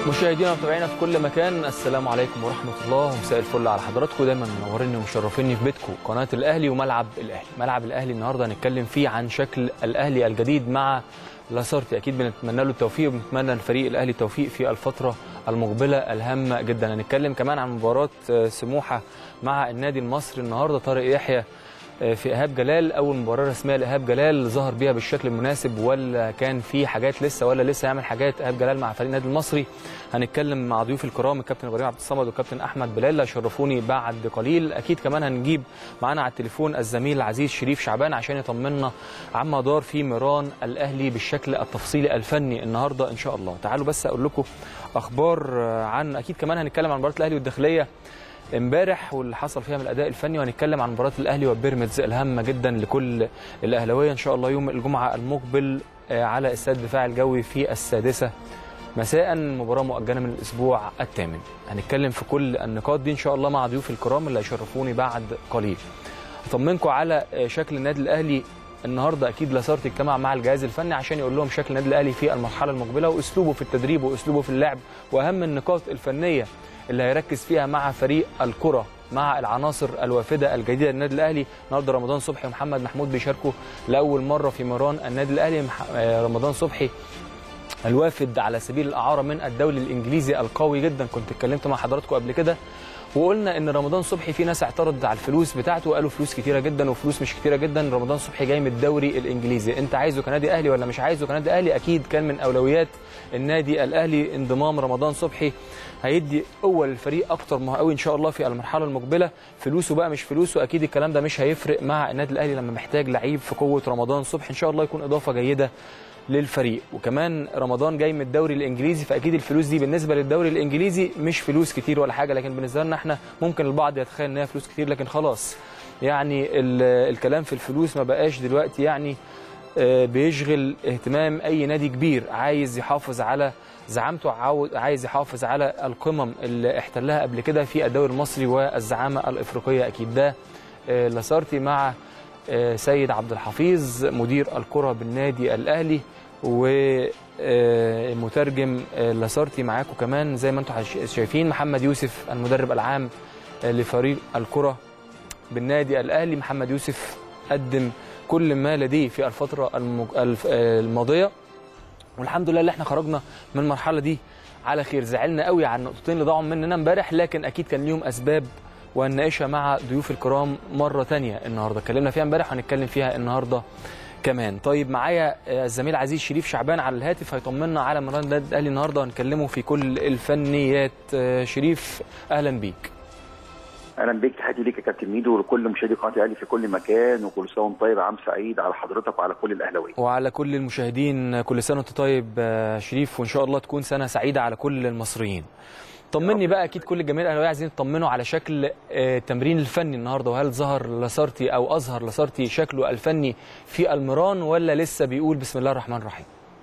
مشاهدينا ومتابعينا في كل مكان السلام عليكم ورحمه الله ومساء الفل على حضراتكم دايما منوريني ومشرفيني في بيتكم قناه الاهلي وملعب الاهلي ملعب الاهلي النهارده هنتكلم فيه عن شكل الاهلي الجديد مع لاسارتي اكيد بنتمنى له التوفيق وبنتمنى لفريق الاهلي التوفيق في الفتره المقبله الهامه جدا هنتكلم كمان عن مباراه سموحه مع النادي المصري النهارده طارق يحيى في ايهاب جلال اول مباراه رسميه لايهاب جلال ظهر بيها بالشكل المناسب ولا كان في حاجات لسه ولا لسه يعمل حاجات ايهاب جلال مع فريق النادي المصري هنتكلم مع ضيوف الكرام الكابتن ابراهيم عبد الصمد والكابتن احمد بلال اللي هيشرفوني بعد قليل اكيد كمان هنجيب معانا على التليفون الزميل العزيز شريف شعبان عشان يطمنا عما دار في ميران الاهلي بالشكل التفصيلي الفني النهارده ان شاء الله تعالوا بس اقول لكم اخبار عن اكيد كمان هنتكلم عن مباراه الاهلي والداخليه امبارح واللي حصل فيها من الاداء الفني وهنتكلم عن مباراه الاهلي وبيراميدز الهامه جدا لكل الاهلاويه ان شاء الله يوم الجمعه المقبل على استاد الدفاع الجوي في السادسه مساء مباراه مؤجله من الاسبوع الثامن هنتكلم في كل النقاط دي ان شاء الله مع ضيوف الكرام اللي هيشرفوني بعد قليل اطمنكم على شكل النادي الاهلي النهارده اكيد لاسارتي اجتمع مع الجهاز الفني عشان يقول لهم شكل النادي الاهلي في المرحله المقبله واسلوبه في التدريب واسلوبه في اللعب واهم النقاط الفنيه اللي هيركز فيها مع فريق الكره مع العناصر الوافده الجديده للنادي الاهلي النهارده رمضان صبحي ومحمد محمود بيشاركوا لاول مره في مران النادي الاهلي رمضان صبحي الوافد على سبيل الاعاره من الدوري الانجليزي القوي جدا كنت اتكلمت مع حضراتكم قبل كده وقلنا ان رمضان صبحي في ناس اعترضت على الفلوس بتاعته وقالوا فلوس كتيره جدا وفلوس مش كتيره جدا رمضان صبحي جاي من الدوري الانجليزي انت عايزه كنادي اهلي ولا مش عايزه كنادي اهلي اكيد كان من اولويات النادي الاهلي انضمام رمضان صبحي هيدي قوه للفريق اكتر ما قوي ان شاء الله في المرحله المقبله فلوسه بقى مش فلوسه اكيد الكلام ده مش هيفرق مع النادي الاهلي لما محتاج لعيب في قوه رمضان صبحي ان شاء الله يكون اضافه جيده للفريق وكمان رمضان جاي من الدوري الانجليزي فاكيد الفلوس دي بالنسبه للدوري الانجليزي مش فلوس كتير ولا حاجه لكن بالنسبه لنا احنا ممكن البعض يتخيل ان هي فلوس كتير لكن خلاص يعني الكلام في الفلوس ما بقاش دلوقتي يعني بيشغل اهتمام اي نادي كبير عايز يحافظ على زعامته عايز يحافظ على القمم اللي احتلها قبل كده في الدوري المصري والزعامه الافريقيه اكيد ده لاسارتي مع سيد عبد الحفيظ مدير الكره بالنادي الاهلي ومترجم لاسارتي معاكم كمان زي ما انتم شايفين محمد يوسف المدرب العام لفريق الكره بالنادي الاهلي محمد يوسف قدم كل ما لديه في الفتره الماضيه والحمد لله اللي احنا خرجنا من المرحله دي على خير زعلنا قوي على النقطتين اللي ضاعوا مننا امبارح لكن اكيد كان ليهم اسباب وهنناقشها مع ضيوف الكرام مره ثانيه النهارده اتكلمنا فيها امبارح وهنتكلم فيها النهارده كمان طيب معايا الزميل عزيز شريف شعبان على الهاتف هيطمنا على مران النادي الاهلي النهارده هنكلمه في كل الفنيات شريف اهلا بيك اهلا بيك تحياتي ليك يا كابتن ميدو ولكل مشاهدي قناه الاهلي في كل مكان وكل سنه وانت طيب عام سعيد على حضرتك وعلى كل الاهلاويه وعلى كل المشاهدين كل سنه وانت طيب شريف وان شاء الله تكون سنه سعيده على كل المصريين طمني بقى اكيد كل الجماهير الاهلاويه عايزين يطمنوا على شكل التمرين الفني النهارده وهل ظهر لاسارتي او اظهر لاسارتي شكله الفني في المران ولا لسه بيقول بسم الله الرحمن الرحيم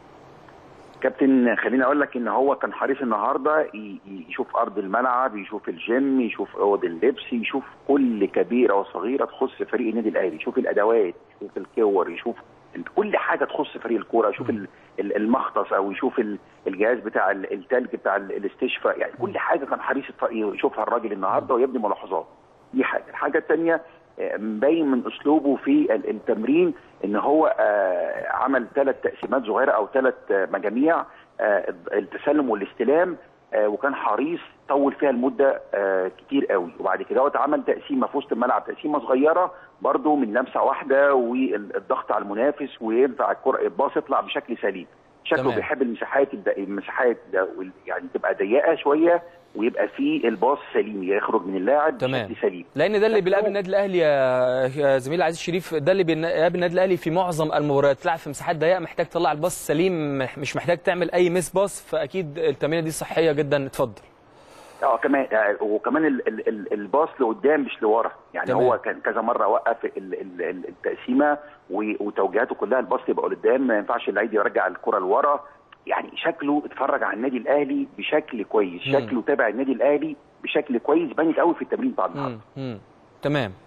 كابتن خليني اقول لك ان هو كان حريص النهارده يشوف ارض الملعب يشوف الجيم يشوف اوض اللبس يشوف كل كبيره وصغيره تخص فريق النادي الاهلي يشوف الادوات يشوف الكور يشوف كل حاجه تخص فريق الكوره يشوف المختص او يشوف الجهاز بتاع التلج بتاع الاستشفاء يعني كل حاجه كان حريص يشوفها الراجل النهارده ويبني ملاحظات دي حاجه الحاجه الثانيه مبين من اسلوبه في التمرين ان هو عمل ثلاث تقسيمات صغيره او ثلاث مجاميع التسلم والاستلام وكان حريص طول فيها المده كتير قوي وبعد كده عمل تقسيمه في وسط الملعب تقسيمه صغيره برده من لمسه واحده والضغط على المنافس وينفع الكره الباص يطلع بشكل سليم شكله تمام. بيحب المساحات المساحات يعني تبقى ضيقه شويه ويبقى فيه الباص سليم يخرج من اللاعب تمام. بشكل سليم لان ده اللي بيلعب النادي الاهلي يا زميلي عزيز شريف ده اللي بيلعب النادي الاهلي في معظم المباريات تلعب في مساحات ضيقه محتاج تطلع الباص سليم مش محتاج تعمل اي مس باص فاكيد التمرينه دي صحيه جدا اتفضل اه كمان وكمان ال ال ال الباص لقدام مش لورا يعني تمام. هو كان كذا مره وقف ال ال التقسيمه وتوجيهاته كلها الباص يبقى لقدام ما ينفعش اللعيب يرجع الكره لورا يعني شكله اتفرج على النادي الاهلي بشكل كويس شكله تابع النادي الاهلي بشكل كويس بانت قوي في التمرين بتاع النهارده تمام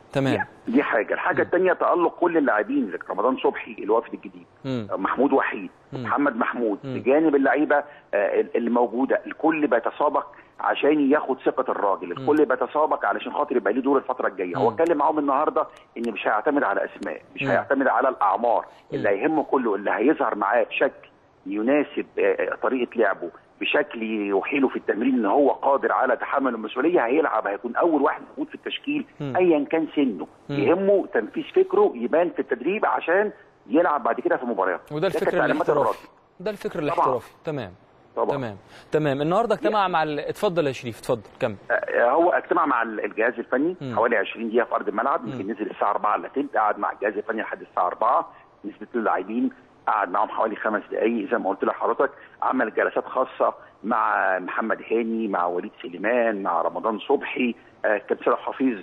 تمام يعني دي حاجه الحاجه الثانيه تالق كل اللاعبين زي رمضان صبحي الوافد الجديد مم. محمود وحيد مم. محمد محمود مم. بجانب اللعيبه آه، اللي موجوده الكل بيتسابق عشان ياخد ثقه الراجل الكل بيتسابق علشان خاطر يبقى ليه دور الفتره الجايه هو مم. اتكلم معاهم النهارده ان مش هيعتمد على اسماء مش مم. هيعتمد على الاعمار اللي هيهمه كله اللي هيظهر معاه بشكل يناسب آه، طريقه لعبه بشكل يوحيله في التمرين ان هو قادر على تحمل المسؤوليه هيلعب هيكون اول واحد موجود في التشكيل مم. ايا كان سنه مم. يهمه تنفيذ فكره يبان في التدريب عشان يلعب بعد كده في مباريات وده ده كانت الفكر تعليمات الاحترافي الراجل. ده الفكر طبعاً. الاحترافي تمام طبعا تمام تمام النهارده اجتمع مع ال... اتفضل يا شريف اتفضل كمل آه، هو اجتمع مع الجهاز الفني مم. حوالي 20 دقيقه في ارض الملعب مم. يمكن نزل الساعه 4 الا تلت قعد مع الجهاز الفني لحد الساعه 4 نسبه اللاعبين قعد معاهم حوالي خمس دقائق زي ما قلت لحضرتك عمل جلسات خاصه مع محمد هاني مع وليد سليمان مع رمضان صبحي آه، كابتن سيد حفيظ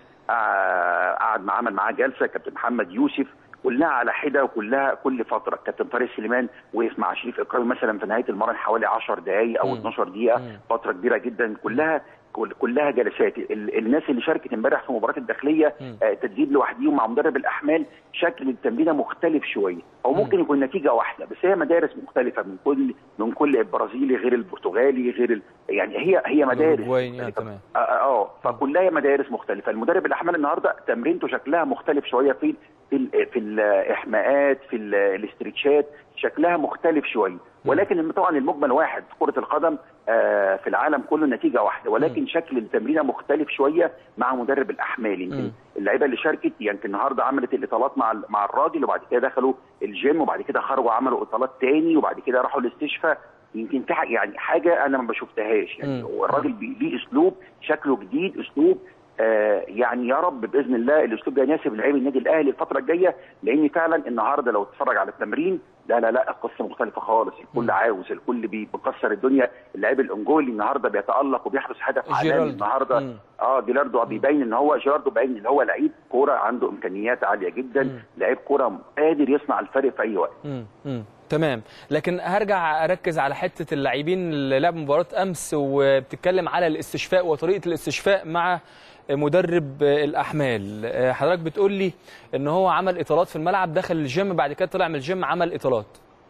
آه، قعد مع عمل معاه جلسه كابتن محمد يوسف كلها على حده وكلها كل فتره كابتن طارق سليمان وقف مع شريف اكرامي مثلا في نهايه المرن حوالي 10 دقائق او مم. 12 دقيقه مم. فتره كبيره جدا كلها كل- كلها جلسات ال- الناس اللي شاركت امبارح في مباراه الداخليه مم. آه، تدريب لوحديهم مع مدرب الاحمال شكل التمرينه مختلف شويه او مم. ممكن يكون نتيجه واحده بس هي مدارس مختلفه من كل من كل البرازيلي غير البرتغالي غير ال... يعني هي هي مدارس الأوروجواي، آه، مختلفة. تمام. اه اه فكلها مدارس مختلفه المدرب الاحمال النهارده تمرينته شكلها مختلف شويه في في ال- في الاحماءات في ال- الاسترتشات شكلها مختلف شويه ولكن طبعا المجمل واحد كره القدم آه، في العالم كله نتيجه واحده ولكن شكل التمرينه مختلف شويه مع مدرب الاحمال يمكن مم. اللعيبه اللي شاركت يعني النهارده عملت الاطالات مع ال- مع الراجل وبعد كده دخلوا الجيم وبعد كده خرجوا عملوا اطالات تاني وبعد كده راحوا الاستشفاء يمكن في ح- يعني حاجه انا ما بشوفتهاش يعني مم. هو الراجل بي- ليه اسلوب شكله جديد اسلوب آه يعني يا رب باذن الله الاسلوب ده يناسب لعيب النادي الاهلي الفتره الجايه لان فعلا النهارده لو تتفرج على التمرين لا لا لا القصه مختلفه خالص الكل عاوز الكل بي- بيكسر الدنيا اللاعب الانجولي النهارده بيتالق وبيحرز هدف عالمي جيرالدو. النهارده مم. اه جيلاردو بيبين ان هو جيراردو باين ان هو لعيب كوره عنده امكانيات عاليه مم. جدا لعيب كوره قادر يصنع الفرق في اي وقت مم. مم. تمام لكن هرجع اركز على حته اللاعبين اللي لعبوا مباراه امس وبتتكلم على الاستشفاء وطريقه الاستشفاء مع مدرب الاحمال حضرتك بتقول لي ان هو عمل اطالات في الملعب دخل الجيم بعد كده طلع من الجيم عمل اطالات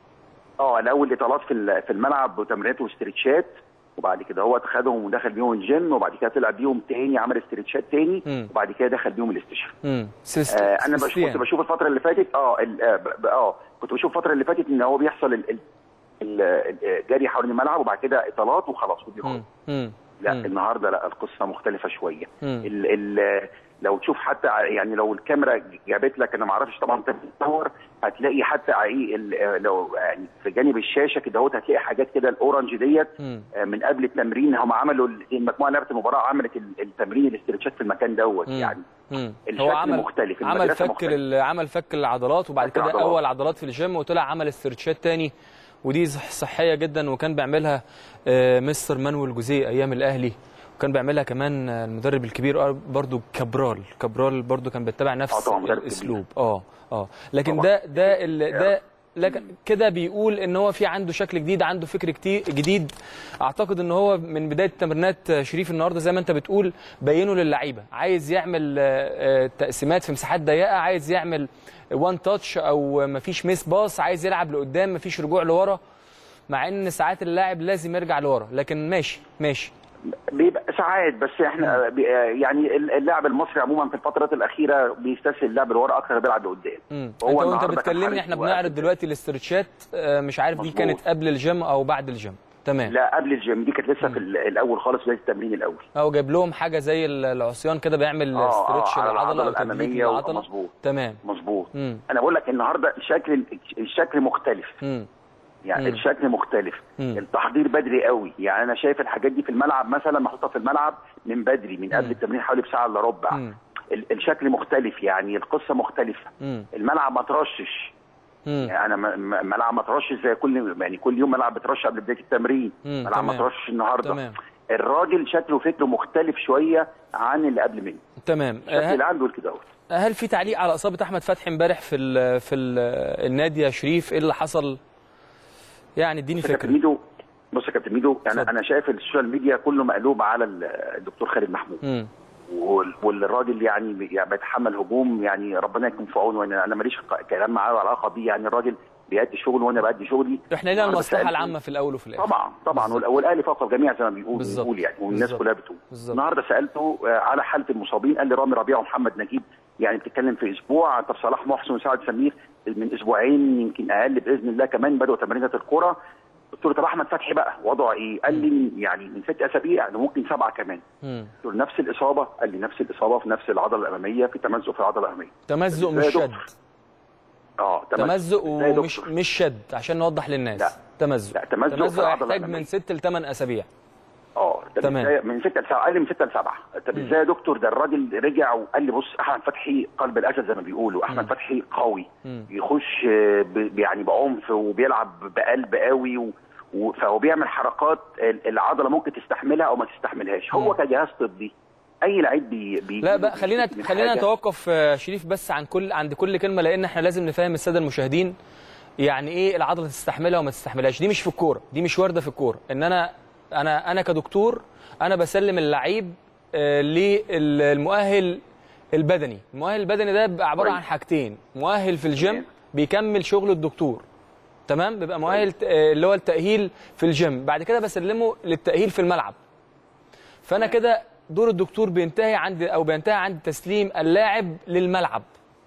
اه الاول اطالات في ال- في الملعب وتمرينات واسترتشات وبعد كده هو خدهم ودخل بيهم الجيم وبعد كده طلع بيهم تاني عمل استرتشات تاني مم. وبعد كده دخل بيهم الاستشفاء امم سيست... آه انا بش كنت بشوف الفتره اللي فاتت اه ال- اه ب- اه كنت بشوف الفتره اللي فاتت ان هو بيحصل ال- ال- ال- ال- جري حوالين الملعب وبعد كده اطالات وخلاص وبيخرج لا النهارده لا القصه مختلفه شويه مم. ال ال لو تشوف حتى ع- يعني لو الكاميرا جابت لك انا ما اعرفش طبعا انت بتصور هتلاقي حتى ع- ايه ال- لو يعني في جانب الشاشه كده اهوت هتلاقي حاجات كده الاورنج ديت مم. آه، من قبل التمرين هم عملوا ال- المجموعه اللي لعبت المباراه عملت ال- التمرين الاسترتشات في المكان دوت مم. يعني مم. الشكل هو عمل مختلف، عمل المدرسة فك مختلفة. ال- عمل فك العضلات وبعد فك كده العضلات. اول عضلات في الجيم وطلع عمل استرتشات تاني ودي صح- صحيه جدا وكان بيعملها آه، مستر مانويل جوزيه ايام الاهلي وكان بيعملها كمان آه، المدرب الكبير برضو كابرال كابرال برضو كان بيتبع نفس آه طبعاً، مدرب الاسلوب اه اه لكن طبعاً. ده ده ال- ده لكن كده بيقول ان هو في عنده شكل جديد عنده فكر كتير جديد اعتقد ان هو من بدايه تمرينات شريف النهارده زي ما انت بتقول بينه للعيبه عايز يعمل آه، آه، تقسيمات في مساحات ضيقه عايز يعمل وان تاتش او مفيش ميس باص عايز يلعب لقدام مفيش رجوع لورا مع ان ساعات اللاعب لازم يرجع لورا لكن ماشي ماشي بيبقى ساعات بس احنا بي- يعني اللاعب المصري عموما في الفترات الاخيره بيستسهل اللعب لورا اكثر بيلعب لقدام امم هو انت وانت النهاردة كان بتكلمني حارس احنا واحد. بنعرض دلوقتي الاسترتشات آه، مش عارف دي مظبوط. كانت قبل الجيم او بعد الجيم تمام لا قبل الجيم دي كانت لسه في ال- الاول خالص بدايه التمرين الاول او جايب لهم حاجه زي ال- العصيان كده بيعمل آه، آه، ستريتش على للعضله العضلة او تدليك الأمامية للعضله مظبوط. تمام مظبوط مم. انا بقول لك النهارده الشكل الشكل مختلف امم يعني مم. الشكل مختلف مم. التحضير بدري قوي يعني انا شايف الحاجات دي في الملعب مثلا محطوطه في الملعب من بدري من قبل مم. التمرين حوالي بساعه الا ربع مم. ال- الشكل مختلف يعني القصه مختلفه امم الملعب ما ترشش امم يعني انا م- م- ملعب ما ترشش زي كل يعني كل يوم ملعب بترش قبل بدايه التمرين مم، ملعب ما تمام. ترشش النهارده تمام الراجل شكله وفكره مختلف شويه عن اللي قبل منه تمام الشكل آه، اللي عنده كده اهو هل في تعليق على اصابه احمد فتحي امبارح في ال في ال النادي يا شريف ايه اللي حصل يعني اديني بص يا كابتن فكره ميدو بص يا كابتن ميدو انا اتفضل. انا شايف السوشيال ميديا كله مقلوب على ال- الدكتور خالد محمود امم وال- والراجل يعني يعني بيتحمل هجوم يعني ربنا يكون في عونه انا أنا ماليش ق- كلام معاه ولا علاقه بيه يعني الراجل بيأدي شغله وانا بأدي شغلي احنا لنا النهاردة المصلحه سألته- العامه في الاول وفي الاخر طبعا طبعا بالظبط. والاهلي فوق الجميع زي ما بيقول بالظبط. بيقول يعني والناس بالظبط. كلها بتقول بالظبط. النهارده سالته آه، على حاله المصابين قال لي رامي ربيعه ومحمد نجيب يعني بتتكلم في اسبوع طب صلاح محسن وسعد سمير من اسبوعين يمكن اقل باذن الله كمان بداوا تمرينات الكره قلت له طب احمد فتحي بقى وضعه ايه؟ قال لي يعني من ست اسابيع يعني ممكن سبعه كمان مم. قلت له نفس الاصابه قال لي نفس الاصابه في نفس العضله الاماميه في تمزق في العضله الاماميه تمزق إزاي مش يا شد دكتور؟ اه تمزق إزاي يا ومش دكتور؟ مش شد عشان نوضح للناس لا. تمزق لا، تمزق في تمزق العضلة يحتاج الأمامية. من 6 ل 8 اسابيع اه طب تمام. ازاي من ستة لسبعة قال لي من ستة لسبعة طب ازاي يا دكتور ده الراجل رجع وقال لي بص احمد فتحي قلب الاسد زي ما بيقولوا احمد فتحي قوي مم. يخش آه، ب- يعني بعنف وبيلعب بقلب قوي و... و- فهو بيعمل حركات ال- العضله ممكن تستحملها او ما تستحملهاش هو مم. كجهاز طبي اي لعيب بي... بي لا بقى خلينا بيشتكي من خلينا حاجة. نتوقف آه، شريف بس عن كل عند كل كلمه لان احنا لازم نفهم الساده المشاهدين يعني ايه العضله تستحملها وما تستحملهاش دي مش في الكوره دي مش وارده في الكوره ان انا انا انا كدكتور انا بسلم اللعيب آه، للمؤهل البدني المؤهل البدني ده بيبقى عباره كويس. عن حاجتين مؤهل في الجيم تمام. بيكمل شغل الدكتور تمام بيبقى مؤهل آه، اللي هو التاهيل في الجيم بعد كده بسلمه للتاهيل في الملعب فانا كده دور الدكتور بينتهي عند او بينتهي عند تسليم اللاعب للملعب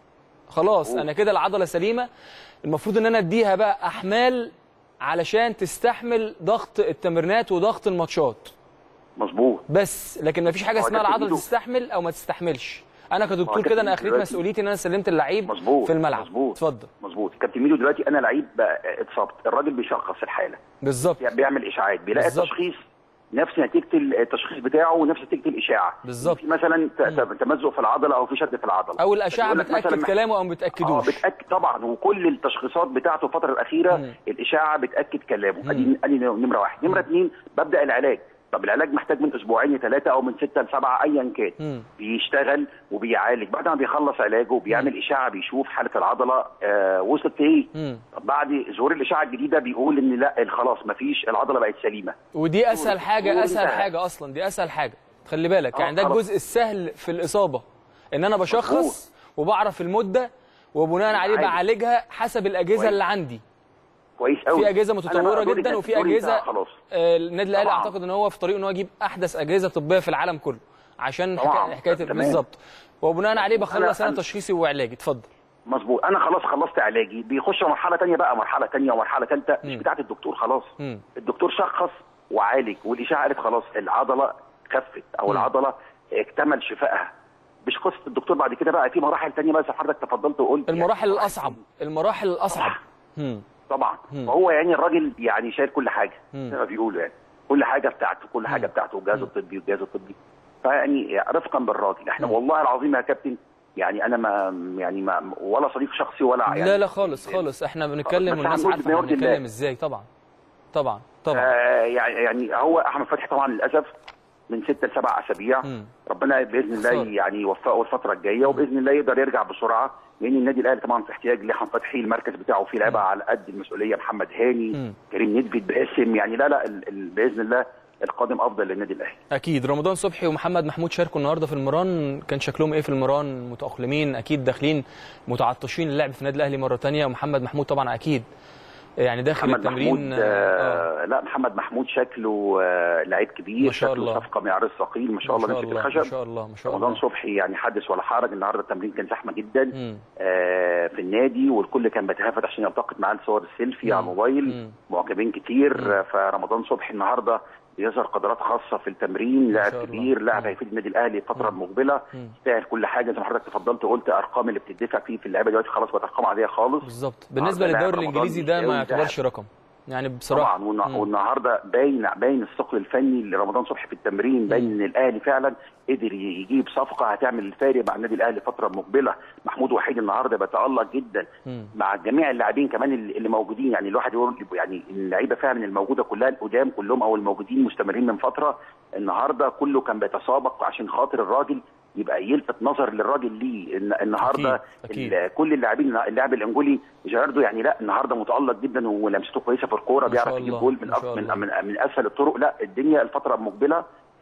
خلاص أوه. انا كده العضله سليمه المفروض ان انا اديها بقى احمال علشان تستحمل ضغط التمرينات وضغط الماتشات مظبوط بس لكن مفيش حاجه هو ده اسمها في العضله إيده. تستحمل او ما تستحملش انا هو كدكتور ده كده في انا إيده اخريت دلوقتي. مسؤوليتي ان انا سلمت اللعيب مظبوط في الملعب مظبوط اتفضل مظبوط كابتن ميدو دلوقتي انا لعيب بقى اتصبت الراجل بيشخص الحاله بالظبط يعني بيعمل اشاعات بيلاقي بالظبط. التشخيص نفس نتيجه التشخيص بتاعه ونفس نتيجه الاشاعه بالظبط. في مثلا ت- ت- تمزق في العضله او في شد في العضله او الاشعه يقول لك بتاكد مثلاً كلامه او ما اه بتاكدوش بتاكد طبعا وكل التشخيصات بتاعته الفتره الاخيره مم. الاشاعه بتاكد كلامه ادي ادي نمره واحد نمره اثنين ببدا العلاج طب العلاج محتاج من اسبوعين لثلاثه او من سته لسبعه ايا كان مم. بيشتغل وبيعالج بعد ما بيخلص علاجه بيعمل اشاعه بيشوف حاله العضله آه وصلت لايه مم. طب بعد ظهور الاشاعه الجديده بيقول ان لا خلاص مفيش العضله بقت سليمه ودي اسهل حاجه دور اسهل انتهى. حاجه اصلا دي اسهل حاجه خلي بالك آه، يعني ده خلاص. الجزء السهل في الاصابه ان انا بشخص مظبوط. وبعرف المده وبناء عليه عادي. بعالجها حسب الاجهزه كويس. اللي عندي كويس قوي في اجهزه متطوره جدا وفي اجهزه خلاص آه، النادي الاهلي طبعاً. اعتقد ان هو في طريقه ان هو يجيب احدث اجهزه طبيه في العالم كله عشان طبعاً. حكايه, حكاية تمام. بالظبط وبناء عليه بخلص أنا- انا أنا- تشخيصي وعلاجي اتفضل مظبوط انا خلاص خلصت علاجي بيخش مرحله تانية بقى مرحله تانية ومرحله ثالثه مش مم. بتاعه الدكتور خلاص مم. الدكتور شخص وعالج والاشاعه قالت خلاص العضله خفت او مم. العضله اكتمل شفائها مش قصه الدكتور بعد كده بقى في مراحل تانية بقى زي ما حضرتك تفضلت وقلت المراحل يعني الاصعب المراحل الاصعب مم. طبعا مم. فهو يعني الراجل يعني شايل كل حاجه مم. زي ما بيقولوا يعني كل حاجه بتاعته كل حاجه مم. بتاعته الجهاز الطبي والجهاز الطبي فيعني رفقا بالراجل احنا والله العظيم يا كابتن يعني انا ما يعني ما ولا صديق شخصي ولا يعني لا لا خالص خالص احنا بنتكلم بس والناس هنقول عارفه احنا بما يرضي الله. بنتكلم ازاي طبعا طبعا طبعا آه يعني يعني هو احمد فتحي طبعا للاسف من ستة لسبع اسابيع مم. ربنا باذن الله خسارة. يعني يوفقه الفتره الجايه وباذن الله يقدر يرجع بسرعه لان النادي الاهلي طبعا في احتياج لاحمد فتحي المركز بتاعه فيه لعيبه على قد المسؤوليه محمد هاني مم. كريم ندفد باسم يعني لا لا ال- ال- باذن الله القادم افضل للنادي الاهلي اكيد رمضان صبحي ومحمد محمود شاركوا النهارده في المران كان شكلهم ايه في المران متاقلمين اكيد داخلين متعطشين للعب في النادي الاهلي مره تانية ومحمد محمود طبعا اكيد يعني داخل محمد التمرين محمود آه. آه لا محمد محمود شكله آه لعيب كبير ما شاء شكله الله. صفقه معيار الثقيل ما شاء ما الله شاء مسك الله ما الخشب شاء الله ما شاء رمضان الله صبحي يعني حدث ولا حرج النهارده التمرين كان زحمه جدا مم. آه في النادي والكل كان بيتهافت عشان يلتقط معاه الصور السيلفي على مم. الموبايل مم. معجبين كتير آه، فرمضان صبحي النهارده بيظهر قدرات خاصه في التمرين لاعب شاء الله. كبير لاعب مم. هيفيد النادي الاهلي الفتره المقبله مم. يستاهل كل حاجه زي ما حضرتك تفضلت وقلت ارقام اللي بتدفع فيه في اللعيبه دلوقتي خلاص بقت ارقام عاديه خالص بالظبط بالنسبه ده لاعب للدوري رمضان الانجليزي ده ما يساوي يعتبرش رقم يعني بصراحه طبعا والن- مم. والنهارده باين باين الثقل الفني لرمضان صبحي في التمرين باين ان الاهلي فعلا قدر يجيب صفقه هتعمل الفارق مع النادي الاهلي الفتره المقبله محمود وحيد النهارده بيتالق جدا مم. مع جميع اللاعبين كمان اللي اللي موجودين يعني الواحد يقول يعني اللعيبه فعلا الموجوده كلها القدام كلهم او الموجودين مستمرين من فتره النهارده كله كان بيتسابق عشان خاطر الراجل يبقى يلفت نظر للراجل ليه إن النهارده أكيد، أكيد. ال- كل اللاعبين اللاعب الانجولي جيراردو يعني لا النهارده متالق جدا ولمسته كويسه في الكوره ما شاء بيعرف يجيب الله، جول من ما أك- شاء من الله. من, من اسهل الطرق لا الدنيا الفتره المقبله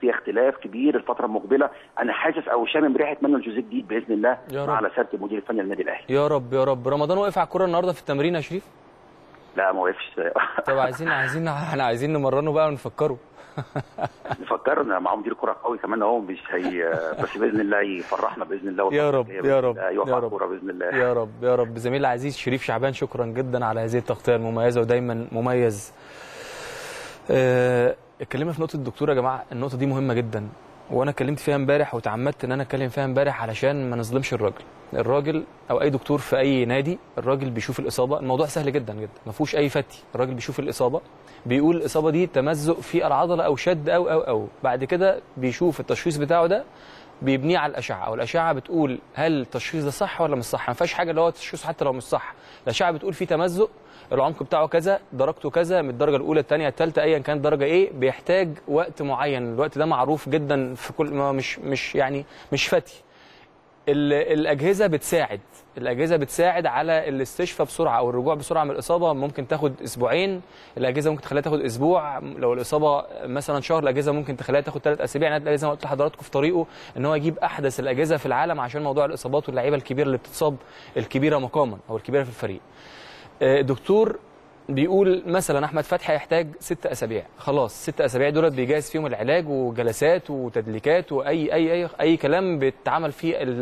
فيها اختلاف كبير الفتره المقبله انا حاسس او شامم ريحه مانويل جوزيه جديد باذن الله يا مع رب. لسانه المدير الفني للنادي الاهلي يا رب يا رب رمضان وقف على الكوره النهارده في التمرين يا شريف لا ما وقفش طب عايزين عايزين احنا عايزين نمرنه بقى ونفكره نفكر ان معاه مدير كره قوي كمان اهو مش هي بس باذن الله يفرحنا باذن الله يا والفترة رب، الجاية يا بإذن رب، الله يا يوفق رب. الكوره باذن الله يا رب يا رب زميلي العزيز شريف شعبان شكرا جدا على هذه التغطيه المميزه ودايما مميز آه، اتكلمنا في نقطه الدكتور يا جماعه النقطه دي مهمه جدا وانا اتكلمت فيها امبارح وتعمدت ان انا اتكلم فيها امبارح علشان ما نظلمش الراجل الراجل او اي دكتور في اي نادي الراجل بيشوف الاصابه الموضوع سهل جدا جدا ما فيهوش اي فتي الراجل بيشوف الاصابه بيقول الاصابه دي تمزق في العضله او شد او او او بعد كده بيشوف التشخيص بتاعه ده بيبنيه على الاشعه والاشعه بتقول هل التشخيص ده صح ولا مش صح ما فيهاش حاجه اللي هو التشخيص حتى لو مش صح الاشعه بتقول في تمزق العمق بتاعه كذا درجته كذا من الدرجه الاولى الثانيه الثالثه ايا كانت درجه ايه بيحتاج وقت معين الوقت ده معروف جدا في كل ما مش مش يعني مش فتي ال- الاجهزه بتساعد الاجهزه بتساعد على الاستشفاء بسرعه او الرجوع بسرعه من الاصابه ممكن تاخد اسبوعين الاجهزه ممكن تخليها تاخد اسبوع لو الاصابه مثلا شهر الاجهزه ممكن تخليها تاخد ثلاث اسابيع يعني الأهلي زي ما قلت لحضراتكم في طريقه ان هو يجيب احدث الاجهزه في العالم عشان موضوع الاصابات واللعيبه الكبيره اللي بتتصاب الكبيره مقاما او الكبيره في الفريق آه، الدكتور بيقول مثلا احمد فتحي هيحتاج ست اسابيع خلاص ست اسابيع دولت بيجهز فيهم العلاج وجلسات وتدليكات واي اي اي اي كلام بيتعمل فيه ال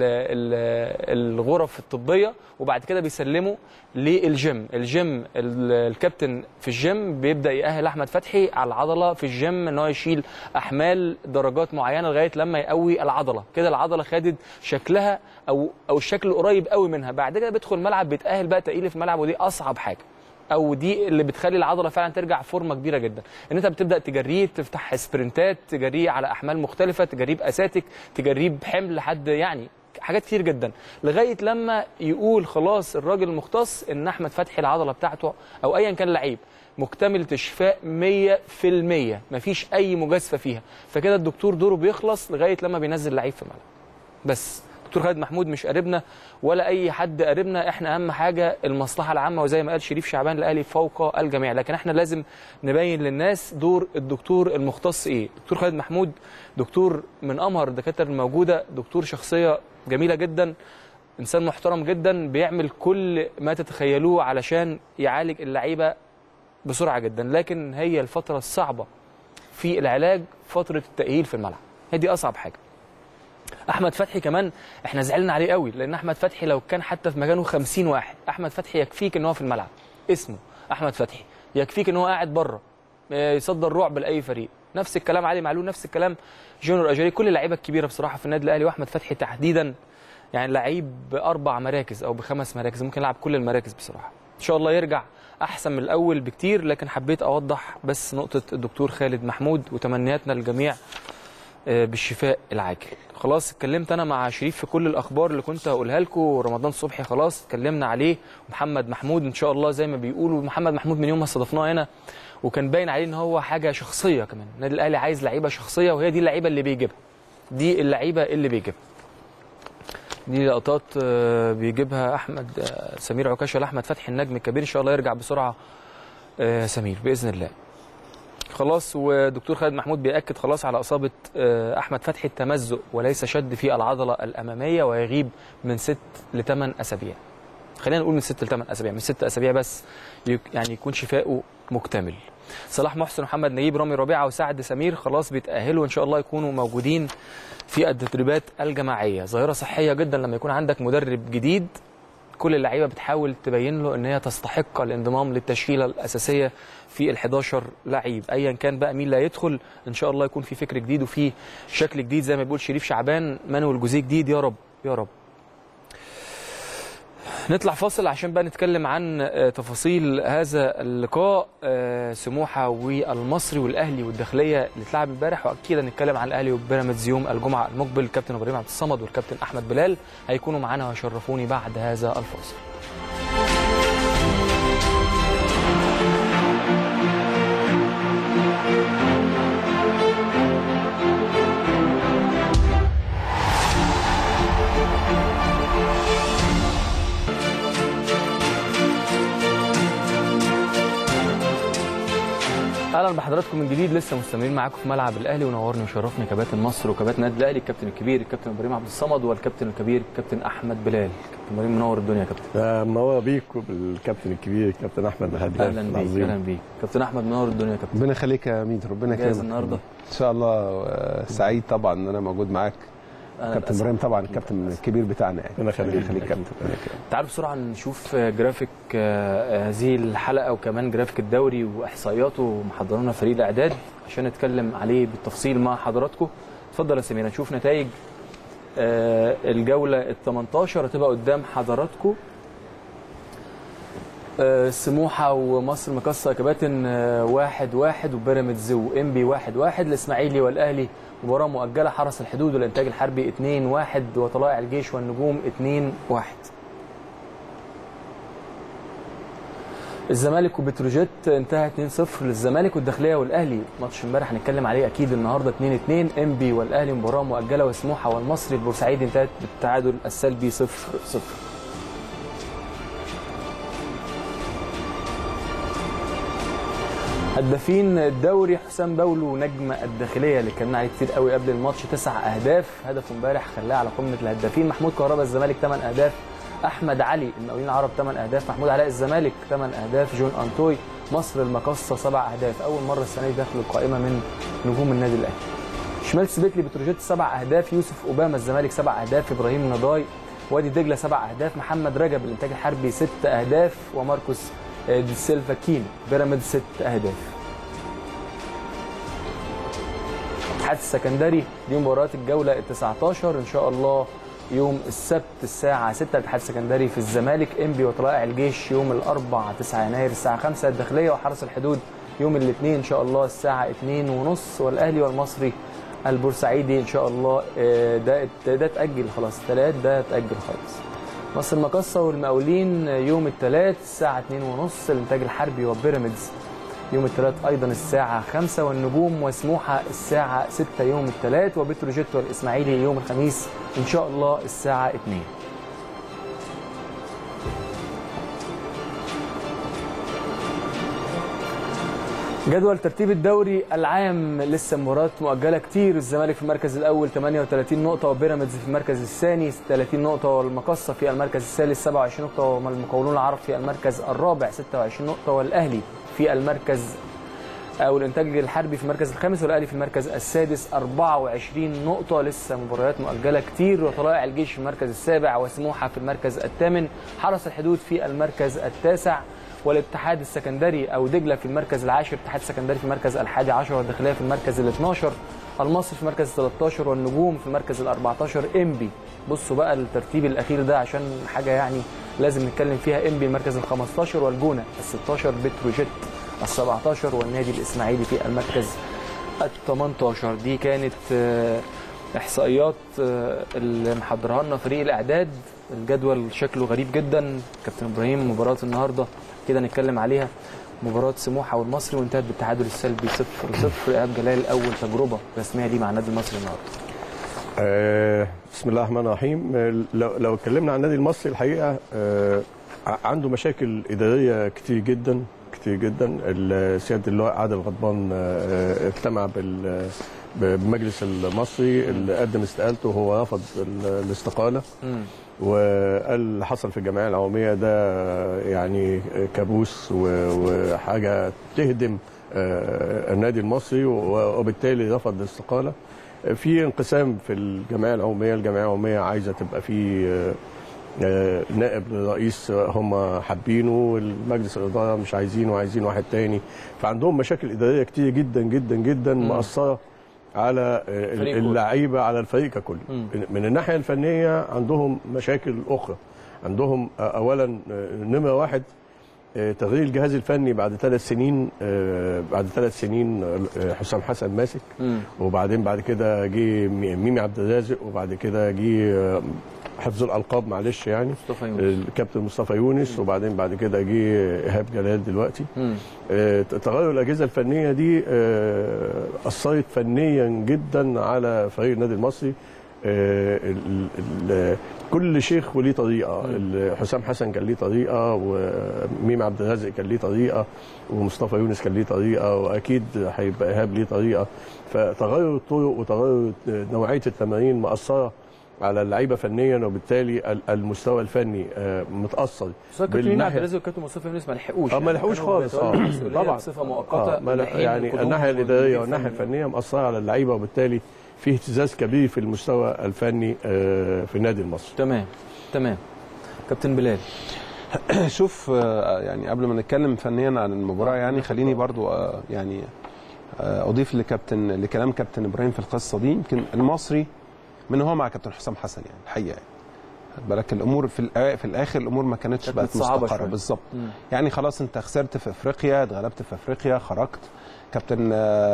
ال الغرف الطبيه وبعد كده بيسلمه للجيم الجيم ال- الكابتن في الجيم بيبدا يأهل احمد فتحي على العضله في الجيم ان هو يشيل احمال درجات معينه لغايه لما يقوي العضله كده العضله خدت شكلها او او الشكل القريب قوي منها بعد كده بيدخل الملعب بيتأهل بقى تأهيل في الملعب ودي اصعب حاجه او دي اللي بتخلي العضله فعلا ترجع فورمه كبيره جدا ان انت بتبدا تجريه تفتح سبرنتات تجريه على احمال مختلفه تجريه باساتك تجريه بحمل حد يعني حاجات كتير جدا لغايه لما يقول خلاص الراجل المختص ان احمد فتحي العضله بتاعته او ايا كان لعيب مكتمل تشفاء 100% مفيش اي مجازفه فيها فكده الدكتور دوره بيخلص لغايه لما بينزل لعيب في الملعب بس دكتور خالد محمود مش قريبنا ولا اي حد قريبنا احنا اهم حاجه المصلحه العامه وزي ما قال شريف شعبان الاهلي فوق الجميع لكن احنا لازم نبين للناس دور الدكتور المختص ايه دكتور خالد محمود دكتور من امهر الدكاتره الموجوده دكتور شخصيه جميله جدا انسان محترم جدا بيعمل كل ما تتخيلوه علشان يعالج اللعيبه بسرعه جدا لكن هي الفتره الصعبه في العلاج فتره التاهيل في الملعب هي دي اصعب حاجه احمد فتحي كمان احنا زعلنا عليه قوي لان احمد فتحي لو كان حتى في مكانه 50 واحد احمد فتحي يكفيك ان هو في الملعب اسمه احمد فتحي يكفيك ان هو قاعد بره يصدر رعب لاي فريق نفس الكلام علي معلول نفس الكلام جونيور اجاري كل اللعيبه الكبيره بصراحه في النادي الاهلي واحمد فتحي تحديدا يعني لعيب باربع مراكز او بخمس مراكز ممكن يلعب كل المراكز بصراحه ان شاء الله يرجع احسن من الاول بكتير لكن حبيت اوضح بس نقطه الدكتور خالد محمود وتمنياتنا للجميع آه، بالشفاء العاجل خلاص اتكلمت انا مع شريف في كل الاخبار اللي كنت هقولها لكم رمضان صبحي خلاص اتكلمنا عليه ومحمد محمود ان شاء الله زي ما بيقولوا محمد محمود من يوم ما استضفناه هنا وكان باين عليه ان هو حاجه شخصيه كمان النادي الاهلي عايز لعيبه شخصيه وهي دي اللعيبه اللي بيجيبها دي اللعيبه اللي بيجيبها دي لقطات آه، بيجيبها احمد آه، سمير عكاشه لاحمد فتحي النجم الكبير ان شاء الله يرجع بسرعه آه، سمير باذن الله خلاص ودكتور خالد محمود بيأكد خلاص على إصابة آه، أحمد فتحي التمزق وليس شد في العضلة الأمامية ويغيب من ست لثمان أسابيع خلينا نقول من ست لثمان أسابيع من ست أسابيع بس يك- يعني يكون شفاؤه مكتمل صلاح محسن محمد نجيب رامي ربيعة وسعد سمير خلاص بيتأهلوا إن شاء الله يكونوا موجودين في التدريبات الجماعية ظاهرة صحية جدا لما يكون عندك مدرب جديد كل اللعيبه بتحاول تبين له ان هي تستحق الانضمام للتشكيله الاساسيه في ال 11 لعيب ايا كان بقى مين اللي هيدخل ان شاء الله يكون في فكر جديد وفي شكل جديد زي ما بيقول شريف شعبان مانويل جوزيه جديد يا رب يا رب نطلع فاصل عشان بقى نتكلم عن آه، تفاصيل هذا اللقاء آه، سموحه والمصري والاهلي والداخليه اللي اتلعب امبارح واكيد هنتكلم عن الاهلي وبيراميدز يوم الجمعه المقبل الكابتن ابراهيم عبد الصمد والكابتن احمد بلال هيكونوا معانا ويشرفوني بعد هذا الفاصل اهلا بحضراتكم من جديد لسه مستمرين معاكم في ملعب الاهلي ونورني وشرفني كباتن مصر وكباتن النادي الاهلي الكابتن الكبير الكابتن ابراهيم عبد الصمد والكابتن الكبير الكابتن احمد بلال كابتن ابراهيم منور الدنيا يا كابتن آه، منور بيك وبالكابتن الكبير الكابتن احمد الهداف اهلا بيك العظيم. اهلا بيك كابتن احمد منور الدنيا يا كابتن ربنا يخليك يا ميدو ربنا جاهز يكرمك النهارده ان شاء الله آه، سعيد طبعا ان انا موجود معاك أنا كابتن للأسف. ابراهيم طبعا الكابتن الكبير بتاعنا يعني ربنا يخليك. ربنا يخليك كابتن ربنا يكرمك. تعالوا بسرعه نشوف جرافيك آه، هذه الحلقه وكمان جرافيك الدوري واحصائياته محضرونا فريق الاعداد عشان نتكلم عليه بالتفصيل مع حضراتكم اتفضل يا سمير نشوف نتائج آه، الجوله ال 18 هتبقى قدام حضراتكم آه، سموحه ومصر مكسه يا كباتن آه، واحد واحد وبيراميدز وانبي واحد واحد الاسماعيلي والاهلي مباراه مؤجله حرس الحدود والانتاج الحربي 2 1 وطلائع الجيش والنجوم 2 1 الزمالك وبتروجيت انتهى 2-0 للزمالك والداخليه والاهلي ماتش امبارح هنتكلم عليه اكيد النهارده 2-2 انبي والاهلي مباراه مؤجله وسموحه والمصري البورسعيدي انتهت بالتعادل السلبي 0-0 هدافين الدوري حسام باولو نجم الداخليه اللي اتكلمنا عليه كتير قوي قبل الماتش تسع اهداف هدفه امبارح خلاه على قمه الهدافين محمود كهربا الزمالك 8 اهداف احمد علي المقاولين العرب 8 اهداف محمود علاء الزمالك 8 اهداف جون انتوي مصر المقصه 7 اهداف اول مره السنه دي داخل القائمه من نجوم النادي الاهلي شمال سبيكلي بتروجيت 7 اهداف يوسف اوباما الزمالك 7 اهداف ابراهيم نضاي وادي دجله 7 اهداف محمد رجب الانتاج الحربي 6 اهداف وماركوس آه، دي سيلفا كين بيراميدز 6 اهداف الاتحاد السكندري دي مباراه الجوله ال 19 ان شاء الله يوم السبت الساعة 6 الاتحاد السكندري في الزمالك انبي وطلائع الجيش يوم الأربع 9 يناير الساعة 5 الداخلية وحرس الحدود يوم الاثنين إن شاء الله الساعة 2 ونص والأهلي والمصري البورسعيدي إن شاء الله آه، ده ده ده اتأجل خلاص الثلاث ده اتأجل خالص مصر المقصة والمقاولين يوم الثلاث الساعة 2 ونص الإنتاج الحربي وبيراميدز يوم الثلاث ايضا الساعه 5 والنجوم وسموحه الساعه 6 يوم الثلاث وبتروجيت والاسماعيلي يوم الخميس ان شاء الله الساعه 2 جدول ترتيب الدوري العام لسه مباريات مؤجله كتير الزمالك في المركز الاول 38 نقطه وبيراميدز في المركز الثاني 30 نقطه والمقصه في المركز الثالث 27 نقطه والمقاولون العرب في المركز الرابع 26 نقطه والاهلي في المركز او الانتاج الحربي في المركز الخامس والاهلي في المركز السادس 24 نقطه لسه مباريات مؤجله كتير وطلائع الجيش في المركز السابع وسموحه في المركز الثامن حرس الحدود في المركز التاسع والاتحاد السكندري او دجله في المركز العاشر الاتحاد السكندري في المركز الحادي عشر والداخليه في المركز ال 12 المصري في المركز ال 13 والنجوم في المركز ال 14 انبي بصوا بقى الترتيب الاخير ده عشان حاجه يعني لازم نتكلم فيها انبي المركز ال 15 والجونه ال 16 بتروجيت ال 17 والنادي الاسماعيلي في المركز ال 18 دي كانت آه، احصائيات آه، اللي محضرها لنا فريق الاعداد الجدول شكله غريب جدا كابتن ابراهيم مباراه النهارده كده نتكلم عليها مباراة سموحة والمصري وانتهت بالتعادل السلبي 0 0 ايهاب جلال اول تجربة رسمية ليه مع النادي المصري النهارده. آه، بسم الله الرحمن الرحيم آه، لو لو اتكلمنا عن النادي المصري الحقيقه آه، ع- عنده مشاكل اداريه كتير جدا كتير جدا ال- سياده اللواء عادل غضبان آه، اجتمع بال بمجلس المصري اللي قدم استقالته وهو رفض ال- الاستقاله امم وقال اللي حصل في الجمعيه العموميه ده يعني كابوس و- وحاجه تهدم آه، النادي المصري و- وبالتالي رفض الاستقاله في انقسام في الجمعيه العموميه الجمعيه العموميه عايزه تبقى في آه، آه، نائب للرئيس هم حابينه والمجلس الاداره مش عايزينه عايزين واحد تاني فعندهم مشاكل اداريه كتير جدا جدا جدا مم. مأثره على آه، فريق كله. اللعيبه على الفريق ككل مم. من الناحيه الفنيه عندهم مشاكل اخرى عندهم آه، اولا آه، نمره واحد آه، تغيير الجهاز الفني بعد ثلاث سنين آه، بعد ثلاث سنين آه، حسام حسن ماسك امم وبعدين بعد كده جه مي- ميمي عبد الرازق وبعد كده جه آه، حفظ الالقاب معلش يعني مصطفى يونس الكابتن مصطفى يونس وبعدين بعد كده جه ايهاب جلال دلوقتي امم آه، تغير الاجهزه الفنيه دي آه، اثرت فنيا جدا على فريق النادي المصري آه، ال- ال- كل شيخ وليه طريقه ال- حسام حسن كان ليه طريقه وميم عبد الرازق كان ليه طريقه ومصطفى يونس كان ليه طريقه واكيد هيبقى ايهاب ليه طريقه فتغير الطرق وتغير نوعيه التمارين مأثره على اللعيبه فنيا وبالتالي ال- المستوى الفني آه، متاثر بس كابتن مين عبد بالناحية- الرازق وكابتن مصطفى يونس ما لحقوش اه ما يعني لحقوش كانوا خالص بيتولوا اه المسؤولية طبعا بصفه مؤقته آه ما لا- لحين يعني قدوم الناحيه الاداريه والناحيه الفني. الفنيه مأثره على اللعيبه وبالتالي في اهتزاز كبير في المستوى الفني آه، في النادي المصري تمام تمام كابتن بلال شوف آه، يعني قبل ما نتكلم فنيا عن المباراه يعني خليني برضو آه، يعني آه، اضيف لكابتن لكلام كابتن ابراهيم في القصه دي يمكن المصري من هو مع كابتن حسام حسن يعني الحقيقه يعني خد بالك الامور في الآ- في الاخر الامور ما كانتش كانت بقت صعبة مستقره شوية. بالظبط مم. يعني خلاص انت خسرت في افريقيا اتغلبت في افريقيا خرجت كابتن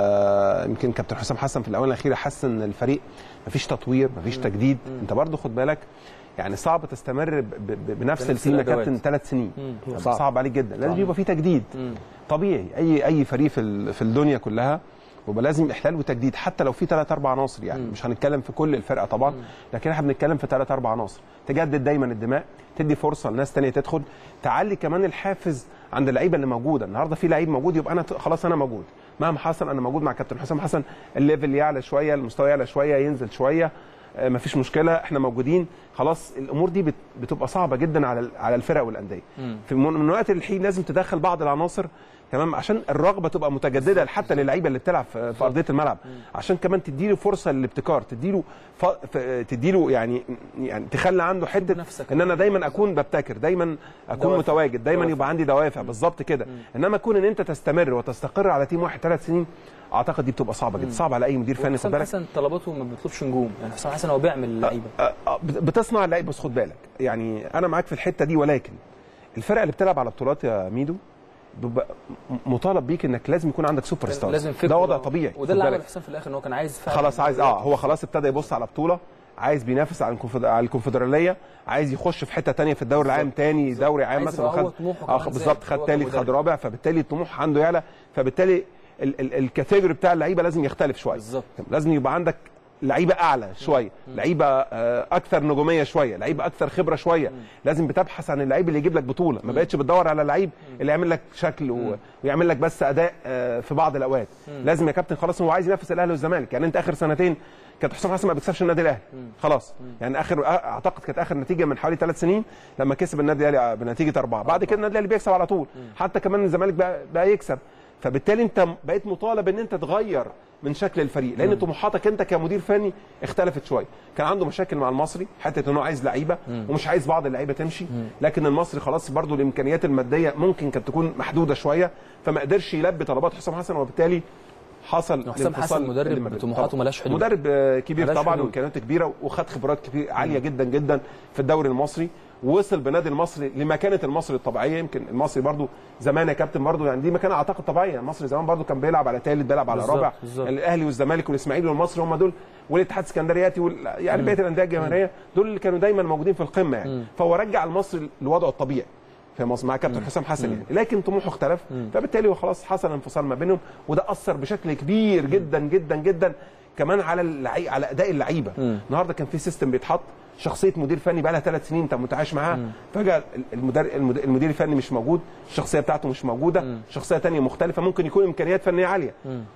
آه، يمكن كابتن حسام حسن في الاونه الاخيره حس ان الفريق مفيش تطوير مفيش تجديد انت برضو خد بالك يعني صعب تستمر ب- ب- بنفس بنفس التيم يا الأدوات. كابتن ثلاث سنين مم. صعب. صعب عليك جدا لازم طبعا. يبقى في تجديد مم. طبيعي اي اي فريق في ال- في الدنيا كلها ويبقى لازم احلال وتجديد حتى لو في ثلاث اربع عناصر يعني مم. مش هنتكلم في كل الفرقه طبعا لكن احنا بنتكلم في ثلاث اربع عناصر تجدد دايما الدماء تدي فرصه لناس تانية تدخل تعلي كمان الحافز عند اللعيبه اللي موجوده النهارده في لعيب موجود يبقى انا ت- خلاص انا موجود مهما حصل انا موجود مع كابتن حسام حسن الليفل يعلى شويه المستوى يعلى شويه ينزل شويه آه، مفيش مشكله احنا موجودين خلاص الامور دي بت- بتبقى صعبه جدا على ال- على الفرق والانديه مم. في من من وقت للحين لازم تدخل بعض العناصر تمام عشان الرغبه تبقى متجدده حتى للعيبه اللي بتلعب في في ارضيه الملعب عشان كمان تديله فرصه للابتكار تديله ف... ف... تديله يعني يعني تخلي عنده حته بنفسك. ان انا دايما اكون ببتكر دايما اكون دوافع. متواجد دايما دوافع. يبقى عندي دوافع بالظبط كده انما كون ان انت تستمر وتستقر على تيم واحد ثلاث سنين اعتقد دي بتبقى صعبه جدا صعبه على اي مدير فني خد حسام بالك حسن طلباته ما بيطلبش نجوم يعني حسام حسن هو بيعمل لعيبه آه، آه، بت- بتصنع اللعيب بس خد بالك يعني انا معاك في الحته دي ولكن الفرقه اللي بتلعب على بطولات يا ميدو بيبقى م- مطالب بيك انك لازم يكون عندك سوبر ستار لازم فكره ده وضع بقى. طبيعي وده خد اللي بالك. عمله حسام في الاخر ان هو كان عايز فعلا خلاص عايز اه هو خلاص ابتدى يبص على بطوله عايز بينافس على الكونفد- على الكونفدراليه عايز يخش في حته تانية في الدوري العام تاني دوري عام عايز مثلا يبقى هو وخد طموحه اه كمان بالظبط زاد. هو خد تالت كمدرب. خد رابع فبالتالي الطموح عنده يعلى فبالتالي ال- ال- الكاتيجوري بتاع اللعيبه لازم يختلف شويه بالظبط. لازم يبقى عندك لعيبه اعلى شويه لعيبه آه، اكثر نجوميه شويه لعيبه اكثر خبره شويه لازم بتبحث عن اللعيب اللي يجيب لك بطوله ما بقتش بتدور على لعيب اللي يعمل لك شكل و... ويعمل لك بس اداء آه، في بعض الاوقات لازم يا كابتن خلاص هو عايز ينافس الاهلي والزمالك يعني انت اخر سنتين كابتن حسام حسن ما بيكسبش النادي الاهلي خلاص يعني اخر اعتقد كانت اخر نتيجه من حوالي ثلاث سنين لما كسب النادي الاهلي بنتيجه اربعه بعد كده النادي الاهلي بيكسب على طول حتى كمان الزمالك بقى, بقى يكسب فبالتالي انت بقيت مطالب ان انت تغير من شكل الفريق لان طموحاتك انت كمدير فني اختلفت شويه كان عنده مشاكل مع المصري حته انه عايز لعيبه ومش عايز بعض اللعيبه تمشي لكن المصري خلاص برضو الامكانيات الماديه ممكن كانت تكون محدوده شويه فما قدرش يلبي طلبات حسام حسن وبالتالي حصل حسام حسن الانفصال مدرب اللي ما بينهم. طموحاته طبعاً. ملهاش حدود. مدرب آه، كبير ملهاش طبعا حدود. وامكانياته كبيره وخد خبرات كبير عاليه جدا جدا في الدوري المصري ووصل بنادي المصري لمكانه المصري الطبيعيه يمكن المصري برضو زمان يا كابتن برضو يعني دي مكانه اعتقد طبيعيه المصري زمان برضو كان بيلعب على ثالث بيلعب على بالظبط، رابع بالظبط. يعني الاهلي والزمالك والاسماعيلي والمصري هم دول والاتحاد السكندرياتي وال... يعني بقيه الانديه الجماهيريه دول اللي كانوا دايما موجودين في القمه يعني فهو رجع المصري لوضعه الطبيعي في مصر مع كابتن حسام حسن يعني لكن طموحه اختلف فبالتالي هو خلاص حصل انفصال ما بينهم وده اثر بشكل كبير جدا جدا جدا كمان على اللعي... على اداء اللعيبه النهارده كان في سيستم بيتحط شخصيه مدير فني بقى لها ثلاث سنين انت متعايش معاها فجاه المدير المدير المدير الفني مش موجود الشخصيه بتاعته مش موجوده شخصيه تانية مختلفه ممكن يكون امكانيات فنيه عاليه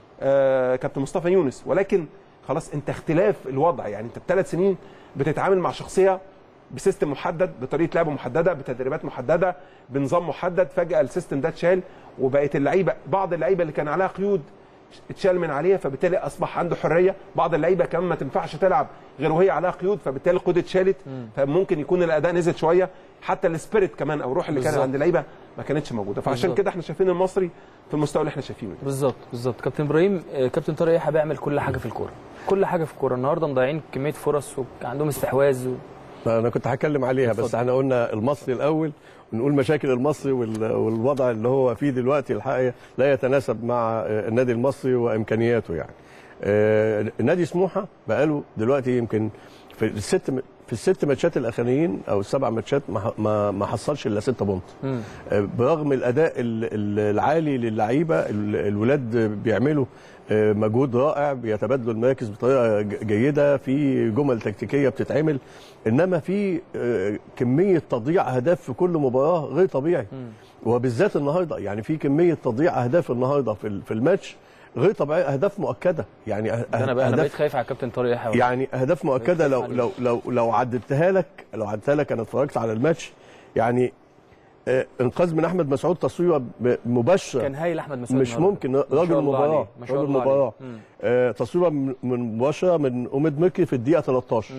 آه كابتن مصطفى يونس ولكن خلاص انت اختلاف الوضع يعني انت بثلاث سنين بتتعامل مع شخصيه بسيستم محدد بطريقه لعب محدده بتدريبات محدده بنظام محدد فجاه السيستم ده اتشال وبقت اللعيبه بعض اللعيبه اللي كان عليها قيود اتشال من عليها فبالتالي اصبح عنده حريه بعض اللعيبه كمان ما تنفعش تلعب غير وهي عليها قيود فبالتالي القيود اتشالت فممكن يكون الاداء نزل شويه حتى السبيريت كمان او الروح اللي كانت بالظبط. عند اللعيبه ما كانتش موجوده فعشان بالظبط. كده احنا شايفين المصري في المستوى اللي احنا شايفينه ده بالظبط بالظبط كابتن ابراهيم آه، كابتن طارق يحيى بيعمل كل حاجه في الكوره كل حاجه في الكوره النهارده مضيعين كميه فرص وعندهم استحواذ و... انا كنت هتكلم عليها بس اتفضل. احنا قلنا المصري الاول ونقول مشاكل المصري وال- والوضع اللي هو فيه دلوقتي الحقيقه لا يتناسب مع آه، النادي المصري وامكانياته يعني آه، نادي سموحه بقاله دلوقتي يمكن في الست في الست ماتشات الاخرانيين او السبع ماتشات ما ما, ما حصلش الا 6 بونت مم. آه، برغم الاداء ال- ال- العالي للعيبه ال- الولاد بيعملوا آه، مجهود رائع بيتبادلوا المراكز بطريقه ج- جيده في جمل تكتيكيه بتتعمل انما في آه، كميه تضييع اهداف في كل مباراه غير طبيعي وبالذات النهارده يعني في كميه تضييع اهداف النهارده في ال- في الماتش غير طبيعيه اهداف مؤكده يعني أه- ده انا بقى انا أهداف- بقيت خايف على الكابتن طارق يحيى يعني اهداف مؤكده لو عليه. لو لو لو عدتها لك لو عدتها لك انا اتفرجت على الماتش يعني آه، انقاذ من احمد مسعود تصويره ب- مباشره كان هايل احمد مسعود مش النهاردة. ممكن ما شاء راجل الله مباراه عليه. ما شاء راجل الله عليه. مباراه مم. آه، تصويره من من مباشره من اوميد مكي في الدقيقه 13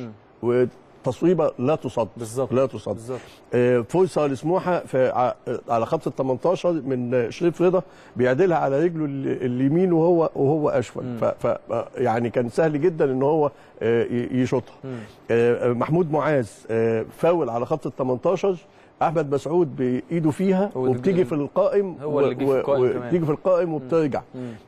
وتصويبه لا تصد بالظبط. لا تصد بالظبط آه، فرصه لسموحه في ع- على خط ال 18 من شريف رضا بيعدلها على رجله ال- اليمين وهو وهو اشول ف ف يعني كان سهل جدا ان هو آه، ي- يشوطها آه، محمود معاذ آه، فاول على خط ال 18 احمد مسعود بايده فيها هو ده وبتيجي ال- في القائم هو اللي جه في القائم كمان. وبتيجي في القائم وبترجع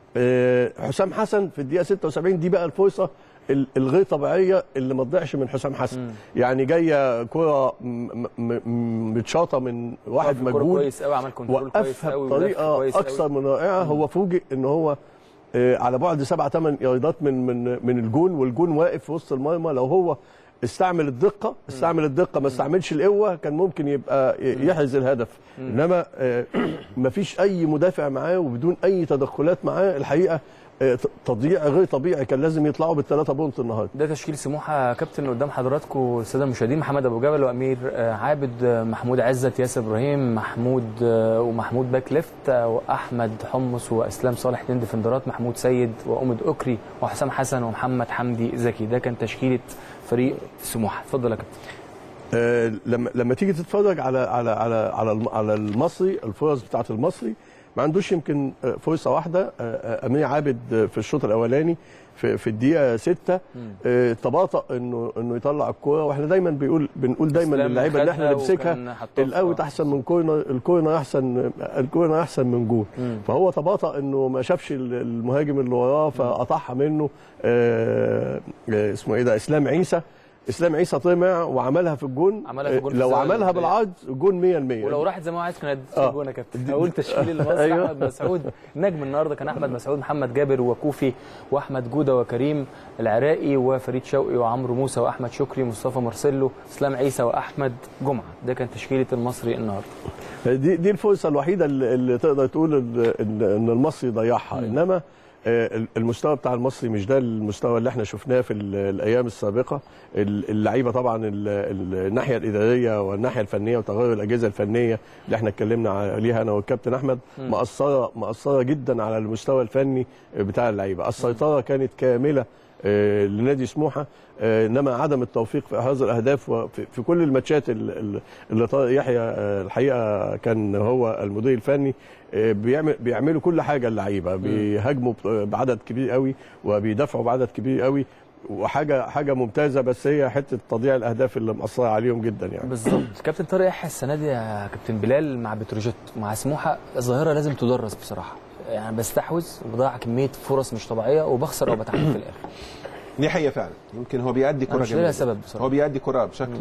آه، حسام حسن في الدقيقه 76 دي بقى الفرصه ال- الغير طبيعيه اللي ما تضيعش من حسام حسن يعني جايه كره م- م- م- متشاطه من واحد وقف الكرة مجهود كويس قوي عمل كنترول كويس وقفها قوي ولف بطريقه كويس قوي. اكثر من رائعه هو فوجئ ان هو آه، على بعد سبع ثمان ياردات من من من الجون والجون واقف في وسط المرمى لو هو استعمل الدقه استعمل الدقه ما استعملش القوه كان ممكن يبقى ي- يحرز الهدف انما آه، مفيش اي مدافع معاه وبدون اي تدخلات معاه الحقيقه آه، ت- تضييع غير طبيعي كان لازم يطلعوا بالثلاثه بونت النهارده ده تشكيل سموحه كابتن قدام حضراتكم الساده المشاهدين محمد ابو جبل وامير آه، عابد آه، محمود عزت ياسر ابراهيم محمود آه، ومحمود باك ليفت آه، واحمد حمص واسلام صالح اتنين ديفندرات محمود سيد وامد اوكري وحسام حسن ومحمد حمدي زكي ده كان تشكيله فريق سموحه اتفضل يا كابتن آه، لما لما تيجي تتفرج على على على على الم- على المصري الفرص بتاعه المصري ما عندوش يمكن آه، فرصه واحده آه، آه، امير عابد آه، في الشوط الاولاني في, في الدقيقه 6 تباطأ انه انه يطلع الكوره واحنا دايما بيقول بنقول دايما إسلام للعيبه اللي احنا خدها نمسكها وكان حطها في- الاوت احسن من كورنر الكورنر احسن الكورنر احسن من جول فهو تباطأ انه ما شافش ال- المهاجم اللي وراه فقطعها منه آه، آه، اسمه ايه ده اسلام عيسى اسلام عيسى طمع وعملها في الجون عملها في الجون في لو الزاوية عملها الإمامية. بالعرض جون 100% ولو راحت زي ما هو عايز كان هيديك آه. الجون يا كابتن اقول تشكيل المصري أيوة. احمد مسعود نجم النهارده كان احمد مسعود محمد جابر وكوفي واحمد جوده وكريم العراقي وفريد شوقي وعمرو موسى واحمد شكري مصطفى مرسلو اسلام عيسى واحمد جمعه ده كان تشكيله المصري النهارده دي دي الفرصه الوحيده اللي, اللي تقدر تقول ان ان إن المصري ضيعها انما آه، المستوى بتاع المصري مش ده المستوى اللي احنا شفناه في ال- الايام السابقه ال- اللعيبه طبعا ال- ال- الناحيه الاداريه والناحيه الفنيه وتغير الاجهزه الفنيه اللي احنا اتكلمنا عليها انا والكابتن احمد مأثره مأثره جدا على المستوى الفني بتاع اللعيبه السيطره كانت كامله آه، لنادي سموحه آه، انما عدم التوفيق في احراز الاهداف وفي في كل الماتشات ال- ال- اللي طارق يحيى آه، الحقيقه كان هو المدير الفني آه، بيعمل بيعملوا كل حاجه اللعيبه بيهاجموا ب- بعدد كبير قوي وبيدافعوا بعدد كبير قوي وحاجه حاجه ممتازه بس هي حته تضييع الاهداف اللي مأثره عليهم جدا يعني بالظبط كابتن طارق يحيى السنه دي يا كابتن بلال مع بتروجيت مع سموحه ظاهره لازم تدرس بصراحه يعني بستحوذ وبضيع كميه فرص مش طبيعيه وبخسر او بتعادل في الاخر دي حقيقه فعلا يمكن هو بيأدي أنا كره مش لاقي جميله سبب بصراحة. هو بيأدي كره بشكل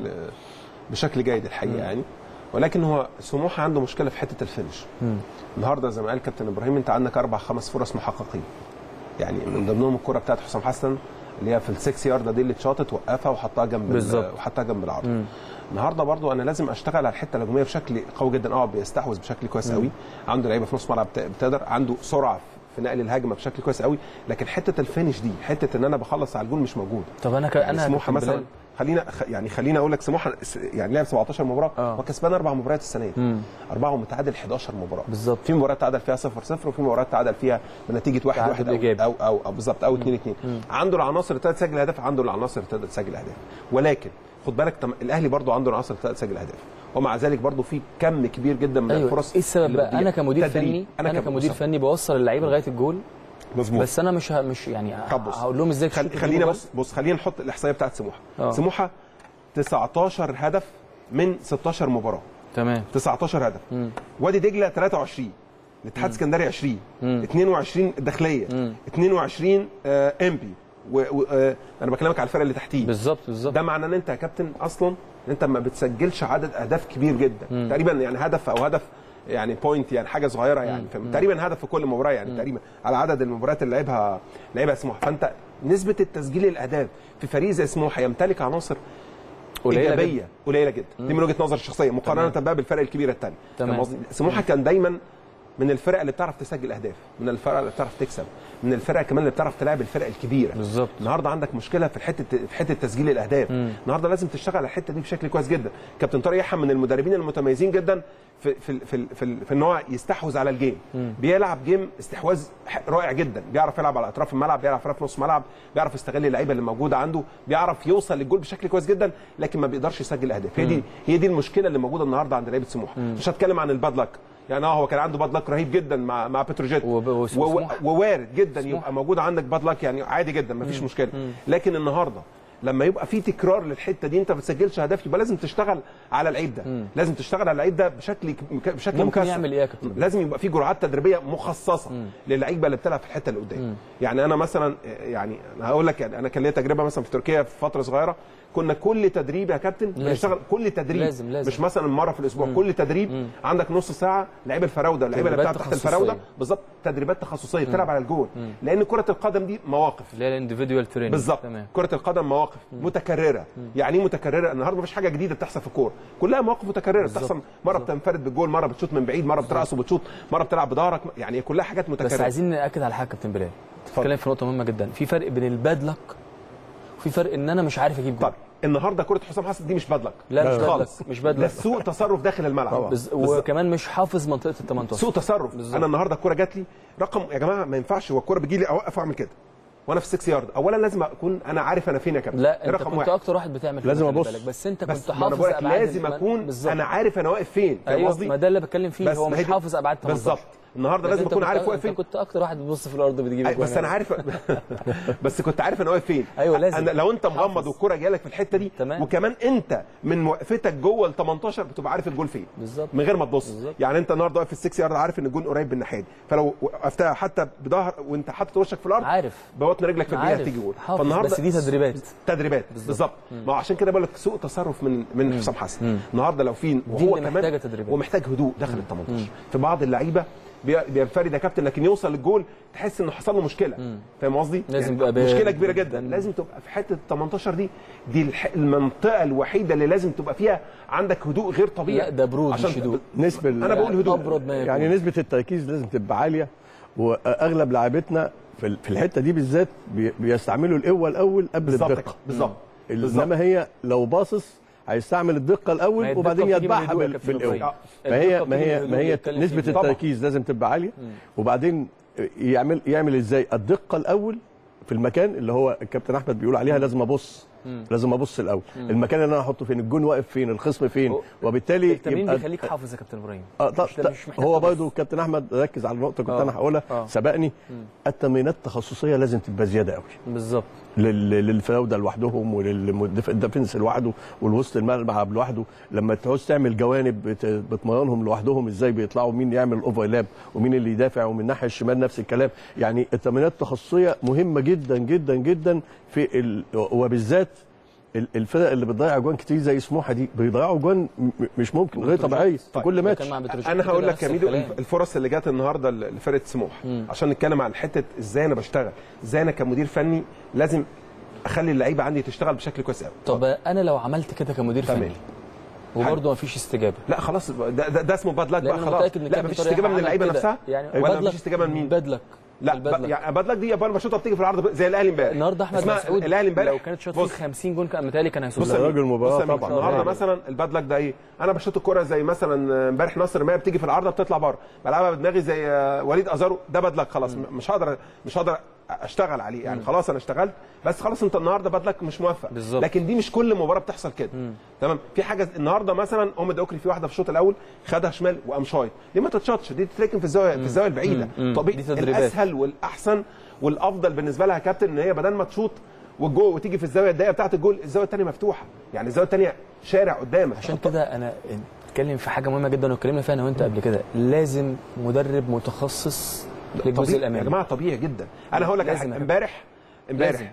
بشكل جيد الحقيقه يعني ولكن هو سموحه عنده مشكله في حته الفينش النهارده زي ما قال كابتن ابراهيم انت عندك اربع خمس فرص محققين يعني من ضمنهم الكره بتاعت حسام حسن اللي هي في السكس يارده دي اللي اتشاطت وقفها وحطها جنب ال- بالظبط. وحطها جنب العرض النهارده برضو انا لازم اشتغل على الحته الهجوميه بشكل قوي جدا اه بيستحوذ بشكل كويس قوي عنده لعيبه في نص ملعب بت- بتقدر عنده سرعه في نقل الهجمه بشكل كويس قوي لكن حته الفينش دي حته ان انا بخلص على الجول مش موجود طب انا ك... يعني انا سموحه كابتن مثلا بلال- خلينا خ- يعني خلينا اقول لك سموحه س- يعني لعب 17 مباراه آه. وكسبان اربع مباريات السنه دي مم. اربعه ومتعادل 11 مباراه بالظبط. في مباراه تعادل فيها 0 0 وفي مباراه تعادل فيها بنتيجه 1 تعادل 1 إيجابي. او او, أو بالظبط او 2 2 عنده العناصر اللي تقدر تسجل اهداف عنده العناصر اللي تقدر تسجل اهداف ولكن خد بالك تم... الاهلي برضو عنده العناصر اللي تقدر تسجل اهداف ومع ذلك برضو في كم كبير جدا من ايوه الفرص ايه السبب اللي بقى بتضيع. انا كمدير تدريب. فني انا, كم- كمدير بالظبط. فني بوصل اللعيبه لغايه الجول مظبوط بس انا مش ه... مش يعني طب بص. هقول لهم ازاي خل... تشوطوا خلينا جول. بص بص خلينا نحط الاحصائيه بتاعت سموحه آه. سموحه 19 هدف من 16 مباراه تمام 19 هدف وادي دجله 23 الاتحاد اسكندري 20 22 الداخليه 22 آه، امبي و... و... آه، انا بكلمك على الفرق اللي تحتيه بالظبط بالظبط ده معناه ان انت يا كابتن اصلا انت ما بتسجلش عدد اهداف كبير جدا مم. تقريبا يعني هدف او هدف يعني بوينت يعني حاجه صغيره يعني مم. فاهم؟ تقريبا هدف في كل مباراه يعني تقريبا على عدد المباريات اللي لعبها لعبها سموحه فانت نسبه التسجيل الاهداف في فريق زي سموحه يمتلك عناصر قليلة ايجابيه جدا. قليله جدا دي من وجهه نظري الشخصيه مقارنه بقى بالفرق الكبيره الثانيه تمام. سموحه كان دايما من الفرق اللي بتعرف تسجل اهداف من الفرق اللي بتعرف تكسب من الفرق كمان اللي بتعرف تلعب الفرق الكبيره بالظبط. النهارده عندك مشكله في حته في حته تسجيل الاهداف مم. النهارده لازم تشتغل على الحته دي بشكل كويس جدا كابتن طارق يحيى من المدربين المتميزين جدا في في في في, في ان هو يستحوذ على الجيم مم. بيلعب جيم استحواذ ح- رائع جدا بيعرف يلعب على اطراف الملعب بيعرف يلعب في نص الملعب بيعرف يستغل اللعيبه اللي موجوده عنده بيعرف يوصل للجول بشكل كويس جدا لكن ما بيقدرش يسجل اهداف هي دي هي دي المشكله اللي موجوده النهارده عند لعيبه سموحه مش هتكلم عن الباد لك يعني اه هو كان عنده باد لك رهيب جدا مع مع بتروجيت وب- وس- و- وسموحة. ووارد جدا سموحة. يبقى موجود عندك باد لك يعني عادي جدا ما فيش مشكله لكن النهارده لما يبقى في تكرار للحته دي انت ما بتسجلش اهداف يبقى لازم تشتغل على اللعيب ده لازم تشتغل على اللعيب ده بشكل بشكل ممكن مكثف يعمل ايه يا كابتن؟ لازم يبقى في جرعات تدريبيه مخصصه للعيبه اللي بتلعب في الحته اللي قدام يعني انا مثلا يعني انا هقول لك يعني انا كان ليا تجربه مثلا في تركيا في فتره صغيره كنا كل تدريب يا كابتن لازم. بنشتغل كل تدريب لازم- لازم. مش مثلا مره في الاسبوع كل تدريب عندك نص ساعه لعيبه الفراوده اللعيبه اللي تدريبات بتلعب تحت تخصصية. الفراوده بالظبط تدريبات تخصصيه بتلعب على الجول لان كره القدم دي مواقف اللي هي الانديفيدوال تريننج بالظبط تمام كره القدم مواقف متكرره يعني ايه متكرره النهارده مفيش حاجه جديده بتحصل في الكوره كلها مواقف متكرره بالظبط. بتحصل مره بتنفرد بالجول مره بتشوط من بعيد مره بترقص وبتشوط مره بتلعب بظهرك يعني كلها حاجات بس متكرره عايزين ناكد على حاجه كابتن بلال تتكلم في نقطه مهمه جدا في فرق بين الباد لك وفي فرق ان انا مش عارف اجيب جول طب النهارده كره حسام حسن دي مش بدلك لا مش باد خالص لك مش باد ده لك سوء تصرف داخل الملعب طبعا. بز... بالظبط. وكمان مش حافظ منطقه ال 18 سوء تصرف بالظبط. انا النهارده الكوره جات لي رقم يا جماعه ما ينفعش هو الكوره بتجي لي اوقف واعمل كده وانا في 6 يارد اولا لازم اكون انا عارف انا فين يا كابتن لا ده انت رقم كنت واحد اكتر واحد بتعمل كده، لازم خلي أبص. بالك. بس انت بس كنت ما انا حافظ بقول لك ابعاد لازم الزمن. اكون بالظبط. انا عارف انا واقف فين فاهم ايوه قصدي ما ده اللي بتكلم فيه بس هو ما مش هي دي- حافظ ابعاد 18 بالظبط النهارده لكن لازم انت اكون كنت- عارف واقف انت فين كنت اكتر واحد بتبص في الارض بتجيب أي- أجوان. بس انا عارف بس كنت عارف انا واقف فين أيوة لازم. أنا لو انت مغمض حافظ. والكوره جايه لك في الحته دي تمام. وكمان انت من وقفتك جوه ال 18 بتبقى عارف الجول فين بالظبط. من غير ما تبص بالظبط. يعني انت النهارده واقف في السكس يارد عارف ان الجول قريب من الناحيه دي فلو وقفتها حتى بظهر وانت حاطط وشك في الارض عارف بوطن رجلك في البدايه عارف هتيجي جول حافظ بس دي تدريبات تدريبات بالظبط ما هو عشان كده بقول لك سوء تصرف من من حسام حسن النهارده لو في وهو اللي كمان محتاجة تدريبات. ومحتاج هدوء داخل ال 18 في بعض اللعيبه بي- بينفرد يا كابتن لكن يوصل للجول تحس انه حصل له مشكله فاهم قصدي؟ لازم يعني يبقى بارد مشكله كبيره جدا جداً. لازم تبقى في حته ال 18 دي دي الح- المنطقه الوحيده اللي لازم تبقى فيها عندك هدوء غير طبيعي لا، ده برود عشان مش هدوء. نسبه انا بقول هدوء ابرد ما يكون يعني نسبه التركيز لازم تبقى عاليه واغلب لاعبتنا في ال- في الحته دي بالذات بي- بيستعملوا القوه الاول قبل بالظبط الدقه كده، بالظبط بالظبط. انما هي لو باصص هيستعمل الدقه ما هي الاول الدقة وبعدين بتيجي من يتبعها الهدوء يا بال- كابتن بالقوه إبراهيم. ما هي الدقة ما بتيجي من هي الهدوء ما اللي هي بيتكلم نسبه فيه. طبعا. التركيز لازم تبقى عاليه وبعدين يعمل يعمل ازاي الدقه الاول في المكان اللي هو الكابتن احمد بيقول عليها لازم ابص لازم ابص الاول المكان اللي انا هحطه فين الجون واقف فين الخصم فين هو- وبالتالي التمرين يبقى- بيخليك حافظ يا كابتن ابراهيم اه طب مش- مش محتاج هو تبص. برضه كابتن احمد ركز على نقطه كنت آه. انا هقولها آه. سبقني التمرينات التخصصيه لازم تبقى زياده قوي بالظبط لل- للفراوده لوحدهم وللديفنس لوحده والوسط الملعب لوحده لما تعوز تعمل جوانب بت- بتمرنهم لوحدهم ازاي بيطلعوا مين يعمل اوفرلاب ومين اللي يدافع ومن الناحيه الشمال نفس الكلام يعني التمرينات التخصصيه مهمه جدا جدا جدا في ال... وبالذات ال- الفرق اللي بتضيع اجوان كتير زي سموحه دي بيضيعوا اجوان م- مش ممكن غير طبيعيه في طيب. كل ماتش كان مع بتروجيت انا كده هقول لك نفس يا ميدو الكلام. الفرص اللي جت النهارده لفرقه سموح عشان نتكلم عن حته ازاي انا بشتغل ازاي انا كمدير فني لازم اخلي اللعيبه عندي تشتغل بشكل كويس قوي طب انا لو عملت كده كمدير تمام. فني وبرضه مفيش استجابه لا خلاص ده, ده, ده اسمه باد لك لان بقى انا خلاص متاكد ان لا كابتن مفيش طارق استجابه من عمل اللعيبه كده. نفسها يعني ولا بدلك- مفيش استجابه من مين بدلك لا البدلك. ب... يعني باد لك دي يا ما شوطه بتيجي في العرض زي الاهلي امبارح النهارده احمد اسمها مسعود الاهلي امبارح لو كانت شاط فيه بص 50 جون كان متهيألي كان هيوصل بص لها. يا راجل ميدو، مباراة بص يا ميدو، طبعا. النهارده يعني. مثلا الباد لك ده ايه انا بشوط الكوره زي مثلا امبارح ناصر ما بتيجي في العارضه بتطلع بره بلعبها بدماغي زي آه، وليد ازارو ده باد لك خلاص م- مش هقدر مش هقدر اشتغل عليه يعني خلاص انا اشتغلت بس خلاص انت النهارده باد لك مش موفق بالظبط. لكن دي مش كل مباراه بتحصل كده تمام في حاجه النهارده مثلا اومد اوكري في واحده في الشوط الاول خدها شمال وقام شايط دي ما تتشطش دي تتركن في الزاويه في الزاويه البعيده مم. طبيعي دي تدريبات. الاسهل والاحسن والافضل بالنسبه لها يا كابتن ان هي بدل ما تشوط والجو وتيجي في الزاويه الضيقه بتاعه الجول الزاويه الثانيه مفتوحه يعني الزاويه الثانيه شارع قدامك عشان كده انا اتكلم في حاجه مهمه جدا واتكلمنا فيها انا وانت قبل كده لازم مدرب متخصص للجزء طبيعي الامامي يا جماعه طبيعي جدا انا هقول لك على لازم حاجه يا امبارح لازم. امبارح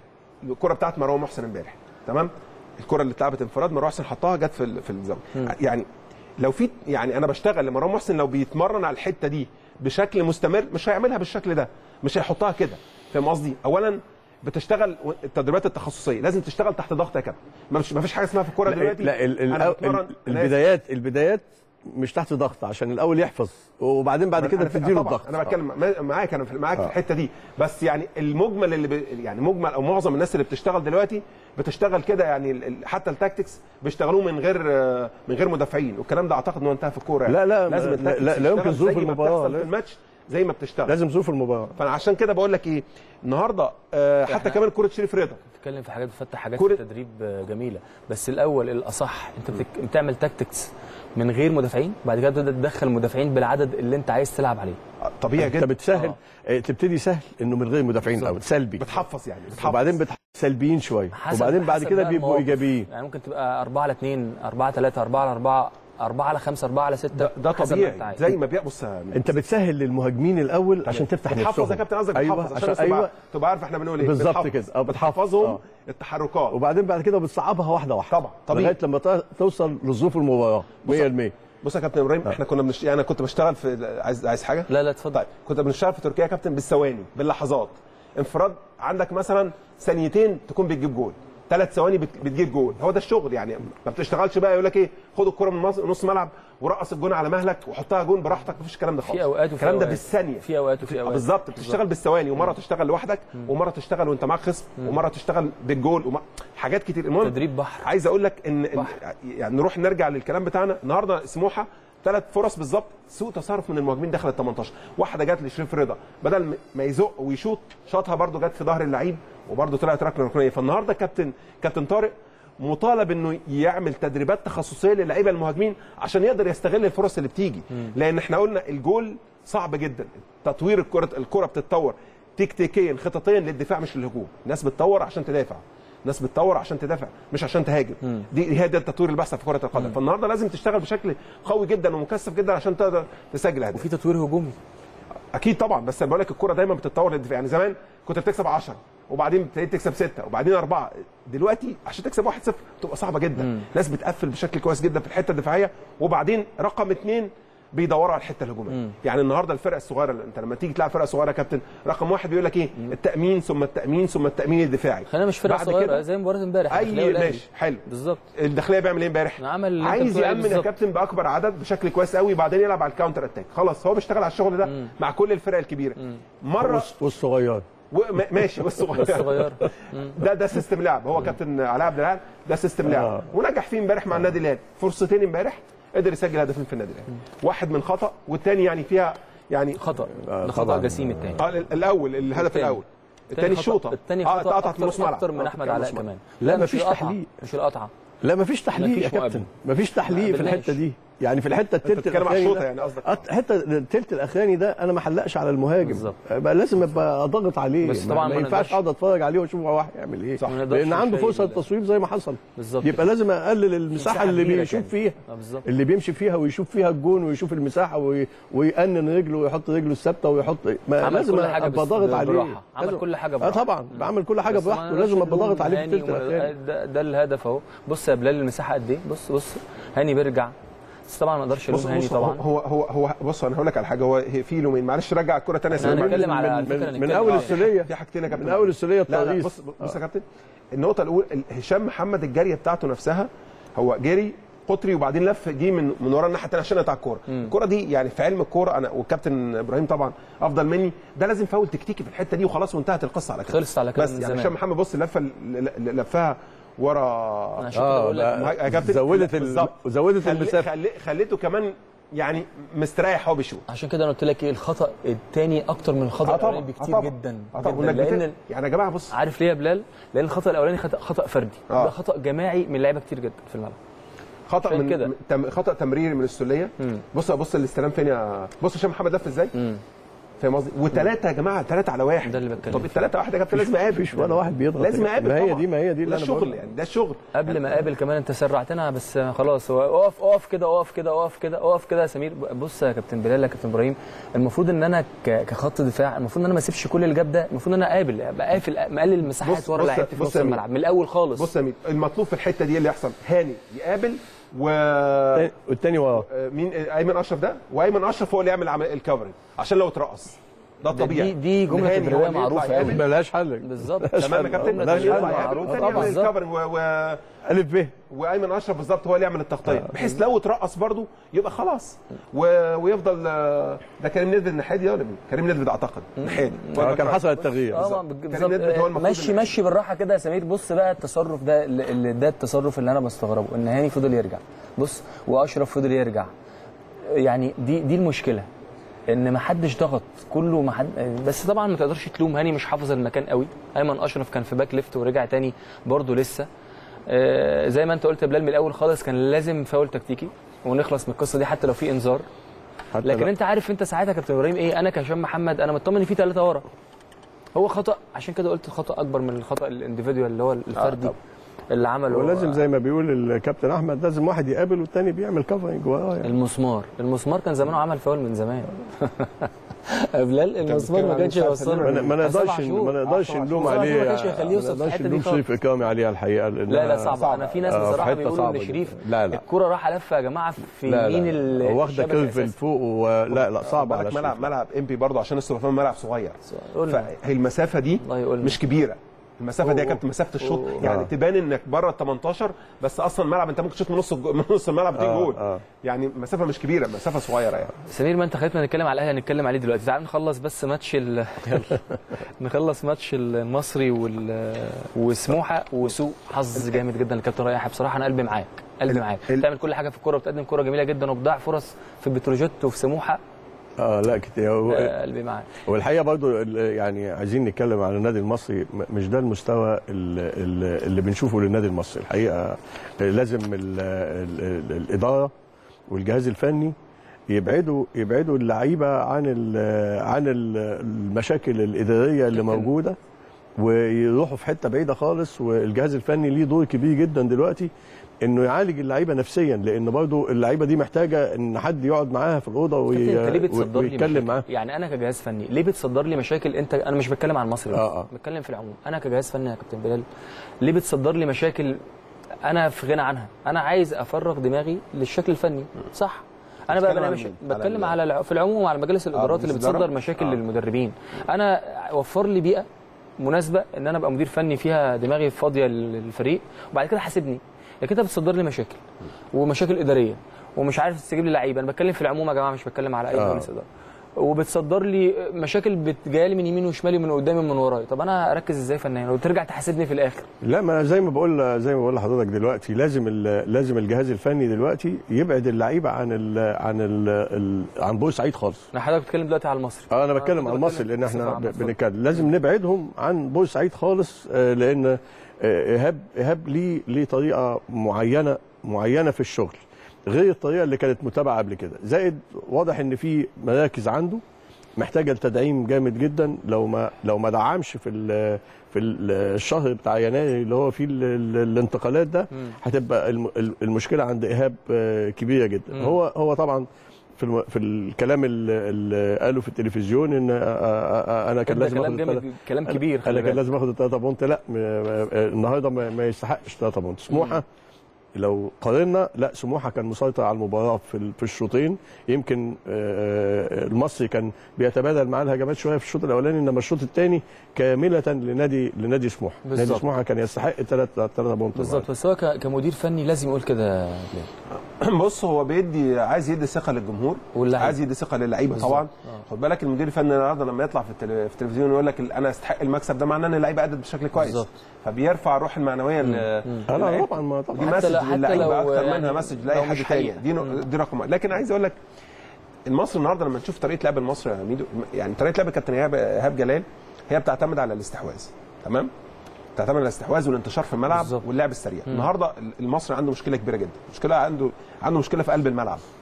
الكره بتاعت مروان محسن امبارح تمام الكره اللي اتلعبت انفراد مروان محسن حطها جت في ال- في الزاويه يعني لو في يعني انا بشتغل لمروان محسن لو بيتمرن على الحته دي بشكل مستمر مش هيعملها بالشكل ده مش هيحطها كده فاهم قصدي اولا بتشتغل و- التدريبات التخصصيه لازم تشتغل تحت ضغط يا كابتن ما فيش- ما فيش حاجه اسمها في الكوره لا, دلوقتي لا ال ال أنا ال بتمرن- أنا آسف. البدايات البدايات مش تحت ضغط عشان الاول يحفظ وبعدين بعد كده أنا في- تديله طبعاً، الضغط انا بتكلم ما- معاك انا في- معاك في آه. الحته دي بس يعني المجمل اللي ب... يعني مجمل او معظم الناس اللي بتشتغل دلوقتي بتشتغل كده يعني ال- ال- حتى التاكتكس بيشتغلوه من غير آه، من غير مدافعين والكلام ده اعتقد انه انتهى في الكوره يعني. لا، لا، لازم لا- التاكتكس لا- لا يمكن يشتغل ظروف زي ما المباراة، بتحصل في لازم. الماتش زي ما بتشتغل لازم ظروف المباراه فانا عشان كده بقول لك ايه النهارده آه حتى كمان كره شريف رضا بتتكلم في حاجات بتفتح حاجات كرة- في التدريب آه، جميله بس الاول الاصح انت بتك... بتعمل تاكتكس من غير مدافعين بعد كده تبدا تدخل مدافعين بالعدد اللي انت عايز تلعب عليه آه، طبيعي انت جدا بتسهل آه. تبتدي سهل انه من غير مدافعين بالظبط. الاول سلبي بتحفظ يعني بتحفظ وبعدين بتح... سلبيين شويه حسب- وبعدين بعد حسب كده بقى بيبقوا المواقف. ايجابيين يعني ممكن تبقى 4 على 2 4 على 3 4 على 4 4 على 5 4 على 6 ده, ده طبيعي زي ما بيبقى بص يا انت بتسهل للمهاجمين الاول عشان تفتح بتحفظ نفسهم يا كابتن قصدك ايوه بتحفظ عشان عشان الناس ايوه تبقى تبقى عارف احنا بنقول ايه بالظبط بتحفظ. كده. اه، بتحفظ. بتحفظهم اه. التحركات وبعدين بعد كده بتصعبها واحده واحده طبعا، طبيعي. لغايه لما ت- توصل لظروف المباراه 100% بص يا كابتن ابراهيم احنا كنا بنش... انا كنت بشتغل في عايز عايز حاجه لا لا اتفضل طيب كنت بنشتغل في تركيا يا كابتن بالثواني باللحظات انفراد عندك مثلا ثانيتين تكون بتجيب جول ثلاث ثواني بت- بتجيب جول هو ده الشغل يعني ما بتشتغلش بقى يقول لك ايه خد الكره من نص- نص ملعب ورقص الجون على مهلك وحطها جون براحتك مفيش الكلام ده خالص في اوقات وفي الكلام ده أوقات. بالثانيه في اوقات وفي آه، اوقات بالظبط بتشتغل بالثواني ومره تشتغل لوحدك ومره تشتغل وانت معاك خصم ومره تشتغل بالجول وم... حاجات كتير المهم تدريب بحر عايز اقول لك ان, إن بحر. يعني نروح نرجع للكلام بتاعنا النهارده سموحه ثلاث فرص بالظبط سوء تصرف من المهاجمين داخل ال 18 واحده جت لشريف رضا بدل ما يزق ويشوط شاطها برده جت في ظهر اللعيب وبرده طلعت ركله ركنيه فالنهارده كابتن كابتن طارق مطالب انه يعمل تدريبات تخصصيه للعيبه المهاجمين عشان يقدر يستغل الفرص اللي بتيجي لان احنا قلنا الجول صعب جدا تطوير الكره الكره بتتطور تكتيكيا خططيا للدفاع مش للهجوم الناس بتطور عشان تدافع ناس بتطور عشان تدافع مش عشان تهاجم دي هي ده التطوير اللي بيحصل في كره القدم فالنهارده لازم تشتغل بشكل قوي جدا ومكثف جدا عشان تقدر تسجل اهداف وفي تطوير هجومي اكيد طبعا بس انا بقول لك الكوره دايما بتتطور للدفاع يعني زمان كنت بتكسب 10 وبعدين ابتديت تكسب 6 وبعدين 4 دلوقتي عشان تكسب 1-0 بتبقى صعبه جدا مم. ناس بتقفل بشكل كويس جدا في الحته الدفاعيه وبعدين رقم اثنين بيدوروا على الحته الهجوميه مم. يعني النهارده الفرقه الصغيره اللي انت لما تيجي تلعب فرقه صغيره يا كابتن رقم واحد بيقول لك ايه التامين ثم التامين ثم التامين الدفاعي خلينا مش فرقه بعد صغيره كده- زي مباراه امبارح الداخلية اي والأهلي. ماشي حلو بالظبط الداخليه بيعمل ايه امبارح؟ عمل اللي انت عايز بتقول عليه يامن يا بالظبط. كابتن باكبر عدد بشكل كويس قوي وبعدين يلعب على الكاونتر اتاك خلاص هو بيشتغل على الشغل ده مم. مع كل الفرق الكبيره مره والص- والصغير و... م- ماشي والصغير الصغير ده ده سيستم لعب هو كابتن علاء عبد العال ده سيستم لعب آه. ونجح فيه امبارح مع النادي الاهلي فرصتين امبارح قدر يسجل هدفين في النادي الاهلي واحد من خطا والثاني يعني فيها يعني خطا آه، ده خطا طبعاً. جسيم الثاني آه ال- الاول الهدف التاني. الاول الثاني الشوطه الثاني اه خطا اتقطعت من نص أكتر- ملعب اكتر من آه، احمد كان علاء نص ملعب. كمان لا، مش مفيش القطعة. تحليق. مش القطعه لا مفيش تحليق يا مفيش كابتن مقابل. مفيش تحليق ما في الحته قابلناش. دي يعني في الحته التلت بتتكلم على الاخراني الشوطه ده- يعني قصدك أت- حته التلت الاخراني ده انا ما حلقش على المهاجم بالظبط. بقى لازم ابقى اضغط عليه بس ما- طبعاً ما ما ينفعش نقدرش- اقعد اتفرج عليه واشوف هو واحد يعمل ايه صح. ما نقدرش لان عنده نشيل فرصه ال- للتصويب زي ما حصل بالظبط يبقى لازم اقلل المساحه مساحة اللي كبيرة بيشوف كمان. فيها اه بالظبط اللي بيمشي فيها ويشوف فيها الجون ويشوف المساحه وي... ويأنن رجله ويحط رجله الثابته ويحط ما عمل لازم كل حاجة ابقى بس- ضاغط عليه بالراحة. عمل لازم- كل حاجة اه براحة. طبعا بعمل كل حاجه بس ما براحته نقدرش ولازم ابقى نلوم ضاغط عليه في هاني التلت و- الاخراني ده, ده الهدف اهو بص يا بلال المساحه قد ايه بص بص هاني بيرجع بس طبعا ما اقدرش بص الوم هاني بص هو طبعا هو هو, هو بص انا هقول لك على حاجه هو هي- في لومين معلش رجع الكره ثانيه احنا هنتكلم على على من, فكره من, من هنتكلم اول على- السوليه في حاجتين يا كابتن من اول السوليه لا لا التقريص بص بص يا كابتن النقطه الاولى ال- هشام محمد الجاريه بتاعته نفسها هو جري قطري وبعدين لف جه من من ورا الناحيه الثانيه عشان يقطع الكوره الكوره دي يعني في علم الكوره انا والكابتن ابراهيم طبعا افضل مني ده لازم فاول تكتيكي في الحته دي وخلاص وانتهت القصه على كده خلصت على كده بس من يعني زمان. هشام محمد بص اللفه اللي لفها ورا انا عشان كده بقول لك لا، يا كابتن زودت ال- بالظبط. زودت خلي- المسافه خلي خليته كمان يعني مستريح هو بيشوط عشان كده انا قلت لك ايه الخطا الثاني اكتر من الخطا اه طبعا الاولاني آه بكتير طبعا. جدا اه طبعا جدا وإنك بت- لان يعني يا جماعه بص عارف ليه يا بلال؟ لان الخطا الاولاني خطا, خطأ فردي آه. ده خطا جماعي من لعيبه كتير جدا في الملعب خطا عشان من كده. من- تم خطا تمريري من السوليه مم. بص بص الاستلام فين يا بص هشام محمد لف ازاي امم فاهم قصدي وثلاثه يا جماعه ثلاثه على واحد ده اللي بتكلم طب فيه. الثلاثه واحد يا كابتن لازم اقابل مفيش ولا واحد بيضغط لازم اقابل ما هي طبعاً. دي ما هي دي اللي ده انا بقول الشغل يعني ده الشغل قبل ما اقابل كمان انت سرعتنا بس خلاص هو اقف اقف كده اقف كده اقف كده اقف كده يا سمير بص يا كابتن بلال يا كابتن ابراهيم المفروض ان انا ك- كخط دفاع المفروض ان انا ما اسيبش كل الجاب ده المفروض ان انا اقابل ابقى قافل مقلل مساحات بص- ورا بص- لعيبتي في بص نص يا أمير. الملعب من الاول خالص بص يا ميت المطلوب في الحته دي اللي يحصل هاني يقابل و والتاني وراه مين ايمن اشرف ده وايمن اشرف هو اللي يعمل عمل الكفرنج عشان لو اترقص ده الطبيعي دي- دي جملة إن هاني هو تدريبية اللي يطلع معروفة يقابل. أوي. ملهاش حل بالظبط تمام يا كابتن جملة لا، الثاني لا، يطلع لا، يقابل معروف. والثاني طبعاً. يعمل الكفرنج و... و... الف ب وايمن اشرف بالظبط هو اللي يعمل التغطيه بحيث لو اترقص برضه يبقى خلاص و... ويفضل آه، ده كريم ندفد النحادي ده ولا مين؟ كريم ندفد اعتقد نحادي آه، كان حصل التغيير اه كريم بالظبط ندفد هو المفروض مشي إن- مشي بالراحه كده يا سمير بص بقى التصرف ده اللي اللي- ده التصرف اللي انا بستغربه ان هاني فضل يرجع بص واشرف فضل يرجع يعني دي دي المشكله ان ما حدش ضغط كله ما حد بس طبعا ما تقدرش تلوم هاني مش حافظ المكان قوي ايمن اشرف كان في باك ليفت ورجع تاني برضه لسه آه، زي ما انت قلت يا بلال من الاول خالص كان لازم فاول تكتيكي ونخلص من القصه دي حتى لو في انذار حتى لكن لا. انت عارف انت ساعتها يا كابتن ابراهيم ايه انا كهشام محمد انا مطمن ان في ثلاثه ورا هو خطا عشان كده قلت خطا اكبر من الخطا الانديفيدوال اللي هو الفردي طبعا. اللي عمله ولازم زي ما بيقول الكابتن احمد لازم واحد يقابل والتاني بيعمل كفرنج وراه يعني المسمار المسمار كان زمانه عمل فاول من زمان يا بلال المسمار ما كانش ما يوصله ن- ما سبع نقدرش شهور. ما نقدرش سبع نلوم شهور. عليه ما كانش يخليه ما يوصل في نقدرش الحته دي نلوم خالص شريف اكرامي عليها الحقيقه لا لا صعبه انا في ناس آه، في بصراحه حتة بيقولوا صعبة ان شريف جدا. لا لا الكره راح لفه يا جماعه في لا يمين لا ال- هو واخده الشبكة كيرف أساساً. لفوق ولا لا صعب على بالك ملعب شريف. ملعب ام بي برضه عشان السلوفان ملعب صغير قلنا. فهي المسافه دي الله يقولنا. مش كبيره المسافه دي يا كابتن مسافه الشوط يعني آه. تبان انك بره ال 18 بس اصلا الملعب انت ممكن تشوط من نص الج- من نص الملعب تيجي آه، جول آه. يعني مسافه مش كبيره مسافه صغيره يعني سمير ما انت خليتنا نتكلم على الاهلي هنتكلم عليه دلوقتي تعال نخلص بس ماتش ال... يلا نخلص ماتش المصري وال... وسموحه وسوء حظ جامد جدا لكابتن رياح بصراحه انا قلبي معاك قلبي معاك ال- بتعمل كل حاجه في الكوره بتقدم كوره جميله جدا وبتضيع فرص في بتروجيت وفي سموحه اه لا كتير هو- آه، قلبي معاك والحقيقه برضو ال- يعني عايزين نتكلم على النادي المصري م- مش ده المستوى ال- ال- اللي بنشوفه للنادي المصري الحقيقه لازم ال ال ال الاداره والجهاز الفني يبعدوا يبعدوا اللعيبه عن ال- عن ال- المشاكل الاداريه اللي موجوده ويروحوا في حته بعيده خالص والجهاز الفني ليه دور كبير جدا دلوقتي انه يعالج اللعيبه نفسيا لان برضو اللعيبه دي محتاجه ان حد يقعد معاها في الاوضه وي... انت ليه بتصدر لي ويتكلم مشاكل؟ معاها يعني انا كجهاز فني ليه بتصدر لي مشاكل انت انا مش بتكلم عن المصري بس آه، آه. بتكلم في العموم انا كجهاز فني يا كابتن بلال ليه بتصدر لي مشاكل انا في غنى عنها انا عايز افرغ دماغي للشكل الفني صح انا بقى بتتكلم انا عن مش مين؟ على بتكلم ال- على الع- في العموم على مجالس الادارات اللي مجلس الإدارة؟ بتصدر مشاكل آه. للمدربين انا وفر لي بيئه مناسبه ان انا ابقى مدير فني فيها دماغي فاضيه للفريق وبعد كده حاسبني لكن انت بتصدر لي مشاكل ومشاكل اداريه ومش عارف تستجيب لي لعيبه انا بتكلم في العموم يا جماعه مش بتكلم على اي آه. مجلس اداره وبتصدر لي مشاكل بتجالي من يمين وشمالي ومن قدامي ومن ورايا طب انا اركز ازاي فنيا وترجع تحاسبني في الاخر لا ما أنا زي ما بقول زي ما بقول لحضرتك دلوقتي لازم ال- لازم الجهاز الفني دلوقتي يبعد اللعيبه عن ال عن ال ال عن بورسعيد خالص انا حضرتك بتتكلم دلوقتي على المصري اه انا بتكلم عن مصر لان احنا ب- بنتكلم لازم نبعدهم عن بورسعيد خالص آه، لان آه، ايهاب ايهاب ليه ليه طريقه معينه معينه في الشغل غير الطريقه اللي كانت متابعه قبل كده زائد واضح ان في مراكز عنده محتاجه لتدعيم جامد جدا لو ما لو ما دعمش في ال في ال- الشهر بتاع يناير اللي هو فيه ال- ال- الانتقالات ده هتبقى الم- ال- المشكله عند ايهاب آه، كبيره جدا مم. هو هو طبعا في الم... في الكلام اللي, اللي قاله في التلفزيون ان آه، آه، آه، انا كان لازم كلام اخد جامد التلاتة- كلام كبير انا خلي كان بالك لازم اخد الثلاثه بونت لا م- م- النهارده ما, ما يستحقش ثلاثه بونت سموحه لو قارنا لا سموحه كان مسيطر على المباراه في ال- في الشوطين يمكن آه، المصري كان بيتبادل معاه الهجمات شويه في الشوط الاولاني انما الشوط الثاني كامله لنادي لنادي سموحه نادي بالظبط. سموحه كان يستحق ثلاثه ثلاثه بونت بالظبط بس هو ك- كمدير فني لازم يقول كده يا بلال. بص هو بيدي عايز يدي ثقه للجمهور واللعيبة. عايز يدي ثقه للعيبه بالظبط. طبعا آه. خد بالك المدير الفني النهارده لما يطلع في التل- في التلفزيون ويقول لك انا استحق المكسب ده معناه ان اللعيبه ادت بشكل كويس بالظبط. فبيرفع الروح المعنويه ل- اه لا للعيبة. طبعا ما دي طبعا حتى مسج لو- حتى للعيبه لو اكتر يعني منها مسج لو لاي مش حد تاني حقيقة. دي نو- دي رقم واحد لكن عايز اقول لك المصري النهارده لما نشوف طريقه لعب المصري يا ميدو يعني طريقه لعب الكابتن ايهاب ايهاب جلال هي بتعتمد على الاستحواذ تمام بتعتمد على الاستحواذ والانتشار في الملعب بالظبط. واللعب السريع النهارده المصري عنده مشكله كبيره جدا مشكله عنده عنده مشكله في قلب الملعب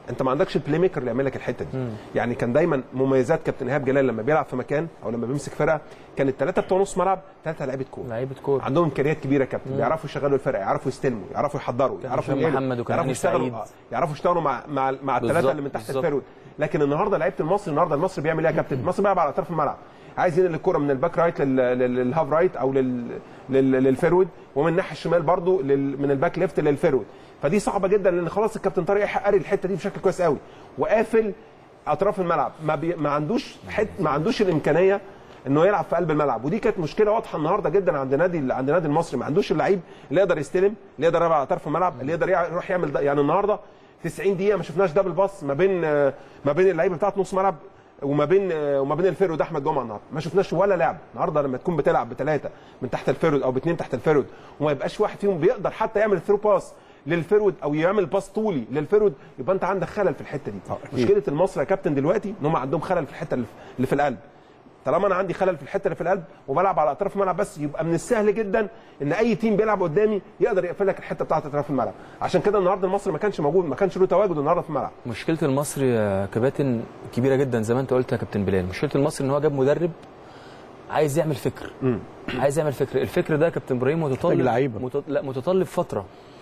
انت ما عندكش البلاي ميكر اللي يعمل لك الحته دي يعني كان دايما مميزات كابتن ايهاب جلال لما بيلعب في مكان او لما بيمسك فرقه كان الثلاثه بتوع نص ملعب ثلاثه لعيبه كوره لعيبه كوره عندهم امكانيات كبيره يا كابتن بيعرفوا يشغلوا الفرقه يعرفوا يستلموا يعرفوا يحضروا كان يعرفوا هشام ينقلوا، محمد وكان يعرفوا هاني يشتغلوا سعيد. آه، يعرفوا يشتغلوا مع مع مع الثلاثه بالظبط، اللي من تحت بالظبط. الفيرود لكن النهارده لعيبه المصري النهارده المصري بيعمل ايه يا كابتن المصري بيلعب على اطراف الملعب عايز ينقل الكره من الباك رايت لل- لل- للهاف رايت او لل لل- للفيرود ومن الناحيه الشمال برضو لل من الباك ليفت للفيرود فدي صعبه جدا لان خلاص الكابتن طارق قاري الحته دي بشكل كويس قوي وقافل اطراف الملعب ما, بي ما عندوش حت ما عندوش الامكانيه انه يلعب في قلب الملعب ودي كانت مشكله واضحه النهارده جدا عند نادي عند نادي المصري ما عندوش اللعيب اللي يقدر يستلم اللي يقدر يلعب على طرف الملعب اللي يقدر يع- يروح يعمل ده. يعني النهارده 90 دقيقه ما شفناش دبل باص ما بين آه، ما بين اللعيبه بتاعت نص ملعب وما بين آه، وما بين الفيرود احمد جمعه النهارده ما شفناش ولا لعب النهارده لما تكون بتلعب بثلاثه من تحت الفيرود او باثنين تحت الفيرود وما يبقاش واحد فيهم بيقدر حتى يعمل ثرو باس للفيرود او يعمل باس طولي للفيرود يبقى انت عندك خلل في الحته دي أكيد. مشكله المصري يا كابتن دلوقتي ان هم عندهم خلل في الحته اللي في- اللي في القلب طالما انا عندي خلل في الحته اللي في القلب وبلعب على اطراف الملعب بس يبقى من السهل جدا ان اي تيم بيلعب قدامي يقدر يقفل لك الحته بتاعت اطراف الملعب عشان كده النهارده المصري ما كانش موجود ما كانش له تواجد النهارده في الملعب مشكله المصري يا كباتن كبيره جدا زي ما انت قلت يا كابتن بلال مشكله المصري ان هو جاب مدرب عايز يعمل فكر عايز يعمل فكر الفكر ده يا كابتن ابراهيم متطلب لعيبة. مت... لا متطلب فتره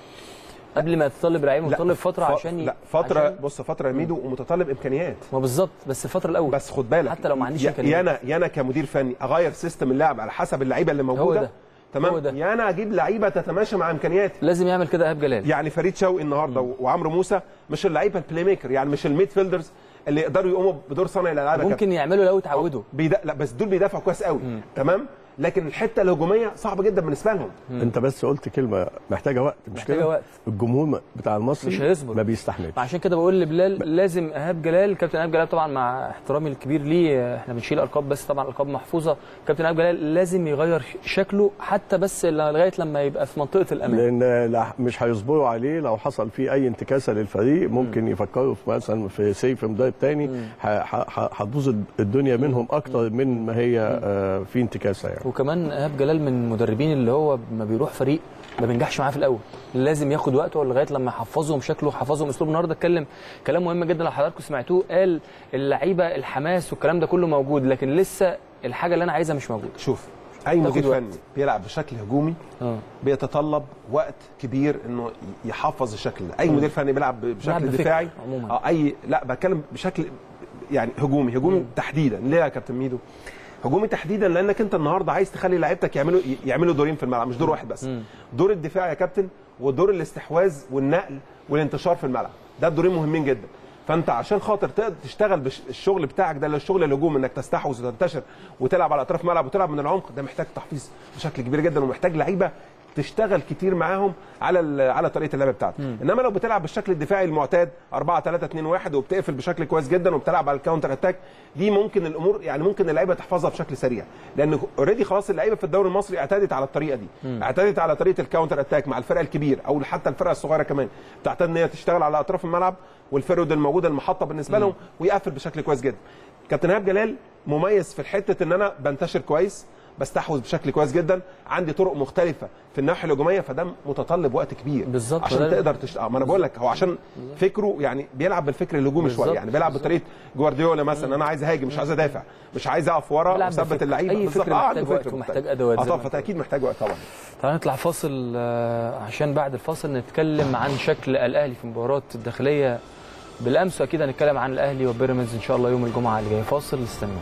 قبل ما يتطلب لعيبه متطلب فتره ف- عشان ي... لا فتره عشان... بص فتره يا ميدو ومتطلب امكانيات ما بالظبط بس الفتره الاول بس خد بالك حتى لو ما عنديش يا- إمكانيات. يا انا يا انا كمدير فني اغير سيستم اللعب على حسب اللعيبه اللي موجوده ده. هو تمام ده. يا انا اجيب لعيبه تتماشى مع امكانياتي لازم يعمل كده ايهاب جلال يعني فريد شوقي النهارده و- وعمرو موسى مش اللعيبه البلاي ميكر يعني مش الميد فيلدرز اللي يقدروا يقوموا بدور صانع الالعاب يا ممكن يعملوا لو اتعودوا بيدا... لا بس دول بيدافعوا كويس قوي تمام لكن الحته الهجوميه صعبه جدا بالنسبه لهم انت بس قلت كلمه محتاجه وقت مش محتاجة كده وقت. الجمهور بتاع المصري مش هيصبر. ما بيستحملش عشان كده بقول لبلال لازم ايهاب جلال كابتن ايهاب جلال طبعا مع احترامي الكبير ليه احنا بنشيل القاب بس طبعا القاب محفوظه كابتن ايهاب جلال لازم يغير شكله حتى بس لغايه لما يبقى في منطقه الامان لان لا- مش هيصبروا عليه لو حصل فيه اي انتكاسه للفريق ممكن يفكروا في مثلا في سيف مدرب تاني ه- ه- ه- هتبوظ الدنيا منهم اكتر من ما هي آه، في انتكاسه يعني وكمان ايهاب جلال من المدربين اللي هو ما بيروح فريق ما بينجحش معاه في الاول لازم ياخد وقته لغايه لما يحفظهم شكله يحفظهم اسلوب النهارده اتكلم كلام مهم جدا لو حضراتكم سمعتوه قال اللعيبه الحماس والكلام ده كله موجود لكن لسه الحاجه اللي انا عايزها مش موجوده شوف اي تاخد مدير وقت. فني بيلعب بشكل هجومي اه بيتطلب وقت كبير انه يحفظ الشكل ده اي مدير فني بيلعب بيلعب بشكل بفكر دفاعي عموماً. اه اي لا بتكلم بشكل يعني هجومي هجومي تحديدا ليه يا كابتن ميدو هجومي تحديدا لانك انت النهارده عايز تخلي لعيبتك يعملوا يعملوا دورين في الملعب مش دور واحد بس دور الدفاع يا كابتن ودور الاستحواذ والنقل والانتشار في الملعب ده الدورين مهمين جدا فانت عشان خاطر تقدر تشتغل بالشغل بتاعك ده اللي هو الشغل الهجومي انك تستحوذ وتنتشر وتلعب على اطراف الملعب وتلعب من العمق ده محتاج تحفيظ بشكل كبير جدا ومحتاج لعيبه تشتغل كتير معاهم على ال- على طريقه اللعب بتاعتك انما لو بتلعب بالشكل الدفاعي المعتاد 4 3 2 1 وبتقفل بشكل كويس جدا وبتلعب على الكاونتر اتاك دي ممكن الامور يعني ممكن اللعيبه تحفظها بشكل سريع لان اوريدي خلاص اللعيبه في الدوري المصري اعتادت على الطريقه دي اعتادت على طريقه الكاونتر اتاك مع الفرق الكبير او حتى الفرق الصغيره كمان بتعتاد ان هي تشتغل على اطراف الملعب والفرود الموجوده المحطه بالنسبه لهم ويقفل بشكل كويس جدا كابتن ايهاب جلال مميز في حته ان انا بنتشر كويس بستحوذ بشكل كويس جدا عندي طرق مختلفه في الناحيه الهجوميه فده متطلب وقت كبير بالظبط، عشان وده- تقدر تشت... آه، ما انا بقول لك هو عشان فكره يعني بيلعب بالفكر الهجومي شويه بالظبط، يعني بيلعب بالظبط. بطريقه جوارديولا مثلا انا عايز اهاجم مش عايز ادافع مش عايز اقف ورا بيلعب وثبت بفكر. اللعيبه أي بالظبط. فكر آه، محتاج عنده وقت فكر ومحتاج أدوات اه زي ما طبعا أنت فاكيد محتاج وقت طبعا تعالى نطلع فاصل آه، عشان بعد الفاصل نتكلم عن شكل الاهلي في مباراه الداخليه بالامس واكيد هنتكلم عن الاهلي وبيراميدز ان شاء الله يوم الجمعه اللي جاي فاصل استنونا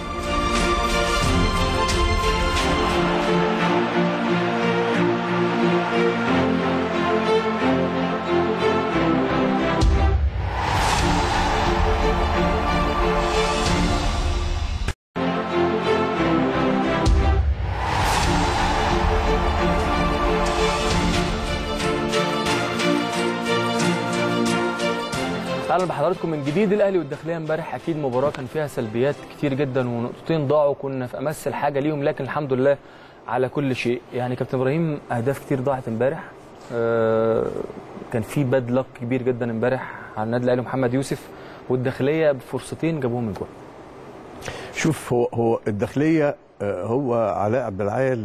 تعالوا بحضراتكم من جديد الاهلي والداخليه امبارح اكيد مباراه كان فيها سلبيات كتير جدا ونقطتين ضاعوا كنا في امس الحاجه ليهم لكن الحمد لله على كل شيء يعني كابتن ابراهيم اهداف كتير ضاعت امبارح آه، كان في باد لك كبير جدا امبارح على النادي الاهلي محمد يوسف والداخليه بفرصتين جابوهم الجول شوف هو هو الداخليه آه، هو علاء عبد العال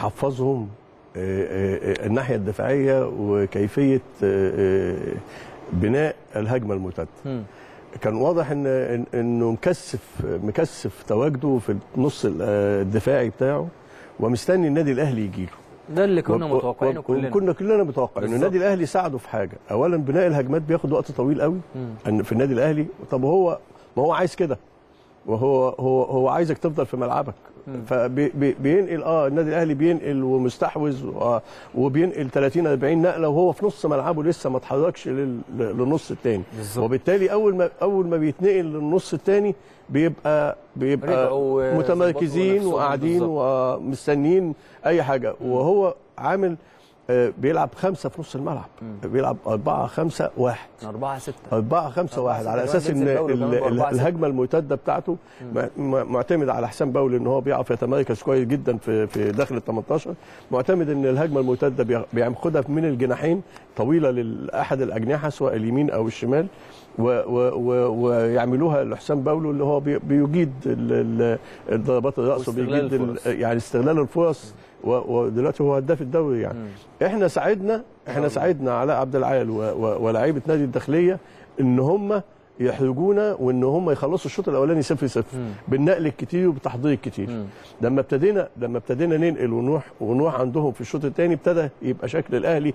محفظهم آه، آه، آه، الناحيه الدفاعيه وكيفيه آه، آه، بناء الهجمه المرتده مم. كان واضح ان إن- انه مكثف مكثف تواجده في النص ال- الدفاعي بتاعه ومستني النادي الاهلي يجيله ده اللي كنا و- و- متوقعينه كلنا كنا كلنا متوقعين بالظبط. النادي الاهلي ساعده في حاجه اولا بناء الهجمات بياخد وقت طويل قوي مم. ان في النادي الاهلي طب هو ما هو عايز كده وهو هو هو عايزك تفضل في ملعبك فبينقل اه النادي الاهلي بينقل ومستحوذ و- وبينقل 30 40 نقله وهو في نص ملعبه لسه ما اتحركش لل- للنص الثاني بالظبط. وبالتالي اول ما اول ما بيتنقل للنص الثاني بيبقى بيبقى رجعوا وظبطوا متمركزين نفسهم وقاعدين بالظبط. ومستنيين اي حاجه وهو عامل آه، بيلعب خمسه في نص الملعب بيلعب أربعة خمسة واحد 4 6 أربعة خمسة أربعة واحد ستة على كمان أساس إن بينزل باولو كمان ال- بأربعة ال- ستة. الهجمة المرتدة بتاعته م- م- معتمد على حسام باولو إن هو بيعرف يتمركز كويس جدا في في داخل ال 18 معتمد إن الهجمة المرتدة بي- بياخدها من الجناحين طويلة لأحد الأجنحة سواء اليمين أو الشمال و- و- و- ويعملوها لحسام باولو اللي هو بي- بيجيد ال- ال- الضربات الرأس واستغلال وبيجيد ال- الفرص. يعني استغلال الفرص و- ودلوقتي هو هداف الدوري يعني احنا ساعدنا احنا ساعدنا علاء عبد العال و- و- ولاعيبه نادي الداخليه ان هم يحرجونا وان هم يخلصوا الشوط الاولاني 0 0 بالنقل الكتير وبالتحضير الكتير لما ابتدينا لما ابتدينا ننقل ونروح ونروح عندهم في الشوط الثاني ابتدى يبقى شكل الاهلي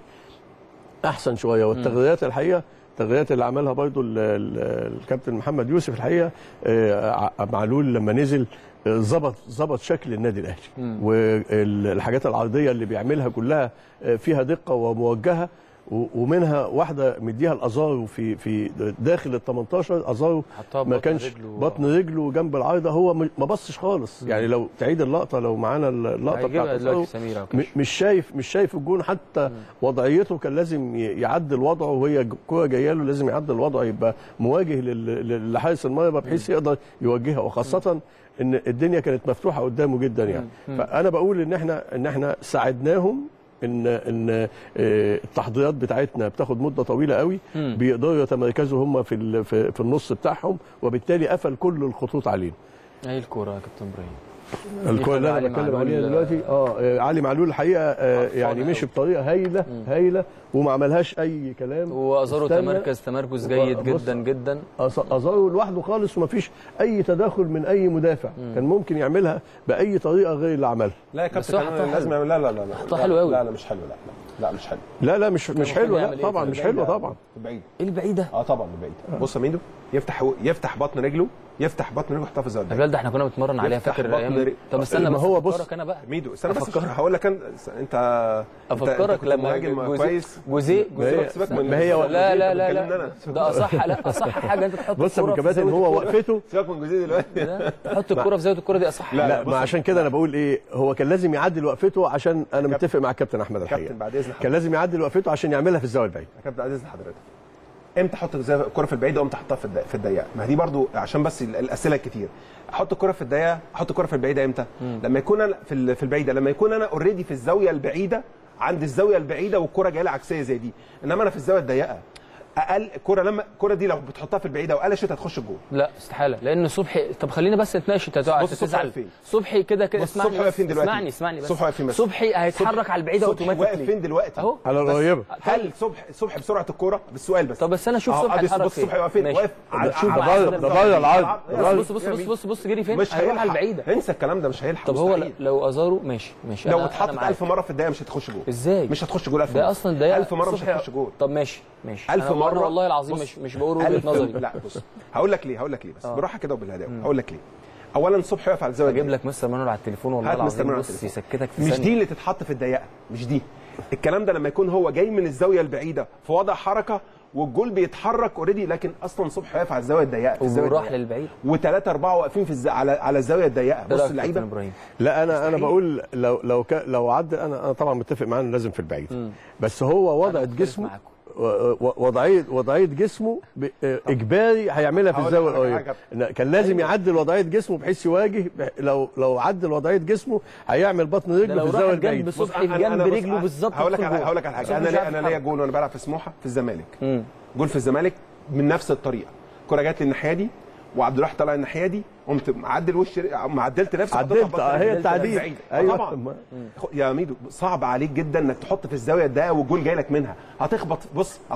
احسن شويه والتغييرات الحقيقه التغييرات اللي عملها برضو ال- ال- الكابتن محمد يوسف الحقيقه آه، ع- معلول لما نزل آه، ظبط ظبط شكل النادي الاهلي والحاجات العرضيه اللي بيعملها كلها آه، فيها دقه وموجهه و- ومنها واحده مديها الازارو في في داخل ال 18 ازارو حطها ما ببطن كانش رجله. بطن رجله جنب العارضه هو م- ما بصش خالص يعني لو تعيد اللقطه لو معانا اللقطه هيجيبها بتاعت دلوقتي أزارو، سمير أو م- كشف. مش شايف مش شايف الجون حتى وضعيته كان لازم ي- يعدل وضعه وهي الكوره جايه له لازم يعدل وضعه يبقى مواجه لل- لل- لحارس المرمى بحيث يقدر يوجهها وخاصه ان الدنيا كانت مفتوحه قدامه جدا يعني فانا بقول ان احنا ان احنا ساعدناهم ان ان آه، التحضيرات بتاعتنا بتاخد مده طويله قوي بيقدروا يتمركزوا هم في ال- في في النص بتاعهم وبالتالي قفل كل الخطوط علينا ايه الكوره يا كابتن ابراهيم الكوره اللي علي انا بتكلم معلول، عليها دلوقتي اه آه، علي معلول الحقيقه آه، يعني أوي. مشي بطريقه هايله هايله وما عملهاش اي كلام وازارو استنى. تمركز تمركز جيد بص. جدا جدا أص- ازارو لوحده خالص ومفيش اي تداخل من اي مدافع كان ممكن يعملها باي طريقه غير اللي عملها لا يا بس كابتن هو كان حطها لازم حلو. يعمل لا لا لا لا حطها لا، حلو قوي. لا لا مش حلو لا لا لا مش حلو لا لا مش مش المفروض حلوه يعمل لا إيه طبعا طيب؟ مش حلوه طبعا بعيد ايه البعيده اه طبعا بعيد بص يا ميدو يفتح يفتح بطن رجله يفتح بطن رجله يحطها في الزاويه يا بلال ده احنا كنا بنتمرن عليها يفتح فاكر بطن ايام ري- طب استنى ما بس هو بص- أفكرك انا بقى ميدو استنى بس أفكرك. هقول لك انا انت انت افكرك كنت لما مهاجم جوزيه كويس جوزيه ما هي- جوزيه سيبك من ما هي سيبك من لا جوزيه، لا أنت لا بتكلمني لا أنا. ده اصح لا اصح حاجه انت تحط بص يا الكوره ابو في كباتن زاوية هو الكورة. وقفته سيبك من جوزيه دلوقتي ده تحط الكوره في زاويه الكوره دي اصح لا، لا, لا، ما بص- عشان كده انا بقول ايه هو كان لازم يعدل وقفته عشان انا متفق مع الكابتن احمد الحقيقه كابتن بعد اذن حضرتك كان لازم يعدل وقفته عشان يعملها في الزاويه البعيده يا كابتن بعد اذن حضرتك امتى احط زي الكره في البعيده وامتى احطها في الضيقه في الضيقه ما هي دي برضو عشان بس ال- الاسئله الكتير احط الكره في الضيقه احط الكره في البعيده امتى لما يكون انا في ال- في البعيده لما يكون انا اوريدي في الزاويه البعيده عند الزاويه البعيده والكره جايه لي عكسيه زي دي انما انا في الزاويه الضيقه اقل الكره لما الكره دي لو بتحطها في البعيده وقلشت هتخش الجول لا استحاله لان صبحي طب خلينا بس نتناقش انت هتقع- بص صبحي تزعل واقف فين؟ صبحي كده كده بص اسمعني صبحي واقف بس، فين دلوقتي؟ اسمعني اسمعني بس صبحي واقف فين بس؟ صبحي هيتحرك على البعيده صبحي واقف اوتوماتيكلي فين دلوقتي اهو على بس القريبه هل صبحي صبحي بسرعه الكوره بالسؤال بس طب بس انا اشوف أهو، صبحي أدي هيتحرك بص صبحي واقف فين ماشي. واقف على شوف ده على بره ده بره العرض ده بره. بص بص بص بص بص جري فين مش هيروح هيلحق على البعيده انسى الكلام ده مش هيلحق طب هو مستحيل. لو ازارو ماشي ماشي لو أنا- اتحطت أنا معاك. 1000 مره في الدقيقه مش هتخش جول ازاي مش هتخش جول 1000 ده مرة. اصلا ده 1000 مره مش صبحي- هتخش جول طب ماشي ماشي 1000 أنا مره والله العظيم بص، مش مش بقول وجهه ألف- نظري لا بص هقول لك ليه هقول لك ليه بس بالراحه كده وبالهداوه هقول لك ليه اولا صبحي واقف على الزاويه اجيب دي. لك مستر مانويل على التليفون والله هات مستر العظيم مانويل على بص التليفون. يسكتك في مش ثانية. دي اللي تتحط في الضيقه مش دي الكلام ده لما يكون هو جاي من الزاويه البعيده في وضع حركه والجول بيتحرك اوريدي لكن اصلا صبحي واقف على الزاويه الضيقه في الزاويه وراح الضيقة. للبعيد وثلاثه اربعه واقفين في الز... على على الزاويه الضيقه إيه بص رأيك يا اللعيبه كابتن ابراهيم لا انا انا مستحيل. بقول لو لو ك... لو عدى انا انا طبعا متفق معاه انه لازم في البعيد بس هو وضعه مختلف جسمه معاكم. و- و- وضعيه وضعيه جسمه ب- اجباري هيعملها في هقول الزاويه لك على القريبه حاجة. إن كان لازم يعدل وضعيه جسمه بحيث يواجه ب- لو لو عدل وضعيه جسمه هيعمل بطن ده رجله لو في راح الزاويه جنب البعيده صبحي أنا- جنب أنا بص- رجله بالظبط هقول لك يدخل على جول. هقول لك على حاجه صبحي انا مش ليه عارف انا ليا يتحرك. جول وانا بلعب في سموحه في الزمالك مم. جول في الزمالك من نفس الطريقه الكره جت لي الناحيه دي وعبد الواحد طلع الناحيه دي قمت معدل وش معدلت نفسي عدلت، حطيتها ببطن آه، هي رجلي التعديل. بعيد. آه، أيوة. طبعا ما- خ- يا ميدو صعب عليك جدا انك تحط في الزاويه الضيقه والجول جاي لك منها هتخبط بص اهو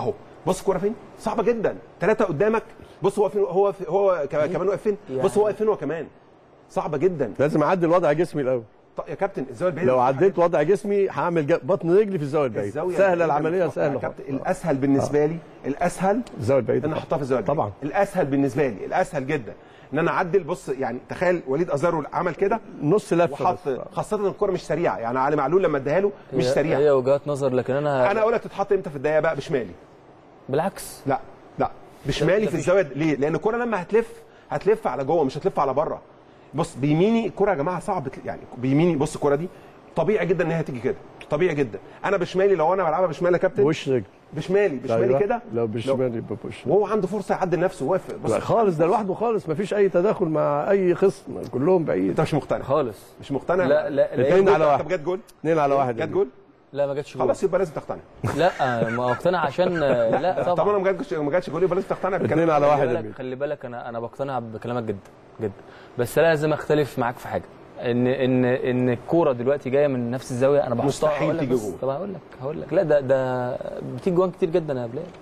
بص الكوره فين صعبه جدا ثلاثه قدامك بص هو فين هو في هو ك- كمان واقف فين بص هو واقف فين هو كمان صعبه جدا لازم اعدل وضع جسمي الاول طب يا كابتن الزاويه البعيده لو عديت وضع جسمي هعمل ج- بطن رجلي في الزاويه البعيده الزاويه سهله البعيدة العمليه مفتوحة. يا سهله كابتن خالص. الاسهل بالنسبه لي الاسهل الزاويه البعيده ان طبعاً. احطها في الزاويه البعيدة. طبعا الاسهل بالنسبه لي الاسهل جدا ان انا اعدل بص يعني تخيل وليد ازارو عمل كده نص لفه وحط بس. خاصه ان الكوره مش سريعه يعني علي معلول لما اداها له مش هي- سريعه هي وجهات نظر لكن انا, انا اقول لك تتحط امتى في الدقيقه بقى بشمالي بالعكس لا لا بشمالي ده في مفيش- الزاويه ليه؟ لان الكوره لما هتلف هتلف على جوه مش هتلف على بره بص بيميني الكوره يا جماعه صعب تل- يعني بيميني بص الكوره دي طبيعي جدا ان هي تيجي كده طبيعي جدا انا بشمالي لو انا بلعبها بشمالي يا كابتن وش رجل بشمالي بشمالي أيوة. كده لو بالشمال يبقى بوش وهو عنده فرصه يعدل نفسه واقف بص لا خالص ده لوحده خالص مفيش اي تداخل مع اي خصم كلهم بعيد انت مش مقتنع خالص مش مقتنع لا لا لا, اتنين على واحد. طب جت جول اثنين على واحد جت جول لا ما جاتش جول خلاص يبقى لازم تقتنع لا ما اقتنع عشان لا طب طبعا انا ما جاتش ما جاتش جول يبقى لازم تقتنع بالكلام اتنين على خلي واحد يا بالك ميدو. خلي بالك انا انا بقتنع بكلامك جدا جدا بس لازم اختلف معاك في حاجه ان ان ان الكوره دلوقتي جايه من نفس الزاويه انا بحطها مستحيل هقول لك تيجي بس- جول. طب هقول لك هقول لك لا ده ده بتيجي جوان كتير جدا يا بلال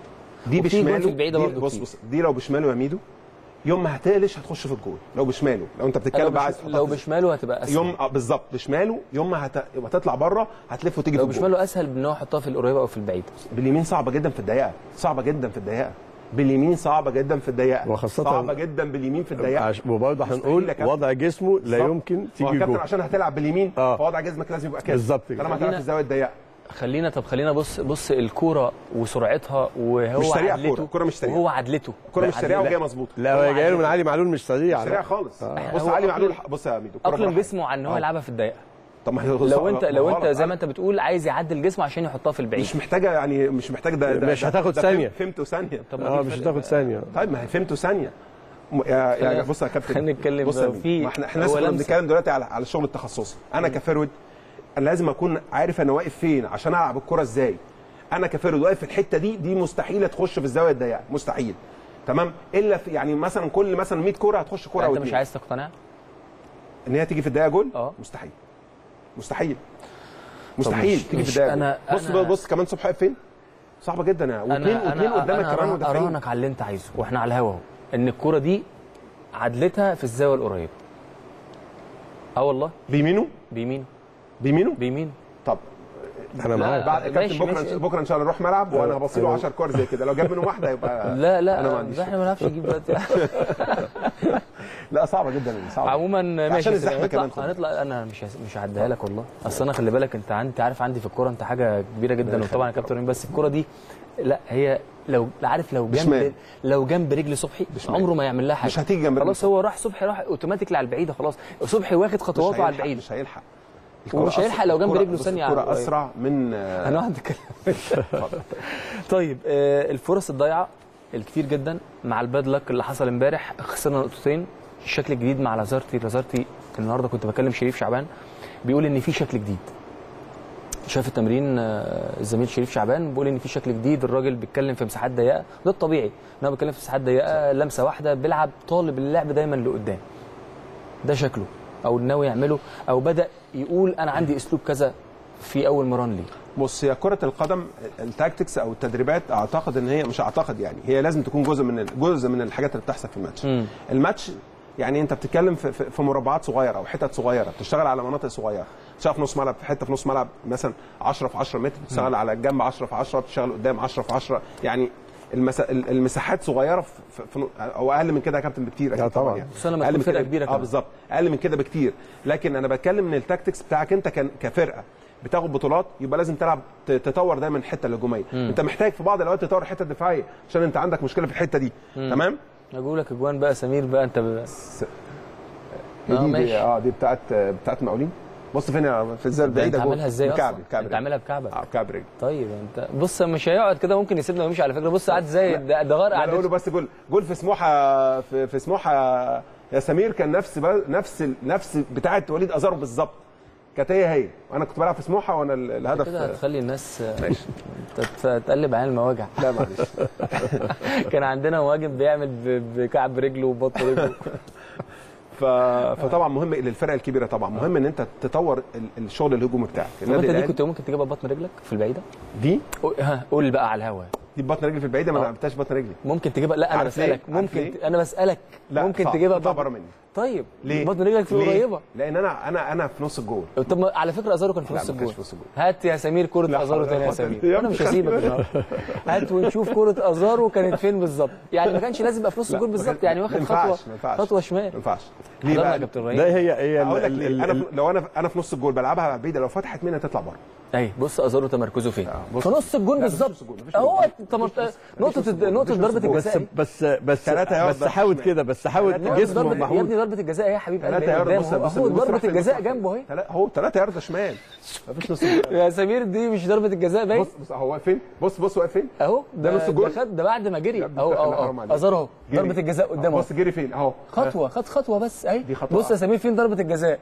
دي وفي جول في بشماله البعيدة دي برضه بص كتير. بص دي لو بشماله يا ميدو يوم ما هتقلش هتخش في الجول لو بشماله لو انت لو, بتتكلم بقى عايز بش... تحطها لو في- بشماله هتبقى اسهل يوم آه، بالظبط بشماله يوم ما هت... هتطلع بره هتلف وتيجي لو في الجول بشماله اسهل من ان هو يحطها في القريبه او في البعيده باليمين صعبه جدا في الضيقه صعبه جدا في الضيقه باليمين صعبه جدا في الضيقه وخاصة- صعبه جدا باليمين في الضيقه عش- وبرضه مستحيل هنقول يا كابتن. وضع جسمه لا بالظبط. يمكن ما هو تيجي كابتن جول عشان هتلعب باليمين آه. فوضع جسمك لازم يبقى كده بالظبط كده. طالما هتلعب في الزاويه الضيقه خلينا طب خلينا بص بص الكوره وسرعتها وهو مش سريعة عدلته الكورة، الكورة مش سريعة. وهو عدلته الكره مش سريعه عدلته. وجايه مظبوطه لا هو هو جاي له من عادي. علي معلول مش سريع سريع لا. خالص آه. بص هو علي أقلم- معلول بص يا ميدو الكرة اقلم براحتك. جسمه عن ان هو آه. يلعبها في الضيقه طب ما هي لو انت لو انت غلط. زي ما انت بتقول عايز يعدل جسمه عشان يحطها في البعيد مش محتاجه يعني مش محتاج ده, ده مش ده- هتاخد ده ثانية. فهم- فهمته ثانيه طب ما اه دي مش فرق هتاخد بقى. ثانيه طيب ما هي فهمته ثانيه م- يا يا خلينا- بص يا كابتن خلينا نتكلم بص يا بقى ميدو. في- ما احنا احنا هو لسه كنا لمسة. بنتكلم دلوقتي على على الشغل التخصصي انا كفرود انا لازم اكون عارف انا واقف فين عشان العب الكره ازاي انا كفرود واقف في الحته دي دي مستحيل تخش في الزاويه الضيقه مستحيل تمام الا في يعني مثلا كل مثلا 100 كره هتخش كره او انت مش اتنين عايز تقتنع ان هي تيجي في الدقيقه جول اه. مستحيل مستحيل مستحيل مش- تيجي في مش الدقيقه أنا- جول. بص أنا- بص كمان صبحي واقف فين صعبه جدا يعني واثنين انا واثنين انا قدامك انا كمان أراهن- مدافعين اراهنك على اللي انت عايزه واحنا على الهوا اهو ان الكوره دي عدلتها في الزاويه القريبه اه والله بيمينه بيمينه بيمينه بيمينه طب انا معاك بعد كابتن ماشي، بكره ماشي. بكره ان شاء الله نروح ملعب وانا أيوة. هبصي له 10 كور زي كده لو جاب منهم واحده يبقى لا لا انا ما عنديش ده احنا ما نعرفش نجيب دلوقتي لا صعبه جدا صعبه عموما ماشي عشان الزحمة هنطلع- كمان خد بالك. هنطلع انا مش هس- مش هعديها لك والله اصل انا خلي بالك انت عندي عارف عندي في الكوره انت حاجه كبيره جدا وطبعا يا كابتن إبراهيم، بس الكوره دي لا هي لو عارف لو بشمال. جنب لو جنب رجل صبحي بشمال. عمره ما يعمل لها حاجه مش هتيجي جنب رجل خلاص هو راح صبحي راح اوتوماتيكلي على البعيده خلاص صبحي واخد خطواته على البعيده مش هيلحق ومش هيلحق لو جنب الكرة- رجله بص، ثانية على الكرة القريب. اسرع من آه، انا واحد اتكلم طيب آه، الفرص الضايعه الكتير جدا مع الباد لك اللي حصل امبارح خسرنا نقطتين الشكل الجديد مع لازارتي لازارتي النهارده كنت بكلم شريف شعبان بيقول ان في شكل جديد شاف التمرين آه، الزميل شريف شعبان بيقول ان في شكل جديد الراجل بيتكلم في مساحات ضيقه ده الطبيعي ان هو بيتكلم في مساحات ضيقه لمسه واحده بيلعب طالب اللعب دايما لقدام ده شكله او ناوي يعمله او بدا يقول انا عندي اسلوب كذا في اول مران ليه بص هي كرة القدم التاكتكس او التدريبات اعتقد ان هي مش اعتقد يعني هي لازم تكون جزء من ال- جزء من الحاجات اللي بتحصل في الماتش. مم. الماتش يعني انت بتتكلم في, في, في مربعات صغيره او حتت صغيره بتشتغل على مناطق صغيره بتشتغل في نص ملعب في حته في نص ملعب مثلا 10 في 10 متر بتشتغل على الجنب 10 في 10 بتشتغل قدام 10 في 10 يعني المسا... المساحات صغيره في, في, في او اقل من كده يا كابتن بكتير أكيد لا طبعاً. يعني. خصوصاً لما أقل تكون من فرقة كده- كبيرة اه كمان. بالظبط اقل من كده بكتير لكن انا بتكلم من التاكتكس بتاعك انت كان كفرقه بتاخد بطولات يبقى لازم تلعب ت- تطور دايما الحته الهجوميه انت محتاج في بعض الاوقات تطور الحته الدفاعيه عشان انت عندك مشكله في الحته دي تمام اقول لك اجوان بقى سمير بقى انت ب... دي, آه، دي ماشي. اه دي بتاعت بتاعت مقاولين بص فين يا- في الزاويه ده انت البعيده جول. عاملها ازاي بكعبي اصلا بكعبي انت عاملها بكعبك اه بكعب رجلي طيب انت بص مش هيقعد كده ممكن يسيبنا ويمشي على فكره بص قاعد زي ده ده غير لا اقول له قعدته بس جول جول في سموحه في, في سموحه يا سمير كان نفس ب- نفس ال- نفس بتاعه وليد ازارو بالظبط كانت هي هي وانا كنت بلعب في سموحه وانا ال- كده الهدف هتخلي الناس تت- تقلب عين المواجع لا معلش كان عندنا مهاجم بيعمل ب- بكعب رجله وبطن رجله ف... فطبعا مهم للفرق الكبيره طبعا مهم ان انت تطور ال- الشغل الهجومي بتاعك طب انت دي الأهلي- كنت ممكن تجيبها ببطن رجلك في البعيده دي قول- ها قول بقى على الهوا دي بطن رجلي في البعيده ما آه. لعبتهاش بطن رجلي ممكن تجيبها لا انا عارف ليه؟ بسالك عارف ممكن ليه؟ ت- انا بسالك لا ممكن صعب. تجيبها تطلع بطن- بره مني طيب ليه؟ بطن رجلك في ليه؟ قريبه لان انا انا انا في نص الجول طب ما- على فكره ازارو كان في لا، نص ما كانش الجول في نص الجول. هات يا سمير كره لا ازارو حول تاني يا ولا قوة سمير إلا انا مش بالله. هسيبك النهارده هات ونشوف كره ازارو كانت فين بالظبط يعني ما كانش لازم يبقى في نص لا، الجول ما بالظبط كان- يعني ما واخد ينفعش، خطوه ما ينفعش. خطوه شمال ما ينفعش ليه حضرنا يا بقى؟ كابتن ابراهيم ده هي هي ال- اقول لك ال- ليه ال- انا ال- في- لو انا انا في نص الجول بلعبها على بعيده لو فتحت مني تطلع بره اهي بص ازارو تمركزه فين بص. في نص الجول لا، مفيش بالظبط نص الجول، مفيش اهو نص- طب مفيش نص- نقطه مفيش نص الجول، نقطه مفيش نص ضربه الجول. الجزاء بس أهي. بس بس ثلاثة يارد بس بقى حاول شمال. كده بس حاول نقطة جسمه ضربة- يا محمود ابني ضربه الجزاء اهي يا حبيب قلبي ثلاثة يارد قدام بص اهو بص أهو بص ضربه راح فين، الجزاء بص راح جنبه اهي فين. تلا- اهو ثلاثة يارد شمال مفيش نص الجول يا سمير دي مش ضربه الجزاء باين بص بص هو واقف فين بص بص واقف فين اهو ده نص الجول؟ ده خد ده بعد ما جري يا ابني اهو اتقل اهو الله، حرام اهو عليك. ازار اهو جري. ضربه الجزاء قدامه بص جري فين اهو خطوه خد خطوه بس اهي دي خطوة بص يا واحدة. سمير فين ضربه الجزاء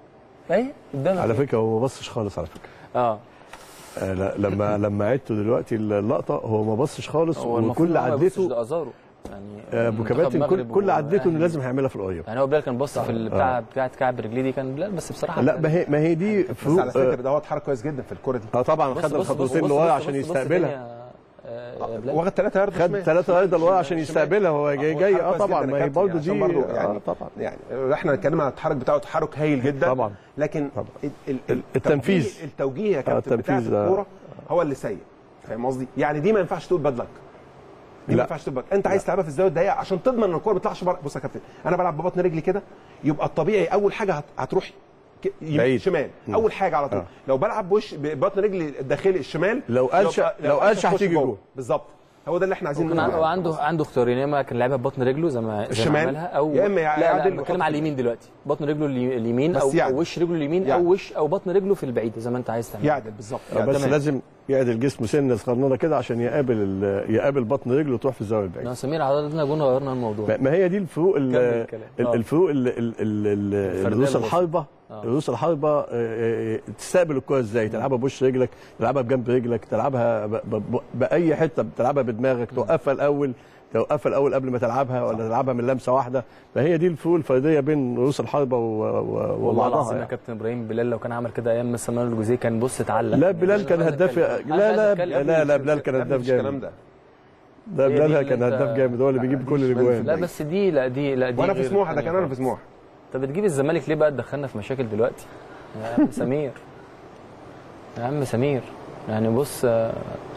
اهي قدامك على فكره هو ما بصش خالص على فكره اه آه، لا، لما لما عدته دلوقتي اللقطه هو ما بصش خالص هو المفروض وكل إن هو ما يبصش عدته لازارو يعني آه، ابو منتخب كباتن كل المغرب كل عدته انه وأهلي. لازم هيعملها في القريب يعني هو بلال كان بص في ال- بتاع بتاعت كعب رجليه دي كان بلال بس بصراحه لا ما هي ما هي دي بس فروق على فكره ده هو اتحرك كويس جدا في الكوره دي اه طبعا بص- خد بص- بص- الخطوتين بص- لورا بص- عشان بص- بص يستقبلها تاني يا- آه، يا بلال. واخد ثلاثة يارد خد شمال. ثلاثة ايضا لورا عشان شمال. يستقبلها هو جاي هو جاي اتحرك اه كويس طبعا جدا ما يا هي كابتن، برضه عشان دي برضه آه يعني طبعا يعني احنا اتكلمنا عن التحرك بتاعه تحرك هايل جدا طبعا. لكن طبعا. ال- ال- ال- التنفيذ. التوجيه- التوجيه يا كابتن بتاع التنفيذ ده- الكوره هو اللي سيء فاهم قصدي؟ يعني دي ما ينفعش تقول باد لك دي ما لا. ينفعش تقول bad luck. انت عايز تلعبها في الزاويه الضيقه عشان تضمن ان الكوره ما تطلعش بره بص يا كابتن انا بلعب ببطن رجلي كده يبقى الطبيعي اول حاجه هت- هتروح ك- يمين بعيد. شمال مم. اول حاجه على طول آه. لو بلعب بوش ببطن رجلي الداخلي الشمال لو قالش- يبقى- لو قالش هتخش هتيجي جوه. جوه. بالظبط هو ده اللي احنا عايزين كان نقوله. عنده هو عنده عنده اختيارين يا اما كان لعبها ببطن رجله زي ما زي ما الشمال، عملها او يا إما لا لا يعدل بتكلم ويحط على اليمين دلوقتي بطن رجله الي- اليمين بس او, يعدل. أو وش رجله اليمين يعدل. او وش او بطن رجله في البعيد زي ما انت عايز تعمل يعدل بالظبط آه، يعدل. بس تمام. لازم يعدل جسمه سنه صغننه كده عشان يقابل ال- يقابل بطن رجله وتروح في الزاويه البعيده لا سمير عضلنا جون غيرنا الموضوع ما- ما هي دي الفروق ال- كمل الكلام. ال- آه. الفروق ال- ال- ال- ال- الفردية الروس البسيطة. الحربه آه. الروس الحربه آه، آه، تستقبل الكره ازاي تلعبها بوش رجلك تلعبها بجنب رجلك تلعبها ب- ب- ب- باي حته بتلعبها بدماغك توقفها الاول توقفها الاول قبل ما تلعبها ولا تلعبها من لمسه واحده فهي دي الفروق الفرديه بين روس الحربه و- و- والله وبعضها العظيم يا يعني. كابتن ابراهيم بلال لو كان عمل كده ايام مستر مانويل الجوزيه كان بص اتعلق لا بلال كان مش عايز هداف أتكلم. لا مش لا عايز أتكلم. لا لا بلال كان يا ابني هداف مش الكلام جامد ده ده هي دي بلال اللي كان أنت- هداف جامد هو اللي بيجيب كل الاجوان لا بس دي لا دي لا دي وانا في غير سموحه ده التانية كان انا في خالص. سموحه انت بتجيب الزمالك ليه بقى تدخلنا في مشاكل دلوقتي يا عم سمير يا عم سمير يعني بص آه،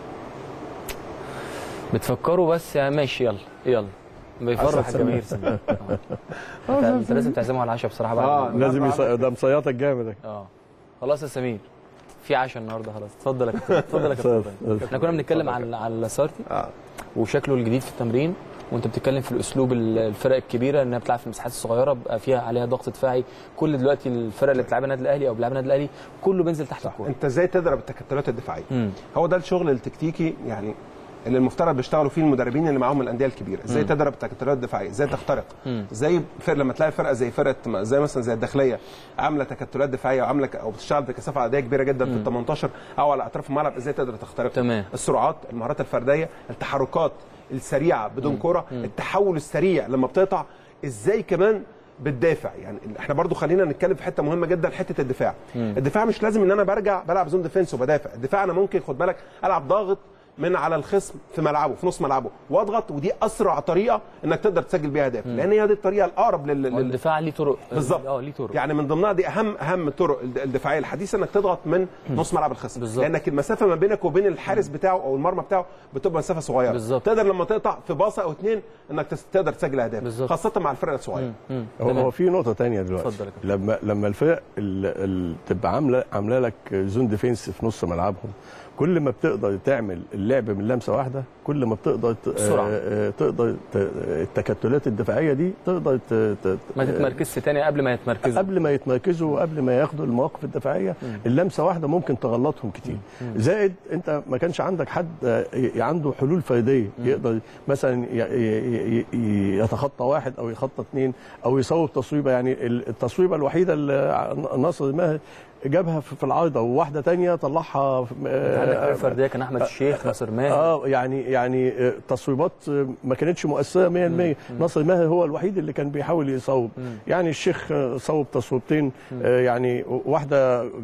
بتفكروا بس يا ماشي يلا يلا بيفرح أسد الجماهير سمير آه. انت أنت لازم تعزمه على العشاء بصراحه بعد آه، ما- لازم يص... ده مصيطك جامد اه خلاص يا سمير في عشاء النهارده خلاص اتفضل يا كابتن اتفضل يا كابتن اتفضل. احنا كنا بنتكلم على على سارتي اه وشكله الجديد في التمرين وانت بتتكلم في الاسلوب ال- الفرق الكبيره انها بتلعب في المساحات الصغيره بقى فيها عليها ضغط دفاعي كل دلوقتي الفرق اللي بتلعبها النادي الاهلي او بيلعبها النادي الاهلي كله بينزل تحت الكوره انت ازاي تضرب التكتلات الدفاعيه مم. هو ده الشغل التكتيكي يعني اللي المفترض بيشتغلوا فيه المدربين اللي معاهم الانديه الكبيره ازاي مم. تضرب التكتلات الدفاعيه ازاي تخترق مم. ازاي فرق لما تلاقي فرقه زي فرقه زي مثلا زي الداخليه عامله تكتلات دفاعيه وعامله ك- او بتشتغل بكثافه عدديه كبيره جدا في ال 18 او على اطراف الملعب ازاي تقدر تخترق تمام. السرعات المهارات الفرديه التحركات السريعه بدون كره التحول السريع لما بتقطع ازاي كمان بتدافع يعني احنا برضو خلينا نتكلم في حته مهمه جدا حته الدفاع الدفاع مش لازم ان انا برجع بلعب زون ديفense وبدافع الدفاع انا ممكن خد بالك العب ضاغط من على الخصم في ملعبه في نص ملعبه واضغط ودي اسرع طريقه انك تقدر تسجل بيها اهداف لان هي دي الطريقه الاقرب لل, لل... والدفاع ليه طرق بالظبط اه ليه طرق يعني من ضمنها دي اهم اهم الطرق الد- الدفاعيه الحديثه انك تضغط من نص ملعب الخصم بالظبط. لانك المسافه ما بينك وبين الحارس بتاعه او المرمى بتاعه بتبقى مسافه صغيره بالظبط. تقدر لما تقطع في باصه او اتنين انك تس- تقدر تسجل اهداف بالظبط. خاصه مع الفرق الصغيره مم. هو, تمام. هو في نقطة تانية دلوقتي اتفضل يا كابتن. لما لما الفرق ال- ال- تبقى عاملة عاملة لك زون ديفينس في نص ملعبهم كل ما بتقدر تعمل اللعب من لمسة واحدة كل ما بتقدر ت- بسرعة. آه، آه، تقدر ت- التكتلات الدفاعية دي تقدر ت- ت- ما تتمركزش تاني قبل ما يتمركزوا قبل ما يتمركزوا وقبل ما ياخدوا المواقف الدفاعيه اللمسه واحده ممكن تغلطهم كتير زائد انت ما كانش عندك حد آه، ي- عنده حلول فرديه يقدر مثلا ي- ي- ي- ي- يتخطى واحد او يخطى اثنين او يصوب تصويبه يعني ال- التصويبه الوحيده اللي ناصر ماهر جابها في في العارضه وواحده تانية طلعها في- عندك آه، فرق فرديه كان احمد الشيخ ناصر ماهر اه يعني يعني آه، تصويبات آه، ما كانتش مؤثره 100% ناصر ماهر هو الوحيد اللي كان بيحاول يصوب يعني الشيخ آه، صوب تصويبتين آه، يعني واحده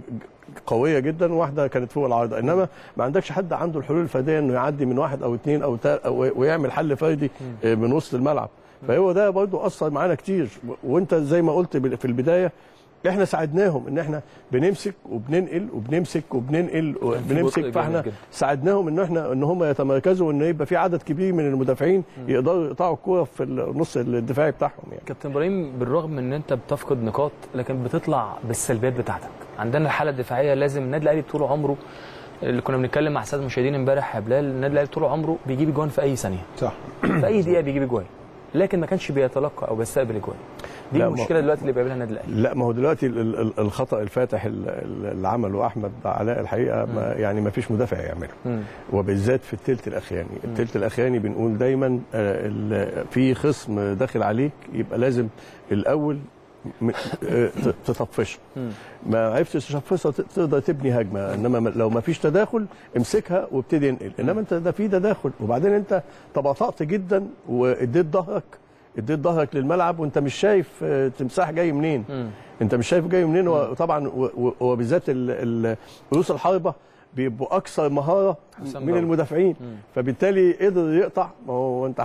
قويه جدا وواحده كانت فوق العارضه انما ما عندكش حد عنده الحلول الفرديه انه يعدي من واحد او اثنين او, تا- أو ويعمل حل فردي آه، من وسط الملعب فهو ده برضه اثر معانا كتير و- وانت زي ما قلت بال- في البدايه احنا ساعدناهم ان احنا بنمسك وبننقل وبنمسك وبننقل بطء وبنمسك جامد فاحنا جدا. ساعدناهم ان احنا ان هم يتمركزوا وان يبقى في عدد كبير من المدافعين يقدروا يقطعوا الكوره في النص الدفاعي بتاعهم يعني كابتن ابراهيم بالرغم ان انت بتفقد نقاط لكن بتطلع بالسلبيات بتاعتك عندنا الحاله الدفاعيه لازم النادي الاهلي طول عمره اللي كنا بنتكلم مع الساده المشاهدين امبارح يا بلال النادي الاهلي طول عمره بيجيب اجوان في اي ثانيه صح في اي دقيقه بيجيب اجوان لكن ما كانش بيتلقى او بيستقبل اجوان دي لا، ما- المشكله دلوقتي اللي بيقابلها النادي الاهلي لا ما هو دلوقتي ال- ال- ال- الخطا الفاتح ال- ال- اللي عمله احمد علاء الحقيقه ما يعني ما فيش مدافع يعمله مم. وبالذات في الثلث الاخراني الثلث الاخراني بنقول دايما آه، ال- في خصم داخل عليك يبقى لازم الاول م- آه، ت- تطفشها ما عرفتش تشفصها ت- تقدر تبني هجمه انما م- لو ما فيش تداخل امسكها وابتدي انقل انما انت ده في تداخل وبعدين انت تباطأت جدا واديت ظهرك اديت ظهرك للملعب وانت مش شايف آه، تمساح جاي منين انت مش شايف جاي منين وطبعا و- و- وبالذات ال- ال- رؤوس الحربه بيبقوا اكثر مهاره حسام من باولو. المدافعين فبالتالي قدر يقطع ما هو انت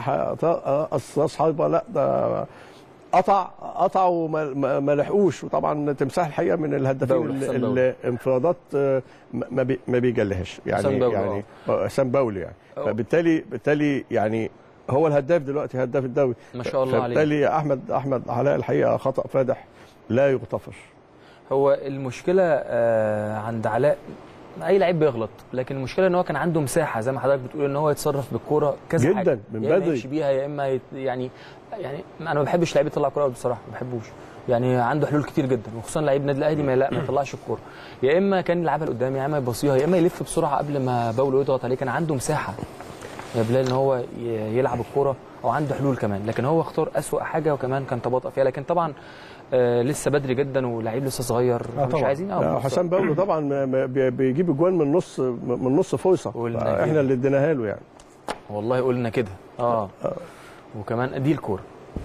قص راس حربه لا ده قطع قطع وما ما- ما لحقوش وطبعا تمساح الحقيقه من الهدافين باولو، حسام ال- باولو. الانفرادات آه، ما ما بي- ما بيجلهاش حسام يعني باولو، يعني آه، حسام باولو يعني أه. فبالتالي بالتالي يعني هو الهداف دلوقتي هداف الدوري ما شاء الله عليه. فبالتالي احمد احمد علاء الحقيقه خطا فادح لا يغتفر هو المشكله آه، عند علاء اي لعيب بيغلط لكن المشكله ان هو كان عنده مساحه زي ما حضرتك بتقول ان هو يتصرف بالكوره كذا جداً، حاجه من يا اما بدري. يمشي بيها يا اما يت... يعني يعني انا ما بحبش لعيب يطلع كوره أوي بصراحه ما بحبوش يعني عنده حلول كتير جدا وخصوصا لعيب النادي الاهلي ما لا ما يطلعش الكوره يا اما كان يلعبها لقدام يا اما يبصيها يا اما يلف بسرعه قبل ما باولو يضغط عليه كان عنده مساحه يا بلال ان هو ي- يلعب الكوره او عنده حلول كمان لكن هو اختار اسوأ حاجه وكمان كان تباطأ فيها لكن طبعا آه لسه بدري جدا ولعيب لسه صغير مش طبعاً. عايزين لا، اه حسام باولو طبعا ما- ما- بي- بيجيب اجوان من نص من نص فرصه قلنا احنا كده. اللي اديناها له يعني والله قلنا كده اه وكمان دي الكوره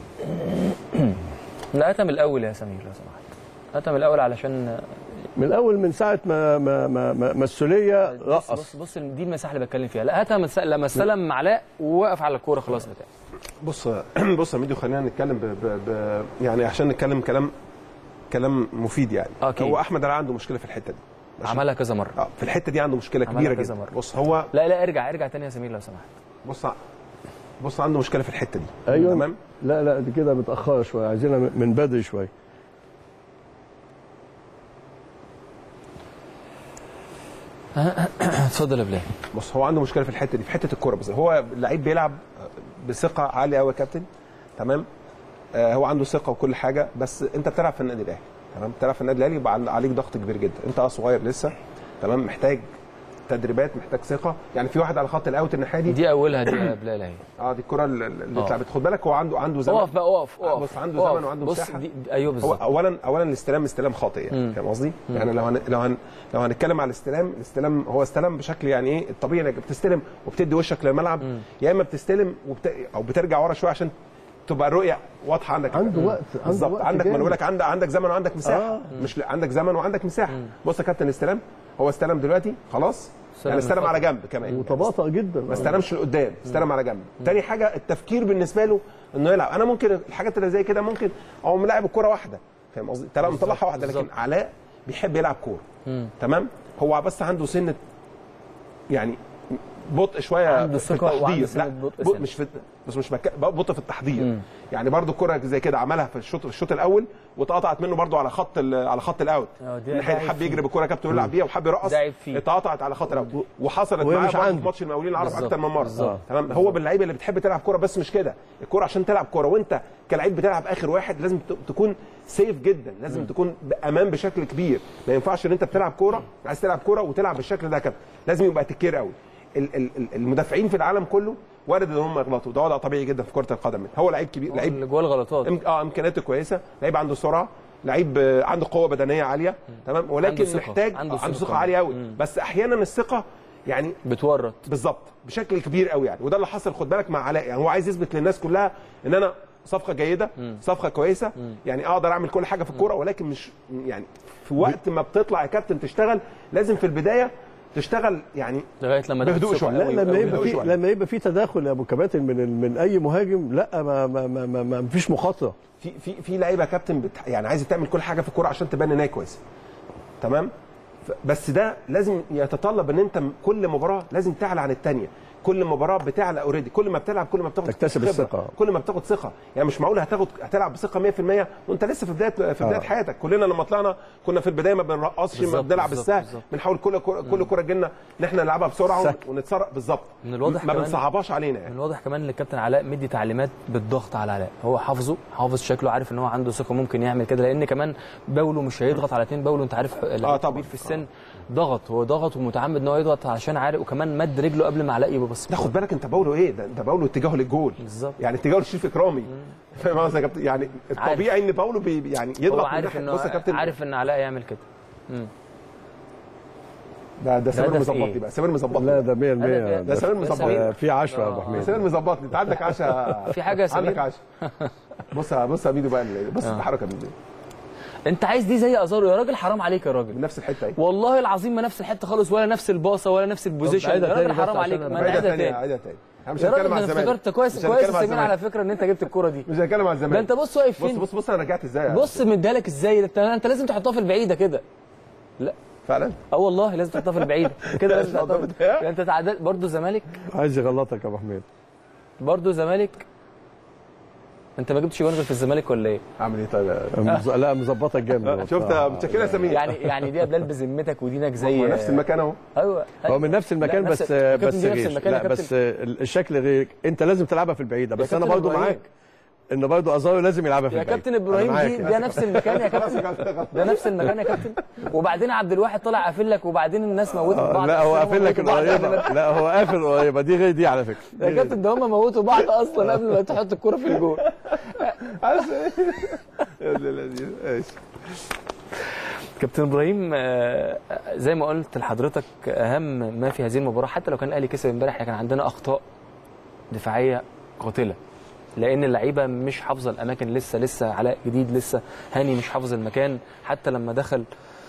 لا اتم الاول يا سمير لو سمحت اتم الاول علشان من الاول من ساعه ما ما ما, ما, ما السوليه بص رقص بص بص دي المساحه اللي بتكلم فيها لا هاتها مس- لما استلم علاء ووقف على الكوره خلاص بتاع بص بص يا ميدو خلينا نتكلم ب... ب... ب... يعني عشان نتكلم كلام كلام مفيد يعني أكيد. هو احمد علاء عنده مشكله في الحته دي ماشي؟ عملها كذا مره اه في الحته دي عنده مشكله عملها كبيره كذا جدا مرة. بص هو لا لا ارجع ارجع تاني يا سمير لو سمحت بص ع- بص عنده مشكله في الحته دي ايوه تمام لا لا دي كده متاخره شويه عايزينها من بدري شويه اتفضل يا بلال بص هو عنده مشكله في الحته دي في حته الكوره بس هو اللعيب بيلعب بثقه عاليه قوي يا كابتن تمام آه هو عنده ثقه وكل حاجه بس انت بتلعب في النادي الاهلي تمام بتلعب في النادي الاهلي يبقى عن- عليك ضغط كبير جدا انت اه صغير لسه تمام محتاج تدريبات محتاج ثقه يعني في واحد على خط الاوت الناحيه دي دي اولها دي يا بلال اهي اه دي الكره اللي اللي آه. اتلعبت خد بالك هو عنده عنده زمن اقف بقى اقف اقف بص عنده اقف. زمن وعنده بص مساحة. دي دي- ايوه هو بالظبط اولا اولا الاستلام استلام خاطئ يعني فاهم قصدي؟ يعني لو هن لو هن لو هنتكلم على الاستلام الاستلام هو استلم بشكل يعني ايه الطبيعي انك بتستلم وبتدي وشك للملعب يا اما بتستلم وبت... او بترجع ورا شويه عشان تبقى الرؤيه واضحه عندك عنده وقت- عنده بالظبط وقت عندك ما انا جامد. بقول لك عندك عندك زمن وعندك مساحه آه. مش ل- عندك زمن وعندك مساحه بص يا كابتن الاستلام هو استلم دلوقتي خلاص استلم يعني استلم من على جنب كمان وتباطأ جدا ما استلمش لقدام استلم على جنب تاني حاجه التفكير بالنسبه له انه يلعب انا ممكن الحاجات اللي زي كده ممكن او ملاعب الكوره واحده فاهم قصدي طلع مطلعها واحده لكن بالظبط. علاء بيحب يلعب كوره تمام هو بس عنده سنه يعني بطء شويه عنده في ثقة وعنده التحضير سنة لا بطء بطء سنة. مش في بس مش بك... بطء في التحضير يعني برضو كرة زي كده عملها في الشوط الشوط الاول واتقطعت منه برضو على خط ال... على خط الاوت اه، دي- الناحيه ده اللي حب عيب يجري بالكوره كابتن يلعب بيها وحب يرقص ده عيب فيه. اتقطعت على خط الاوت وحصلت وهي معاه مش برضو عنده. في ماتش المقاولين العرب بالظبط، اكتر من مره بالظبط. تمام هو باللعيبه اللي بتحب تلعب كوره بس مش كده الكوره عشان تلعب كوره وانت كلاعب بتلعب اخر واحد لازم ت- تكون سيف جدا لازم تكون بامان بشكل كبير ما ينفعش ان انت بتلعب كوره عايز تلعب كوره وتلعب بالشكل ده يا كابتن لازم يبقى تكير قوي ال- ال- ال- المدافعين في العالم كله وارد ان هم يغلطوا ده وضع طبيعي جدا في كره القدم هو لعيب كبير لعيب اللي جوه الغلطات إم- اه امكانياته كويسه لعيب عنده سرعه لعيب آه، عنده قوه بدنيه عاليه تمام ولكن عنده ثقة. محتاج عنده عنده, عنده ثقة ثقه عاليه قوي بس احيانا الثقه يعني بتورط بالظبط بشكل كبير قوي يعني وده اللي حصل خد بالك مع علاء يعني هو عايز يثبت للناس كلها ان انا صفقه جيده صفقه كويسه يعني اقدر اعمل كل حاجه في الكوره ولكن مش يعني في وقت ما بتطلع يا كابتن تشتغل لازم في البدايه تشتغل يعني لغايه لما تاخد بهدوء ثقة شوية. لا قوي لما قوي يبقى قوي. في شوية. لما يبقى في تداخل يا ابو كباتن من من اي مهاجم لا ما ما ما, ما, ما فيش مخاطره في في في لعيبه يا كابتن بت يعني عايزه تعمل كل حاجه في الكوره عشان تبان ان هي كويسه تمام ف- بس ده لازم يتطلب ان انت م- كل مباراه لازم تعلى عن الثانيه كل مباراه بتعلى اوريدي كل ما بتلعب كل ما بتاخد تكتسب خبرة. الثقة. كل ما بتاخد ثقه يعني مش معقول هتاخد هتلعب بثقه 100% وانت لسه في بدايه في بدايه آه. حياتك كلنا لما طلعنا كنا في البدايه ما بنرقصش ما بالظبط، بنلعب بالظبط، السهل بالظبط. بنحاول كل كرة كل كره تجيلنا ان احنا نلعبها بسرعه سهل. ونتصرف بالظبط من الواضح ما كمان- بنصعبهاش علينا يعني من الواضح كمان ان الكابتن علاء مدي تعليمات بالضغط على علاء هو حافظه حافظ شكله عارف ان هو عنده ثقه ممكن يعمل كده لان كمان باولو مش هيضغط على اتنين باولو انت عارف لعيب طبعاً. كبير في السن ضغط هو ضغط ومتعمد ان هو يضغط عشان عارف وكمان مد رجله قبل ما علاء يبقى بس لا خد بالك انت باولو ايه ده انت باولو اتجاهه للجول بالظبط. يعني اتجاهه لشريف اكرامي فاهم قصدي يا كابتن يعني الطبيعي ان باولو بي يعني هو يضغط من عارف ناحية- انه بص يا كابتن عارف ان علاء يعمل كده ده ده سمير ده في مظبطني إيه؟ بقى سمير مظبطني لا ده 100% ده- ده سمير مظبطني سمير. في 10 يا ابو آه. حميد سمير مظبطني انت عندك عشاء في حاجة يا سمير؟ عندك عشاء بص يا- بص يا ميدو بقى بص التحرك يا ميدو انت عايز دي زي ازارو يا راجل حرام عليك يا راجل من نفس الحته اهي والله العظيم ما نفس الحته خالص ولا نفس الباصه ولا نفس البوزيشن عيدها يا راجل تاني بس حرام عشان عليك أنا ما انا عيدها عيدها تاني تاني عيدها تاني احنا مش يا راجل هنتكلم على ده انا الزمالك افتكرت كويس مش كويس هنتكلم يا على سمير على الزمالك فكره ان انت جبت الكوره دي مش هنتكلم على ده الزمالك انت بص واقف بص فين بص بص انا رجعت ازاي بص مديها لك ازاي ده انت انت لازم تحطها في البعيده كده لا فعلا اه والله لازم تحطها في البعيده كده لازم تحطها في بتاع. يعني انت تعادل برضه زمالك عايز يغلطك يا ابو حميد برضه زمالك انت ما جبتش جون غير في الزمالك ولا ايه؟ اعمل ايه طيب مز- لا مظبطك جامد شفت بصراحة. متشكر يا سمير يعني يعني دي ادلال بذمتك ودينك زي هو نفس المكان اهو ايوه هو من نفس المكان لا، بس نفس- يا كابتن بس دي نفس غير المكان يا لا كابتن. بس الشكل غير انت لازم تلعبها في البعيده بس انا كابتن برضو إبراهيم. معاك ان برضو ازارو لازم يلعبها في يا البعيده كابتن أنا ابراهيم معاك دي يعني. ده نفس المكان يا كابتن ده نفس المكان يا كابتن وبعدين عبد الواحد طلع قافل لك وبعدين الناس موتت آه، بعض لا هو أساساً قافل لك وموتوا بعض قبل القريبه ما- لا هو قافل القريبه دي غير دي على فكره دي يا غير كابتن ده هم موتوا بعض اصلا قبل ما تحط الكوره في الجول يا لذيذ. ماشي كابتن ابراهيم آه، زي ما قلت لحضرتك اهم ما في هذه المباراه حتى لو كان الاهلي كسب امبارح احنا كان عندنا اخطاء دفاعيه قاتله لان اللعيبه مش حافظه الاماكن لسه لسه علاء جديد لسه هاني مش حافظ المكان حتى لما دخل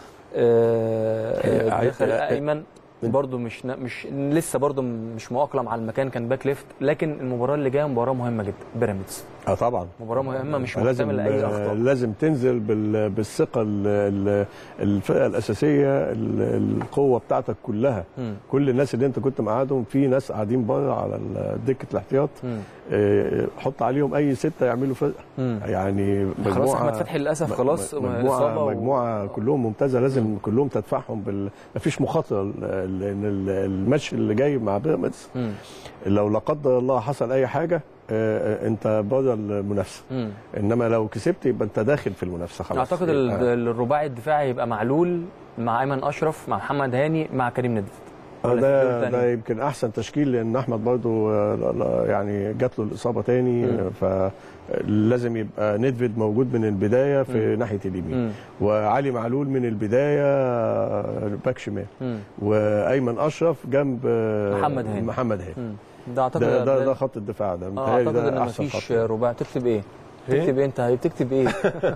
آه، آه، دخل آه، ايمن برضه مش مش لسه برضه مش مؤقلم على المكان كان باك ليفت لكن المباراه اللي جايه مباراه مهمه جدا بيراميدز اه طبعا مباراه مهمه مش لازم محتمل لاي اخطاء لازم تنزل بال- بالثقه ال- ال- الفرقه الاساسيه ال- القوه بتاعتك كلها مم. كل الناس اللي انت كنت معاهم في ناس قاعدين بره على ال- دكه الاحتياط مم. آه، حط عليهم اي سته يعملوا فرقه مم. يعني مجموعه خلاص احمد فتحي للاسف خلاص مجموعه إصابة و- مجموعه كلهم ممتازه لازم كلهم تدفعهم بال مفيش مخاطره لان ال- الماتش اللي جاي مع بيراميدز مم. لو لا قدر الله حصل اي حاجه آه، آه، انت بره المنافسه مم. انما لو كسبت يبقى انت داخل في المنافسه خلاص اعتقد ال- آه. الرباعي الدفاعي هيبقى معلول مع ايمن اشرف مع محمد هاني مع كريم ندفت آه، ولا في ده دور تاني؟ ده يمكن احسن تشكيل لان احمد برضو آه، لا- لا، يعني جات له الاصابه تاني مم. آه، فلازم يبقى ندفيد موجود من البدايه في ناحيه اليمين مم. وعلي معلول من البدايه آه، باك شمال مم. وايمن اشرف جنب آه، محمد هاني. محمد هاني مم. ده اعتقد ده ده, ده خط الدفاع ده آه، متهيألي اعتقد ان ده احسن مفيش خط رباعي تكتب ايه؟ إيه؟ تكتب ايه انت بتكتب ايه؟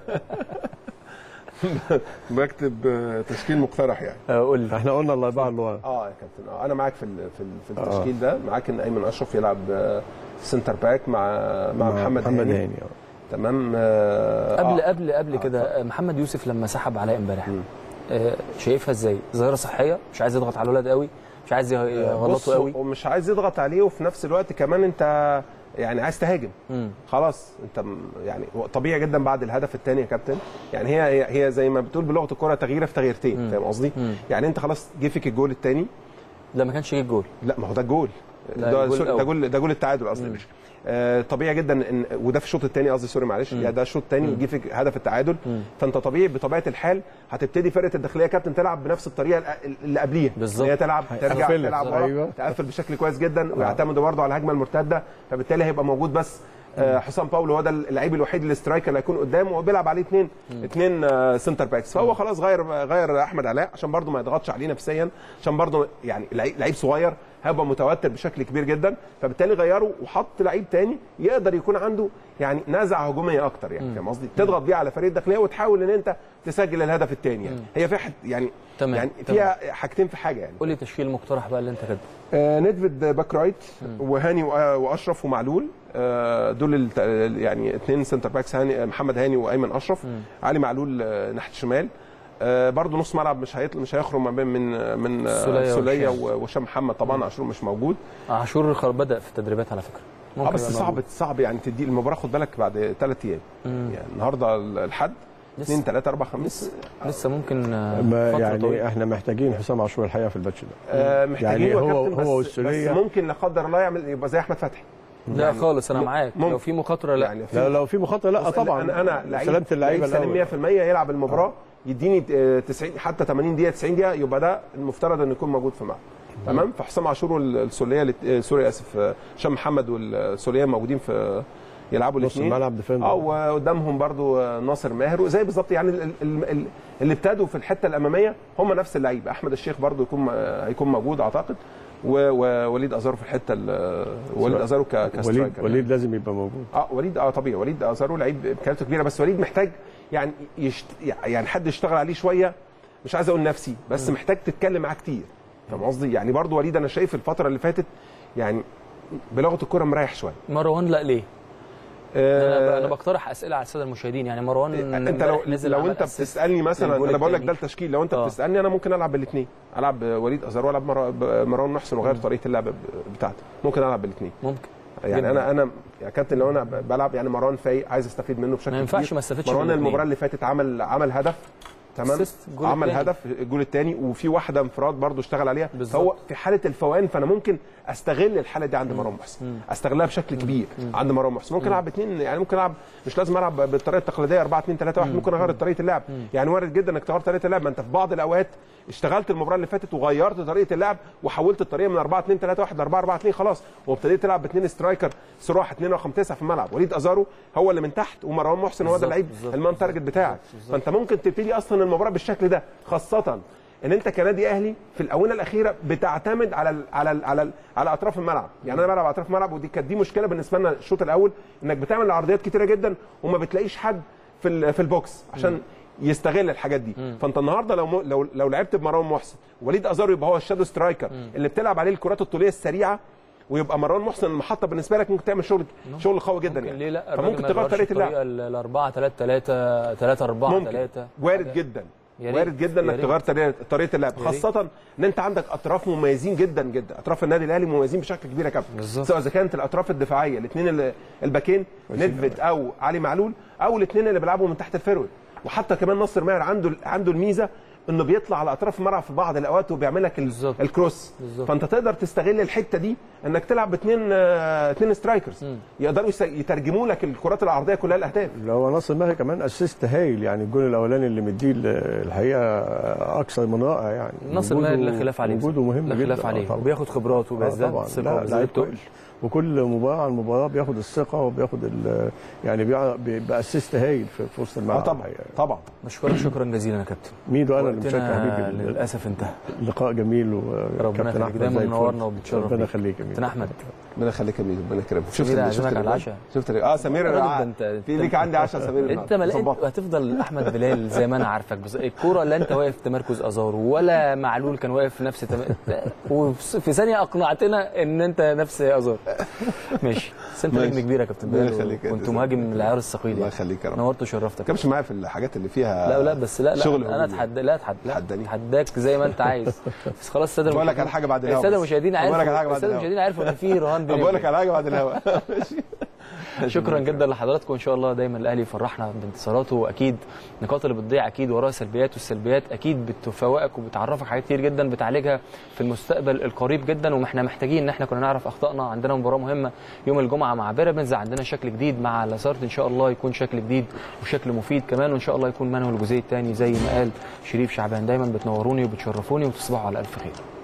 بكتب آه، تشكيل مقترح يعني آه، قول لي احنا قلنا الاربعه اللي ورا اه يا كابتن اه انا معاك في ال- في ال- في التشكيل ده معاك ان ايمن اشرف يلعب آه، سنتر باك مع مع محمد, محمد هاني, هاني آه. تمام آه قبل آه. قبل قبل كده محمد يوسف لما سحب علاء امبارح آه، شايفها ازاي؟ ظاهره صحيه مش عايز يضغط على الولد قوي مش عايز بص يغلطه قوي ومش عايز يضغط عليه وفي نفس الوقت كمان انت يعني عايز تهاجم مم. خلاص انت م- يعني طبيعي جدا بعد الهدف الثاني يا كابتن يعني هي هي, هي زي ما بتقول بلغه الكوره تغييره في تغييرتين فاهم قصدي؟ مم. يعني انت خلاص جه فيك الجول الثاني لا ما كانش جه الجول لا ما هو ده الجول لا، ده الجول سوري، ده الأول. جول ده جول التعادل قصدي مش آه طبيعي جدا ان وده في الشوط الثاني قصدي سوري معلش يعني ده الشوط الثاني جه فيك هدف التعادل فانت طبيعي بطبيعه الحال هتبتدي فرقه الداخليه يا كابتن تلعب بنفس الطريقه اللي- اللي قبليها بالظبط. إن هي تلعب ترجع هيقفلك. تلعب ورا أيوة. تقفل بشكل كويس جدا ويعتمدوا برضه على الهجمه المرتده فبالتالي هيبقى موجود بس آه، حسام باولو هو ده اللعيب الوحيد الاسترايكر اللي هيكون قدامه وبيلعب عليه اثنين اثنين آه، سنتر باكس فهو خلاص غير غير احمد علاء عشان برده ما يضغطش عليه نفسيا عشان برده يعني لعيب لعيب صغير هيبقى متوتر بشكل كبير جدا فبالتالي غيره وحط لعيب تاني يقدر يكون عنده يعني نزعه هجوميه اكتر يعني فاهم قصدي تضغط بيه على فريق الداخليه وتحاول ان انت تسجل الهدف الثاني يعني هي فيها حت- يعني تمام، يعني تمام. فيها حاجتين في حاجه يعني قول لي تشكيل مقترح بقى اللي انت كاتبه آه نيدفيد باك رايت وهاني وأ- واشرف ومعلول آه دول الت- يعني اثنين سنتر باكس هاني محمد هاني وايمن اشرف علي معلول آه ناحيه الشمال آه برضه نص ملعب مش هيطلع مش هيخرج ما بين من من آه، سولية سوليه وهشام. و- وهشام محمد طبعا عاشور مش موجود عاشور خل- بدا في التدريبات على فكره اه بس يبقى صعب موجود. صعب يعني تدي المباراه خد بالك بعد ثلاث ايام يعني النهارده الحد لسه. اثنين ثلاثة أربعة خميس لسه ممكن آه، ما فترة يعني طويلة. احنا محتاجين حسام عاشور الحقيقه في الماتش ده آه محتاجين يعني يا هو- كابتن هو بس, والسولية- بس ممكن لا قدر الله يعمل يبقى زي أحمد فتحي لا يعني خالص انا م- معاك ممكن. لو في مخاطره لا يعني في لا لو في مخاطره لا بص، طبعا انا انا لعيب سلامه اللعيبه لعيب الأول. سليم 100% يلعب المباراه يديني آه، 90 حتى 80 دقيقه 90 دقيقه يبقى ده المفترض انه يكون موجود في الملعب تمام فحسام عاشور والسوليه الات- آه، سوري اسف آه، هشام محمد والسوليه موجودين في يلعبوا نص الاثنين الملعب ديفندر اه وقدامهم برضو آه، ناصر ماهر وزي بالظبط يعني ال- ال- ال- اللي ابتدوا في الحته الاماميه هم نفس اللعيبه احمد الشيخ برضو يكون آه، هيكون موجود اعتقد و- ووليد ازارو في الحته ال- وليد ازارو ك- وليد كسترايكر وليد لازم يبقى موجود اه وليد اه طبيعي وليد ازارو لعيب امكانياته كبيره بس وليد محتاج يعني يشت... يعني حد يشتغل عليه شويه مش عايز اقول نفسي بس محتاج تتكلم معاه كتير فاهم قصدي يعني برضو وليد انا شايف الفتره اللي فاتت يعني بلغه الكوره مريح شويه مروان لا ليه؟ انا ب- آه انا بقترح اسئله على الساده المشاهدين يعني مروان انت لو امبارح نزل لو عمل انت assist بتسالني مثلا للجول انا بقول لك ده التاني. التشكيل لو انت آه. بتسالني انا ممكن العب بالاثنين العب وليد ازارو والعب مر- مروان محسن وغير طريقه اللعب بتاعته ممكن العب بالاثنين ممكن يعني جداً. انا انا يا كابتن لو انا ب- بلعب يعني مروان فايق عايز استفيد منه بشكل ما ينفعش كبير. ما استفدش مروان من الاتنين. المباراه اللي فاتت عمل عمل هدف تمام Assist الجول عمل التاني. هدف الجول الثاني وفي واحده انفراد برضو اشتغل عليها بالظبط. فهو في حاله الفوان فانا ممكن استغل الحاله دي عند مروان محسن استغلها بشكل كبير عند مروان محسن ممكن العب اثنين يعني ممكن العب مش لازم العب بالطريقه التقليديه 4 2 3 1 ممكن اغير طريقه اللعب يعني وارد جدا انك تغير طريقه اللعب ما انت في بعض الاوقات اشتغلت المباراه اللي فاتت وغيرت طريقه اللعب وحولت الطريقه من 4 2 3 1 ل 4 4 2 خلاص وابتديت تلعب باثنين سترايكر صراحه 2 رقم 9 في الملعب وليد ازارو هو اللي من تحت ومروان محسن هو ده بالظبط، اللعيب بالظبط، المان تارجت بتاعك فانت ممكن تبتدي اصلا المباراه بالشكل ده خاصه ان انت كنادي اهلي في الاونه الاخيره بتعتمد على ال على ال على ال على اطراف الملعب يعني انا بلعب على اطراف الملعب ودي كانت دي مشكله بالنسبه لنا الشوط الاول انك بتعمل عرضيات كتيره جدا وما بتلاقيش حد في ال- في البوكس عشان يستغل الحاجات دي فانت النهارده لو م- لو لو لعبت بمروان محسن وليد ازارو يبقى هو الشادو سترايكر اللي بتلعب عليه الكرات الطوليه السريعه ويبقى مروان محسن المحطه بالنسبه لك ممكن تعمل شغل شغل قوي جدا ممكن يعني ليه لا الراجل فممكن ما تغير يغيرش طريقه اللعب الطريقه ال 4 3 3 3 4 ممكن 3 وارد جدا يا ريت، وارد جدا يا انك ريت. تغير طريقه طريقه اللعب يا ريت. خاصه ان انت عندك اطراف مميزين جدا جدا اطراف النادي الاهلي مميزين بشكل كبير يا كابتن بالظبط. سواء اذا كانت الاطراف الدفاعيه الاثنين الباكين نيدفيد او علي معلول او الاثنين اللي بيلعبوا من تحت الفيرود وحتى كمان ناصر ماهر عنده عنده الميزه انه بيطلع على اطراف الملعب في بعض الاوقات وبيعمل لك ال- بالظبط. الكروس بالظبط. فانت تقدر تستغل الحته دي انك تلعب باثنين آه، اثنين سترايكرز يقدروا يس- يترجموا لك الكرات العرضيه كلها الاهداف اللي هو ناصر ماهر كمان اسيست هايل يعني الجول الاولاني اللي مديه ال- الحقيقه اكثر من رائع يعني ناصر وجوده- ماهر لا خلاف عليه وجوده مهم لا جدا خلاف آه عليه طبعاً. وبياخد خبرات آه وبيزداد طبعا ثقه لا وبيزداد لعيب تقل كويس وكل مباراه عن مباراه بياخد الثقه وبياخد ال- يعني بيع- بيبقى اسيست هايل في في وسط اه الملعب طبعا الحقيقة. طبعا بشكرك شكرا جزيلا يا كابتن ميدو انا اللي متشكر وقتنا حبيبي للاسف انتهى اللقاء جميل ربنا وكابتن يخليك احمد دايما زي الفل. منورنا وبتشرف ربنا بيك. يخليك يا كابتن ميدو احمد ربنا يخليك يا ميدو ربنا يكرمك سمير عازمك على العشاء. شفت اه سمير راجل آه، ده انت- في ليك عندي عشاء سمير انت ما لقيت ظبطت. هتفضل احمد بلال زي ما انا عارفك بس الكوره لا انت واقف تمركز ازارو ولا معلول كان واقف في نفس تم... وفي ثانيه اقنعتنا ان انت نفس ازارو ماشي بس انت ماشي. نجم كبير يا كابتن الله بلال يخليك يا كنت أستاذ. مهاجم العيار الثقيل الله يعني. يخليك يا رب نورت وشرفتك كمش معايا في الحاجات اللي فيها لا لا بس لا لا شغل انا هجومي. اتحدى لا اتحدى لا تحداني. اتحداك زي ما انت عايز بس خلاص الساده بقول لك المشاهدين- على حاجة بعد الهوا الساده بس. المشاهدين بقول لك على عارفوا حاجة بعد الساده الهوا. المشاهدين عارفوا ان في رهان بيني بقول لك وبينك. على حاجه بعد الهواء ماشي شكرا جدا لحضراتكم ان شاء الله دايما الاهلي يفرحنا بانتصاراته واكيد النقاط اللي بتضيع اكيد وراها سلبيات والسلبيات اكيد بتفوقك وبتعرفك حاجات كتير جدا بتعالجها في المستقبل القريب جدا واحنا محتاجين ان احنا كنا نعرف اخطائنا عندنا مباراه مهمه يوم الجمعه مع بيراميدز عندنا شكل جديد مع لاسارت ان شاء الله يكون شكل جديد وشكل مفيد كمان وان شاء الله يكون منهو الجزء الثاني زي ما قال شريف شعبان دايما بتنوروني وبتشرفوني وتصبحوا على الف خير